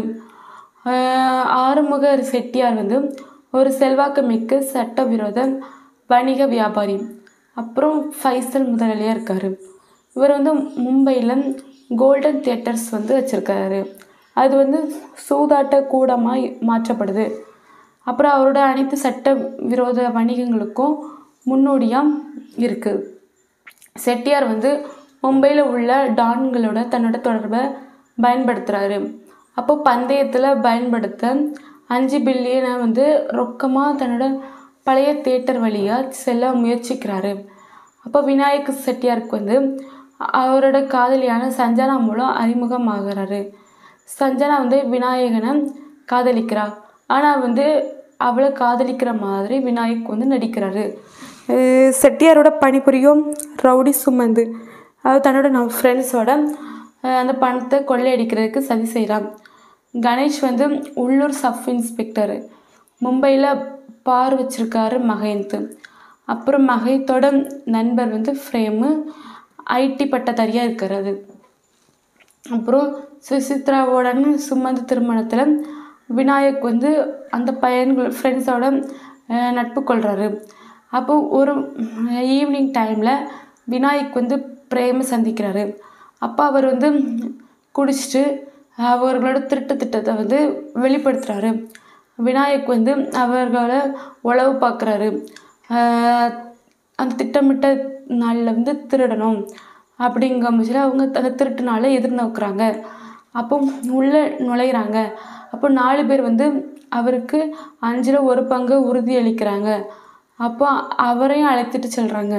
ஆறுமுக செட்டியார் வந்து ஒரு செல்வாக்கு மிக்க சட்டவிரோத வணிக வியாபாரி அப்புறம் ஃபைசல் முதலாளியாக இருக்கார் இவர் வந்து மும்பையில் கோல்டன் தியேட்டர்ஸ் வந்து வச்சுருக்காரு அது வந்து சூதாட்ட கூடமாக மாற்றப்படுது அப்புறம் அவரோட அனைத்து சட்ட விரோத வணிகங்களுக்கும் முன்னோடியாக இருக்குது செட்டியார் வந்து மும்பையில் உள்ள டான்களோட தன்னோட தொடர்பை பயன்படுத்துகிறாரு அப்போ பந்தயத்தில் பயன்படுத்த அஞ்சு பில்லியனை வந்து ரொக்கமாக தன்னோட பழைய தேட்டர் வழியாக செல்ல முயற்சிக்கிறாரு அப்போ விநாயக் செட்டியாருக்கு வந்து அவரோட காதலியான சஞ்சனா மூலம் அறிமுகமாகிறாரு சஞ்சனா வந்து விநாயகனை காதலிக்கிறா ஆனால் வந்து அவளை காதலிக்கிற மாதிரி விநாயக் வந்து நடிக்கிறாரு அஹ் செட்டியாரோட பணிபுரியும் ரவுடி சுமந்து அது தன்னோட நம்ம ஃப்ரெண்ட்ஸோட அந்த பணத்தை கொள்ளையடிக்கிறதுக்கு சதி செய்கிறான் கணேஷ் வந்து உள்ளூர் சப் இன்ஸ்பெக்டர் மும்பையில் பார் வச்சிருக்காரு மகேந்த் அப்புறம் மகேத்தோட நண்பர் வந்து ஃப்ரேமு ஐடி பட்டதாரியாக இருக்கிறது அப்புறம் சுசித்ராவோட சுமந்த் திருமணத்தில் விநாயக் வந்து அந்த பையன்கள் ஃப்ரெண்ட்ஸோட நட்பு கொள்கிறாரு அப்போ ஒரு ஈவினிங் டைமில் விநாயக் வந்து பிரேம சந்திக்கிறாரு அப்போ அவர் வந்து குடிச்சிட்டு அவர்களோட திருட்டு திட்டத்தை வந்து வெளிப்படுத்துகிறாரு விநாயக் வந்து அவர்களை உளவு பார்க்குறாரு அந்த திட்டமிட்ட நாளில் வந்து திருடணும் அப்படிங்கிற பட்சத்தில் அவங்க அந்த திருட்டு நாளை எதிர்நோக்குறாங்க அப்போ உள்ளே நுழையிறாங்க அப்போ நாலு பேர் வந்து அவருக்கு அஞ்சில் ஒரு பங்கு உறுதி அளிக்கிறாங்க அப்போ அவரையும் அழைத்துட்டு செல்கிறாங்க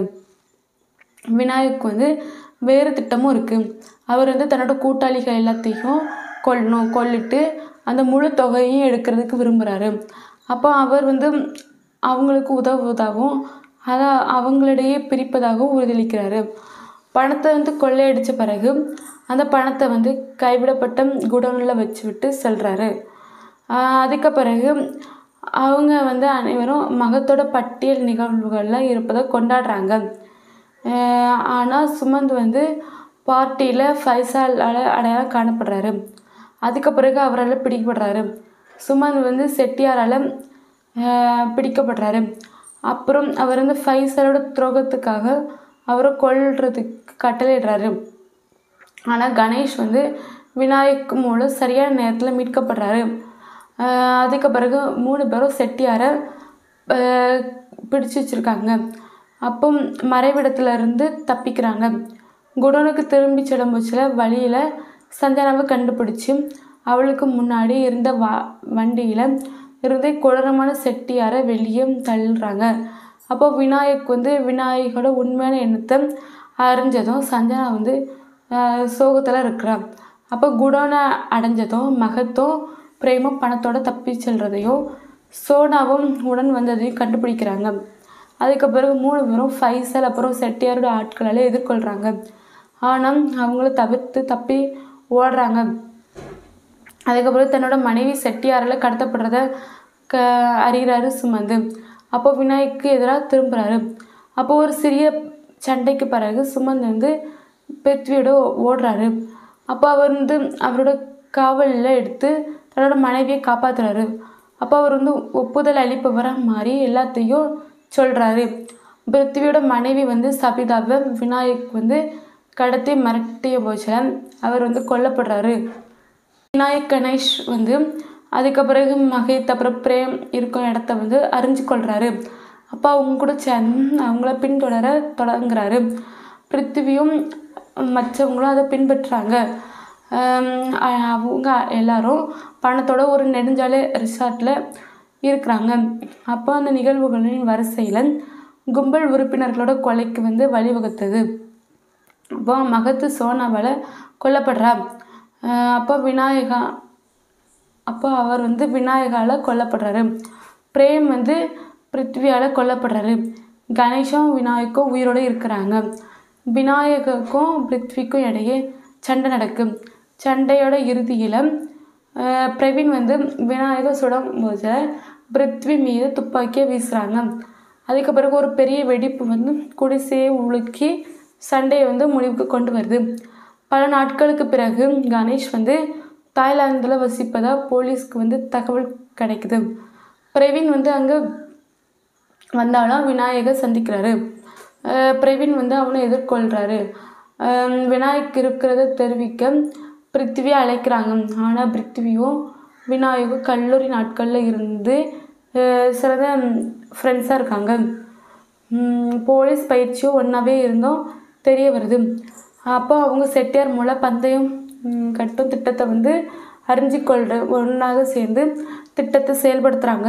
விநாயக் வந்து வேறு திட்டமும் இருக்குது அவர் வந்து தன்னோட கூட்டாளிகள் எல்லாத்தையும் கொல்லணும் கொல்லிட்டு அந்த முழு தொகையையும் எடுக்கிறதுக்கு விரும்புகிறாரு அப்போ அவர் வந்து அவங்களுக்கு உதவுவதாகவும் அதை அவங்களிடையே பிரிப்பதாகவும் உறுதியளிக்கிறாரு பணத்தை வந்து கொள்ளையடித்த பிறகு அந்த பணத்தை வந்து கைவிடப்பட்ட குடோனில் வச்சு விட்டு செல்கிறாரு அதுக்கு பிறகு அவங்க வந்து அனைவரும் மகத்தோட பட்டியல் நிகழ்வுகளில் இருப்பதை கொண்டாடுறாங்க ஆனால் சுமந்த் வந்து பார்ட்டியில் ஃபைசாலால் அடையாளம் காணப்படுறாரு அதுக்கு பிறகு அவரால் பிடிக்கப்படுறாரு சுமந்த் வந்து செட்டியாரால் பிடிக்கப்படுறாரு அப்புறம் அவர் வந்து ஃபைசலோட துரோகத்துக்காக அவரை கொல்றதுக்கு கட்டளையிடுறாரு ஆனால் கணேஷ் வந்து விநாயக் மூலம் சரியான நேரத்தில் மீட்கப்படுறாரு அதுக்கு பிறகு மூணு பேரும் செட்டியாரை பிடிச்சு வச்சுருக்காங்க அப்போ மறைவிடத்துல இருந்து தப்பிக்கிறாங்க குடோனுக்கு திரும்பி செல்லும்போச்சில் வழியில் சஞ்சனாவை கண்டுபிடிச்சி அவளுக்கு முன்னாடி இருந்த வா வண்டியில் இருந்து கொடூரமான செட்டியாரை வெளியே தள்ளுறாங்க அப்போ விநாயக் வந்து விநாயகோட உண்மையான எண்ணத்தை அறிஞ்சதும் சஞ்சனா வந்து சோகத்தில் இருக்கிறான் அப்போ குடோனை அடைஞ்சதும் மகத்தும் பிரேமும் பணத்தோட தப்பி செல்றதையும் சோனாவும் உடன் வந்ததையும் கண்டுபிடிக்கிறாங்க அதுக்கு பிறகு மூணு பேரும் ஃபைசல் அப்புறம் செட்டியாரோட ஆட்களால் எதிர்கொள்கிறாங்க ஆனால் அவங்கள தவிர்த்து தப்பி ஓடுறாங்க அதுக்கப்புறம் தன்னோட மனைவி செட்டியாரால் கடத்தப்படுறத க அறிகிறாரு சுமந்து அப்போ விநாயக்கு எதிராக திரும்புகிறாரு அப்போ ஒரு சிறிய சண்டைக்கு பிறகு சுமந்த் வந்து பிருத்வியோட ஓடுறாரு அப்போ அவர் வந்து அவரோட காவலில் எடுத்து தன்னோட மனைவியை காப்பாற்றுறாரு அப்போ அவர் வந்து ஒப்புதல் அளிப்பவராக மாறி எல்லாத்தையும் சொல்கிறாரு பிருத்திவியோட மனைவி வந்து சபிதாவை விநாயக் வந்து கடத்தி மிரட்டிய போச்சில் அவர் வந்து கொல்லப்படுறாரு விநாயக் கணேஷ் வந்து அதுக்கு பிறகு மகேத் அப்புறம் பிரேம் இருக்கும் இடத்த வந்து அறிஞ்சு கொள்கிறாரு அப்போ அவங்க கூட சேர்ந்து அவங்கள பின்தொடர தொடங்குறாரு பிருத்திவியும் மற்றவங்களும் அதை பின்பற்றுறாங்க அவங்க எல்லாரும் பணத்தோட ஒரு நெடுஞ்சாலை ரிசார்ட்டில் இருக்கிறாங்க அப்போ அந்த நிகழ்வுகளின் வரிசையில் கும்பல் உறுப்பினர்களோட கொலைக்கு வந்து வழிவகுத்தது அப்போ மகத்து சோனாவால் கொல்லப்படுறா அப்போ விநாயகா அப்போ அவர் வந்து விநாயகால் கொல்லப்படுறாரு பிரேம் வந்து பிருத்வியால் கொல்லப்படுறாரு கணேஷும் விநாயக்கும் உயிரோடு இருக்கிறாங்க விநாயகருக்கும் பிருத்விக்கும் இடையே சண்டை நடக்கும் சண்டையோட இறுதியில் பிரவீன் வந்து விநாயகர் சுடும் போது பிருத்வி மீது துப்பாக்கியை வீசுகிறாங்க அதுக்கு பிறகு ஒரு பெரிய வெடிப்பு வந்து குடிசையை உலுக்கி சண்டையை வந்து முடிவுக்கு கொண்டு வருது பல நாட்களுக்கு பிறகு கணேஷ் வந்து தாய்லாந்தில் வசிப்பதாக போலீஸ்க்கு வந்து தகவல் கிடைக்குது பிரவீன் வந்து அங்கே வந்தாலும் விநாயகர் சந்திக்கிறாரு பிரவீன் வந்து அவனை எதிர்கொள்கிறாரு விநாயக் இருக்கிறத தெரிவிக்க பிருத்திவியை அழைக்கிறாங்க ஆனால் பிருத்திவியும் விநாயகும் கல்லூரி நாட்களில் இருந்து சிறந்த ஃப்ரெண்ட்ஸாக இருக்காங்க போலீஸ் பயிற்சியும் ஒன்றாவே இருந்தும் தெரிய வருது அப்போ அவங்க செட்டியார் மூலம் பந்தயம் கட்டும் திட்டத்தை வந்து அறிஞ்சு கொள்ற ஒன்றாக சேர்ந்து திட்டத்தை செயல்படுத்துகிறாங்க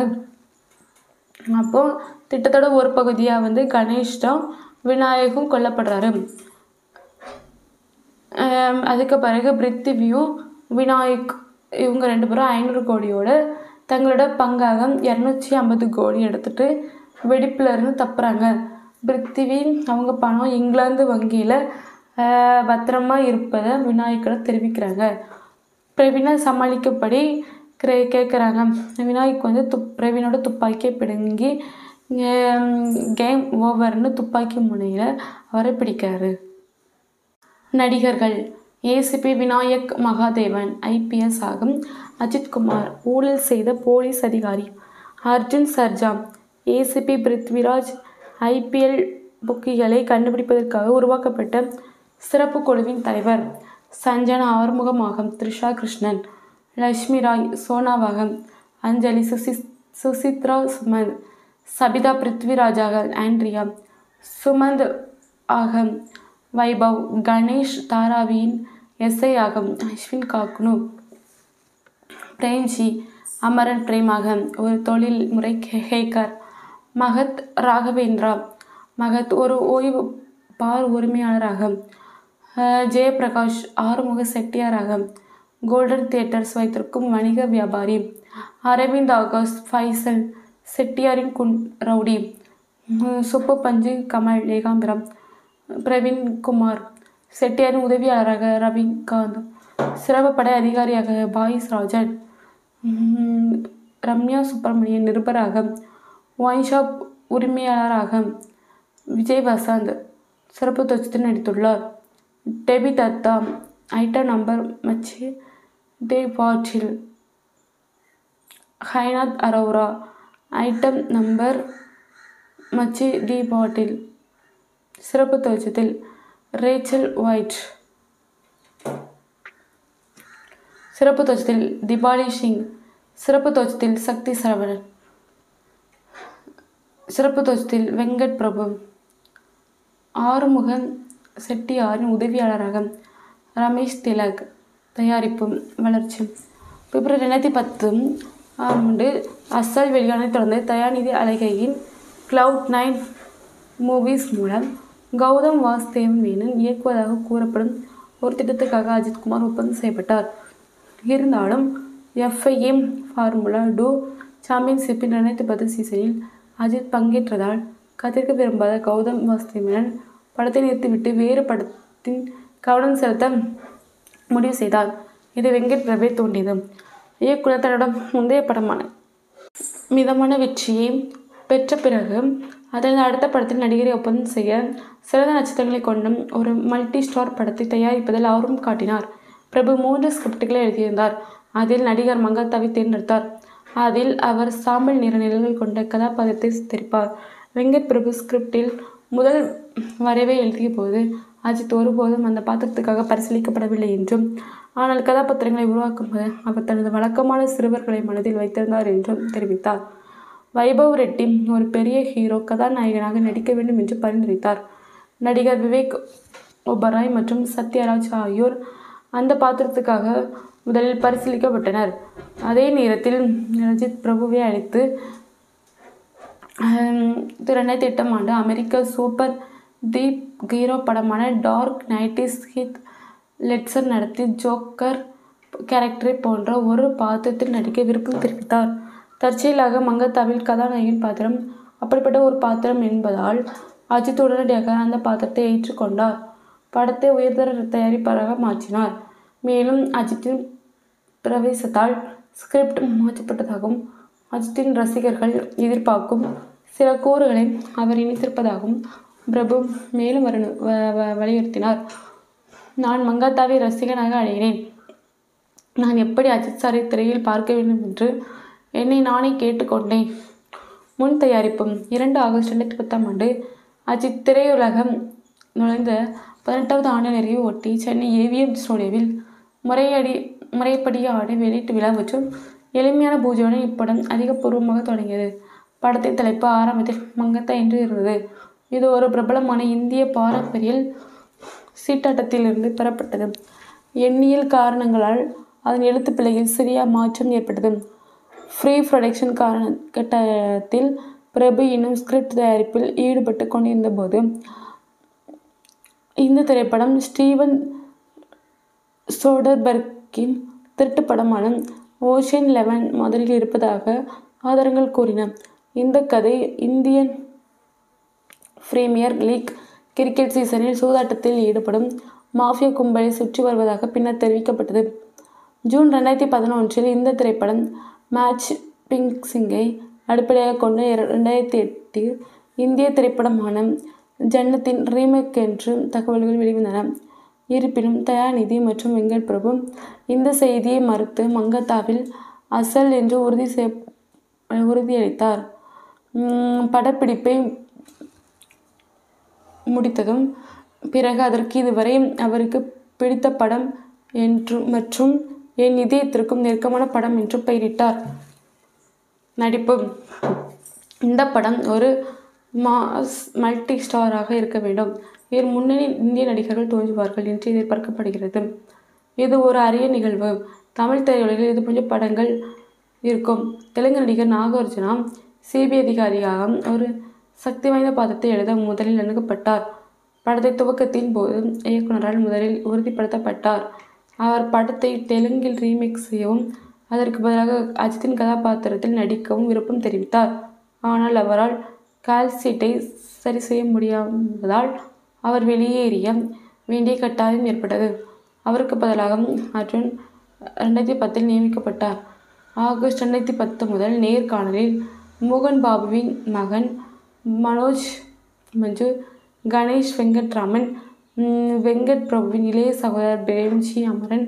அப்போது திட்டத்தோட ஒரு பகுதியாக வந்து கணேஷ் தான் விநாயகும் கொல்லப்படுறாரு அதுக்கு பிறகு பிருத்திவியும் விநாயக் இவங்க ரெண்டு பேரும் ஐநூறு கோடியோட தங்களோட பங்காக இரநூத்தி ஐம்பது கோடி எடுத்துட்டு வெடிப்புல இருந்து தப்புறாங்க பிருத்திவி அவங்க பணம் இங்கிலாந்து வங்கியில் பத்திரமா இருப்பதை விநாயகரை தெரிவிக்கிறாங்க பிரவீனை சமாளிக்கப்படி கே கேட்குறாங்க விநாயக் வந்து துப் பிரவீனோட துப்பாக்கியை பிடுங்கி கேம் ஓவர்னு துப்பாக்கி முனையில் அவரை பிடிக்கிறாரு நடிகர்கள் ஏசிபி விநாயக் மகாதேவன் ஐபிஎஸ் ஆகும் அஜித்குமார் ஊழல் செய்த போலீஸ் அதிகாரி அர்ஜுன் சர்ஜா ஏசிபி பிருத்விராஜ் ஐபிஎல் புக்கிகளை கண்டுபிடிப்பதற்காக உருவாக்கப்பட்ட சிறப்பு குழுவின் தலைவர் சஞ்சனா ஆறுமுகமாகம் த்ரிஷா கிருஷ்ணன் லக்ஷ்மி ராய் சோனாவாகம் அஞ்சலி சுசி சுசித்ரா சுமந்த் சபிதா பிருத்விராஜாக ஆண்ட்ரியா சுமந்த் ஆகம் வைபவ் கணேஷ் தாராவியின் எஸ்ஐ ஆகம் அஸ்வின் காக்னு பிரேம்ஜி அமரன் பிரேமாக ஒரு தொழில் முறை ஹேக்கர் மகத் ராகவேந்திரா மகத் ஒரு ஓய்வு பார் உரிமையாளராக அஹ், ஜெயபிரகாஷ் ஆறுமுக செட்டியாராக கோல்டன் தியேட்டர்ஸ் வைத்திருக்கும் வணிக வியாபாரி அரவிந்த் ஆகாஷ் ஃபைசல் செட்டியாரின் குன் ரவுடி உம், சுப்பு பஞ்சு கமல் ஏகாம்பரம் பிரவீன் குமார் செட்டியாரின் உதவியாளராக ரவிகாந்த் சிறப்பு படை அதிகாரியாக பாயிஸ் ராஜன் உம், ரம்யா சுப்பிரமணியன் நிருபராக ஒயின் ஷாப் உரிமையாளராக விஜய் வசந்த் சிறப்பு தோற்றத்தில் நடித்துள்ளார் டெபி தத்தா ஐட்டம் நம்பர் மச்சி டே பாட்டில் ஹைநாத் அரோரா ஐட்டம் நம்பர் மச்சி டி பாட்டில் சிறப்பு தோற்றத்தில் ரேச்சல் ஒயிட் சிறப்பு தோற்றத்தில் திபாலி சிங் சிறப்பு தோற்றத்தில் சக்தி சரவணன் சிறப்பு தோற்றத்தில் வெங்கட் பிரபு ஆறுமுகன் செட்டியாரின் உதவியாளராக ரமேஷ் திலக் தயாரிப்பு வளர்ச்சி பிப்ரவரி ரெண்டாயிரத்தி பத்து ஆண்டு அசல் வெளியான தொடர்ந்து தயாநிதி அழகையின் கிளவுட் நைன் மூவிஸ் மூலம் கௌதம் வாசுதேவ் மேனன் இயக்குவதாக கூறப்படும் ஒரு திட்டத்துக்காக அஜித்குமார் ஒப்பந்தம் செய்யப்பட்டார் இருந்தாலும் எஃப்ஐஎம் ஃபார்முலா டூ சாம்பியன்ஷிப்பின் ரெண்டாயிரத்தி பத்து சீசனில் அஜித் பங்கேற்றதால் கத்திருக்க விரும்பாத கௌதம் வாசுதேவன் படத்தை நிறுத்திவிட்டு வேறு படத்தின் கவனம் செலுத்த முடிவு செய்தார் இது வெங்கட் பிரபை தோன்றியது இயக்குனர் தன்னோட முந்தைய படமான மிதமான வெற்றியை பெற்ற பிறகு அதன் அடுத்த படத்தில் நடிகரை ஒப்பந்தம் செய்ய சிறந்த நட்சத்திரங்களை கொண்ட ஒரு மல்டி ஸ்டார் படத்தை தயாரிப்பதில் ஆர்வம் காட்டினார் பிரபு மூன்று ஸ்கிரிப்டுகளை எழுதியிருந்தார் அதில் நடிகர் மங்காத்தாவை தேர்ந்தெடுத்தார் அதில் அவர் சாம்பல் நிற நிழல்கள் கொண்ட கதாபாத்திரத்தை சித்தரிப்பார் வெங்கட் பிரபு ஸ்கிரிப்டில் முதல் வரைவை எழுதிய போது அஜித் ஒருபோதும் அந்த பாத்திரத்துக்காக பரிசீலிக்கப்படவில்லை என்றும் ஆனால் கதாபாத்திரங்களை உருவாக்கும் போது அவர் தனது வழக்கமான சிறுவர்களை மனதில் வைத்திருந்தார் என்றும் தெரிவித்தார் வைபவ் ரெட்டி ஒரு பெரிய ஹீரோ கதாநாயகனாக நடிக்க வேண்டும் என்று பரிந்துரைத்தார் நடிகர் விவேக் ஒபராய் மற்றும் சத்யராஜ் ஆகியோர் அந்த பாத்திரத்துக்காக முதலில் பரிசீலிக்கப்பட்டனர் அதே நேரத்தில் ரஜித் பிரபுவை அழைத்து இது ரெண்டாயிரத்தி எட்டாம் ஆண்டு அமெரிக்க சூப்பர் தீப் ஹீரோ படமான டார்க் நைட்டிஸ் ஹித் லெட்சர் நடத்தி ஜோக்கர் கேரக்டரை போன்ற ஒரு பாத்திரத்தில் நடிக்க விருப்பம் தெரிவித்தார் தற்செயலாக மங்கத்தாவில் கதாநாயகன் பாத்திரம் அப்படிப்பட்ட ஒரு பாத்திரம் என்பதால் அஜித் உடனடியாக அந்த பாத்திரத்தை ஏற்றுக்கொண்டார் படத்தை உயர்தர தயாரிப்பாளராக மாற்றினார் மேலும் அஜித்தின் பிரவேசத்தால் ஸ்கிரிப்ட் மாற்றப்பட்டதாகவும் அஜித்தின் ரசிகர்கள் எதிர்பார்க்கும் சில கூறுகளை அவர் இணைத்திருப்பதாகவும் பிரபு மேலும் வரணு வ- வ- வலியுறுத்தினார் நான் மங்காத்தாவை ரசிகனாக அடைகிறேன் நான் எப்படி அஜித் சாரை திரையில் பார்க்க வேண்டும் என்று என்னை நானே கேட்டுக்கொண்டேன் முன் தயாரிப்பும் இரண்டு ஆகஸ்ட் ரெண்டாயிரத்தி பத்தாம் ஆண்டு அஜித் திரையுலகம் நுழைந்த பதினெட்டாவது ஆண்டு நிறைவை ஒட்டி சென்னை ஏவிஎம் ஸ்டுடியோவில் முறையடி முறைப்படியான வெளியீட்டு விழா மற்றும் எளிமையான பூஜையுடன் இப்படம் அதிகபூர்வமாக தொடங்கியது படத்தின் தலைப்பு ஆரம்பத்தில் மங்கத்தா என்று இருந்தது இது ஒரு பிரபலமான இந்திய பாரம்பரிய சீட்டாட்டத்திலிருந்து பெறப்பட்டது எண்ணியல் காரணங்களால் அதன் எழுத்துப் பிழையில் சிறிய மாற்றம் ஏற்பட்டது ஃப்ரீ ப்ரொடக்ஷன் காரண கட்டத்தில் பிரபு இன்னும் ஸ்கிரிப்ட் தயாரிப்பில் ஈடுபட்டு கொண்டிருந்தபோது இந்த திரைப்படம் ஸ்டீவன் சோடர்பர்க்கின் திருட்டு படமான ஓஷன் லெவன் முதலில் இருப்பதாக ஆதாரங்கள் கூறின இந்த கதை இந்தியன் பிரீமியர் லீக் கிரிக்கெட் சீசனில் சூதாட்டத்தில் ஈடுபடும் மாஃபியா கும்பலை சுற்றி வருவதாக பின்னர் தெரிவிக்கப்பட்டது ஜூன் ரெண்டாயிரத்தி பதினொன்றில் இந்த திரைப்படம் மேட்ச் பிங்சிங்கை அடிப்படையாக கொண்ட ரெண்டாயிரத்தி எட்டில் இந்திய திரைப்படமான ஜன்னத்தின் ரீமேக் என்று தகவல்கள் வெளிவந்தன இருப்பினும் தயாநிதி மற்றும் வெங்கட் பிரபு இந்த செய்தியை மறுத்து மங்கத்தாவில் அசல் என்று உறுதி செய் உறுதியளித்தார் உம், படப்பிடிப்பை முடித்ததும் பிறகு அதற்கு இதுவரை அவருக்கு பிடித்த படம் என்று மற்றும் என் இதயத்திற்கும் நெருக்கமான படம் என்று பெயரிட்டார் நடிப்பு இந்த படம் ஒரு மாஸ் மல்டி ஸ்டாராக இருக்க வேண்டும் இதில் முன்னணி இந்திய நடிகர்கள் தோன்றுவார்கள் என்று எதிர்பார்க்கப்படுகிறது இது ஒரு அரிய நிகழ்வு தமிழ் திரையுலகில் இது போன்ற படங்கள் இருக்கும் தெலுங்கு நடிகர் நாகார்ஜுனா சிபிஐ அதிகாரியாக ஒரு சக்தி வாய்ந்த பாத்திரத்தை எழுத முதலில் அணுகப்பட்டார் படத்தை துவக்கத்தின் போது இயக்குனரால் முதலில் உறுதிப்படுத்தப்பட்டார் அவர் படத்தை தெலுங்கில் ரீமேக் செய்யவும் அதற்கு பதிலாக அஜித்தின் கதாபாத்திரத்தில் நடிக்கவும் விருப்பம் தெரிவித்தார் ஆனால் அவரால் கால்சீட்டை சரி செய்ய முடியாததால் அவர் வெளியேறிய வேண்டிய கட்டாயம் ஏற்பட்டது அவருக்கு பதிலாக அர்ஜுன் ரெண்டாயிரத்தி பத்தில் நியமிக்கப்பட்டார் ஆகஸ்ட் ரெண்டாயிரத்தி பத்து முதல் நேர்காணலில் மோகன் பாபுவின் மகன் மனோஜ் மஞ்சு கணேஷ் வெங்கட்ராமன் உம், வெங்கட் பிரபுவின் இளைய சகோதரர் பிரேம்ஜி அமரன்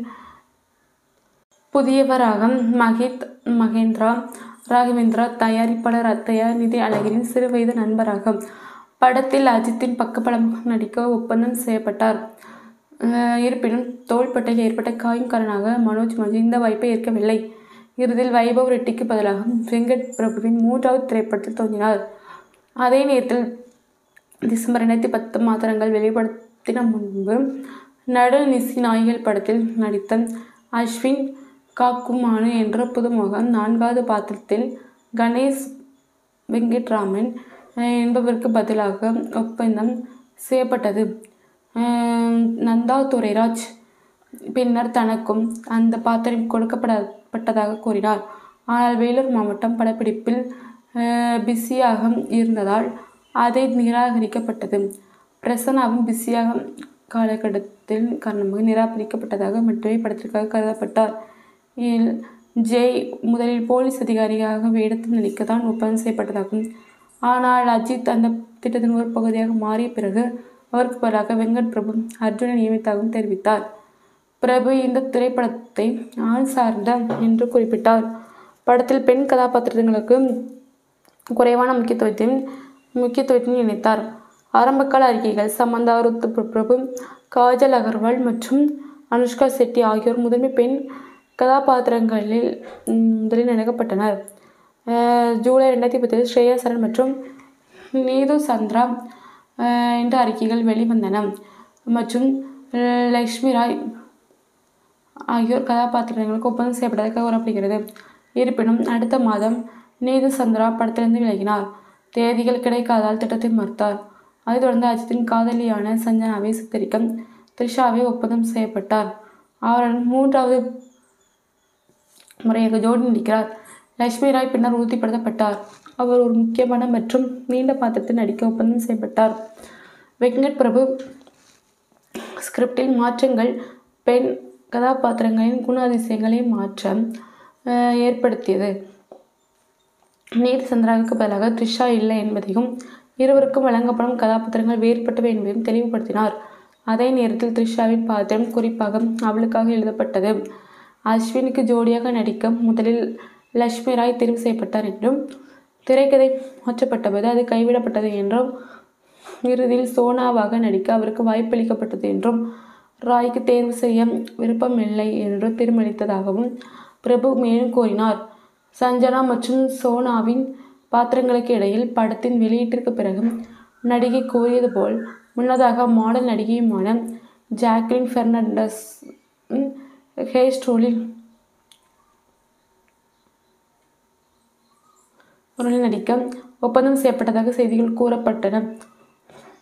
புதியவராக மஹித் மகேந்திரா ராகவேந்திரா தயாரிப்பாளர் தயாநிதி அழகிரின் சிறுவயது நண்பராக படத்தில் அஜித்தின் பக்கபலமாக நடிக்க ஒப்பந்தம் செய்யப்பட்டார் அஹ் இருப்பினும் தோள்பட்டையில் ஏற்பட்ட காயம் காரணமாக மனோஜ் மஞ்சு இந்த வாய்ப்பை ஏற்கவில்லை இறுதியில் வைபவ் ரெட்டிக்கு பதிலாக வெங்கட் பிரபுவின் மூன்றாவது திரைப்படத்தில் தோன்றினார் அதே நேரத்தில் டிசம்பர் ரெண்டாயிரத்தி பத்து மாத்திரங்கள் வெளிப்படுத்தின முன்பு நடு நிசி நாய்கள் படத்தில் நடித்த அஸ்வின் காக்குமானு என்ற புதுமுகம் நான்காவது பாத்திரத்தில் கணேஷ் வெங்கட்ராமன் அஹ், என்பவருக்கு பதிலாக ஒப்பந்தம் செய்யப்பட்டது அஹ், நந்தா துரைராஜ் பின்னர் தனக்கும் அந்த பாத்திரம் கொடுக்கப்படப்பட்டதாக கூறினார் ஆனால் வேலூர் மாவட்டம் படப்பிடிப்பில் அஹ், பிஸியாக இருந்ததால் அதை நிராகரிக்கப்பட்டது பிரசன்னாவும் பிஸியாக காலகட்டத்தின் காரணமாக நிராகரிக்கப்பட்டதாக மட்டுமே படத்திற்காக கருதப்பட்டார் இதில் ஜெய் முதலில் போலீஸ் அதிகாரியாக வேடத்தில் நடிக்கத்தான் ஒப்பந்தம் செய்யப்பட்டதாகும் ஆனால் அஜித் அந்த திட்டத்தின் ஒரு பகுதியாக மாறிய பிறகு அவருக்கு பதிலாக வெங்கட் பிரபு அர்ஜுனை நியமித்தாகவும் தெரிவித்தார் பிரபு இந்த திரைப்படத்தை ஆண் சார்ந்த என்று குறிப்பிட்டார் படத்தில் பெண் கதாபாத்திரங்களுக்கு குறைவான முக்கியத்துவத்தையும் முக்கியத்துவத்தையும் இணைத்தார் ஆரம்பகால அறிக்கைகள் சமந்தா ருத்து பிரபு காஜல் அகர்வால் மற்றும் அனுஷ்கா செட்டி ஆகியோர் முதன்மை பெண் கதாபாத்திரங்களில் ம், முதலில் நினைக்கப்பட்டனர் அஹ், ஜூலை ரெண்டாயிரத்தி பத்தில் ஸ்ரேயா சரண் மற்றும் நீது சந்திரா அஹ், என்ற அறிக்கைகள் வெளிவந்தன மற்றும் அஹ், லக்ஷ்மி ராய் ஆகியோர் கதாபாத்திரங்களுக்கு ஒப்பந்தம் செய்யப்பட்டதாக கூறப்படுகிறது இருப்பினும் அடுத்த மாதம் நீது சந்திரா படத்திலிருந்து விலகினார் தேதிகள் கிடைக்காதால் திட்டத்தை மறுத்தார் அதைத் தொடர்ந்து அஜித்தின் காதலியான சஞ்சனாவை சித்தரிக்க த்ரிஷாவை ஒப்பந்தம் செய்யப்பட்டார் அவருடன் மூன்றாவது முறையாக ஜோடி நடிக்கிறார் லட்சுமி ராய் பின்னர் உறுதிப்படுத்தப்பட்டார் அவர் ஒரு முக்கியமான மற்றும் நீண்ட பாத்திரத்தில் நடிக்க ஒப்பந்தம் செய்யப்பட்டார் வெங்கட் பிரபு ஸ்கிரிப்டில் மாற்றங்கள் பெண் கதாபாத்திரங்களின் குணாதிசயங்களை மாற்ற அஹ், ஏற்படுத்தியது நீர் சந்திராவுக்கு பதிலாக த்ரிஷா இல்லை என்பதையும் இருவருக்கும் வழங்கப்படும் கதாபாத்திரங்கள் வேறுபட்டவை என்பதையும் தெளிவுபடுத்தினார் அதே நேரத்தில் த்ரிஷாவின் பாத்திரம் குறிப்பாக அவளுக்காக எழுதப்பட்டது அஸ்வினுக்கு ஜோடியாக நடிக்க முதலில் லட்சுமி ராய் தெரிவு செய்யப்பட்டார் என்றும் திரைக்கதை மாற்றப்பட்டபோது அது கைவிடப்பட்டது என்றும் இறுதியில் சோனாவாக நடிக்க அவருக்கு வாய்ப்பளிக்கப்பட்டது என்றும் ராய்க்கு தேர்வு செய்ய விருப்பமில்லை என்று தீர்மானித்ததாகவும் பிரபு மேலும் கூறினார் சஞ்சனா மற்றும் சோனாவின் பாத்திரங்களுக்கு இடையில் படத்தின் வெளியீட்டிற்கு பிறகு நடிகை கூறியது போல் முன்னதாக மாடல் நடிகையுமான ஜாக்லின் பெர்னாண்டஸ் ஹேர் ஸ்டோலில் ரோலில் நடிக்க ஒப்பந்தம் செய்யப்பட்டதாக செய்திகள் கூறப்பட்டன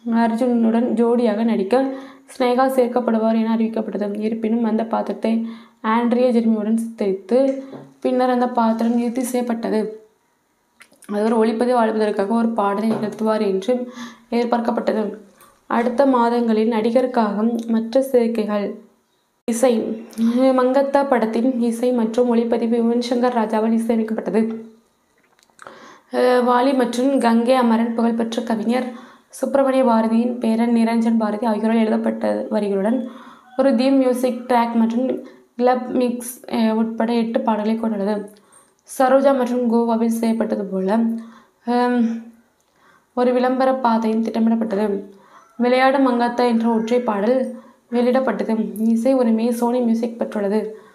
அர்ஜுனுடன் ஜோடியாக நடிக்க ஸ்னேகா சேர்க்கப்படுவார் என அறிவிக்கப்பட்டது இருப்பினும் அந்த பாத்திரத்தை ஆண்ட்ரியா ஜெர்மியுடன் சித்தரித்து பின்னர் அந்த பாத்திரம் நிறுத்தி செய்யப்பட்டது அவர் ஒளிப்பதிவு வாழ்வதற்காக ஒரு பாடலை நிகழ்த்துவார் என்று எதிர்பார்க்கப்பட்டது அடுத்த மாதங்களில் நடிகருக்காக மற்ற சேர்க்கைகள் இசை மங்கத்தா படத்தின் இசை மற்றும் ஒளிப்பதிவு யுவன் சங்கர் ராஜாவால் இசையமைக்கப்பட்டது அஹ் வாலி மற்றும் கங்கை அமரன் புகழ்பெற்ற கவிஞர் சுப்பிரமணிய பாரதியின் பேரன் நிரஞ்சன் பாரதி ஆகியோரால் எழுதப்பட்ட வரிகளுடன் ஒரு தீம் மியூசிக் ட்ராக் மற்றும் கிளப் மிக்ஸ் அஹ் உட்பட எட்டு பாடல்களை கொண்டுள்ளது சரோஜா மற்றும் கோவாவில் செய்யப்பட்டது போல ஹம், ஒரு விளம்பர பாதையும் திட்டமிடப்பட்டது விளையாடு மங்காத்தா என்ற ஒற்றை பாடல் வெளியிடப்பட்டது இசை உரிமையை சோனி மியூசிக் பெற்றுள்ளது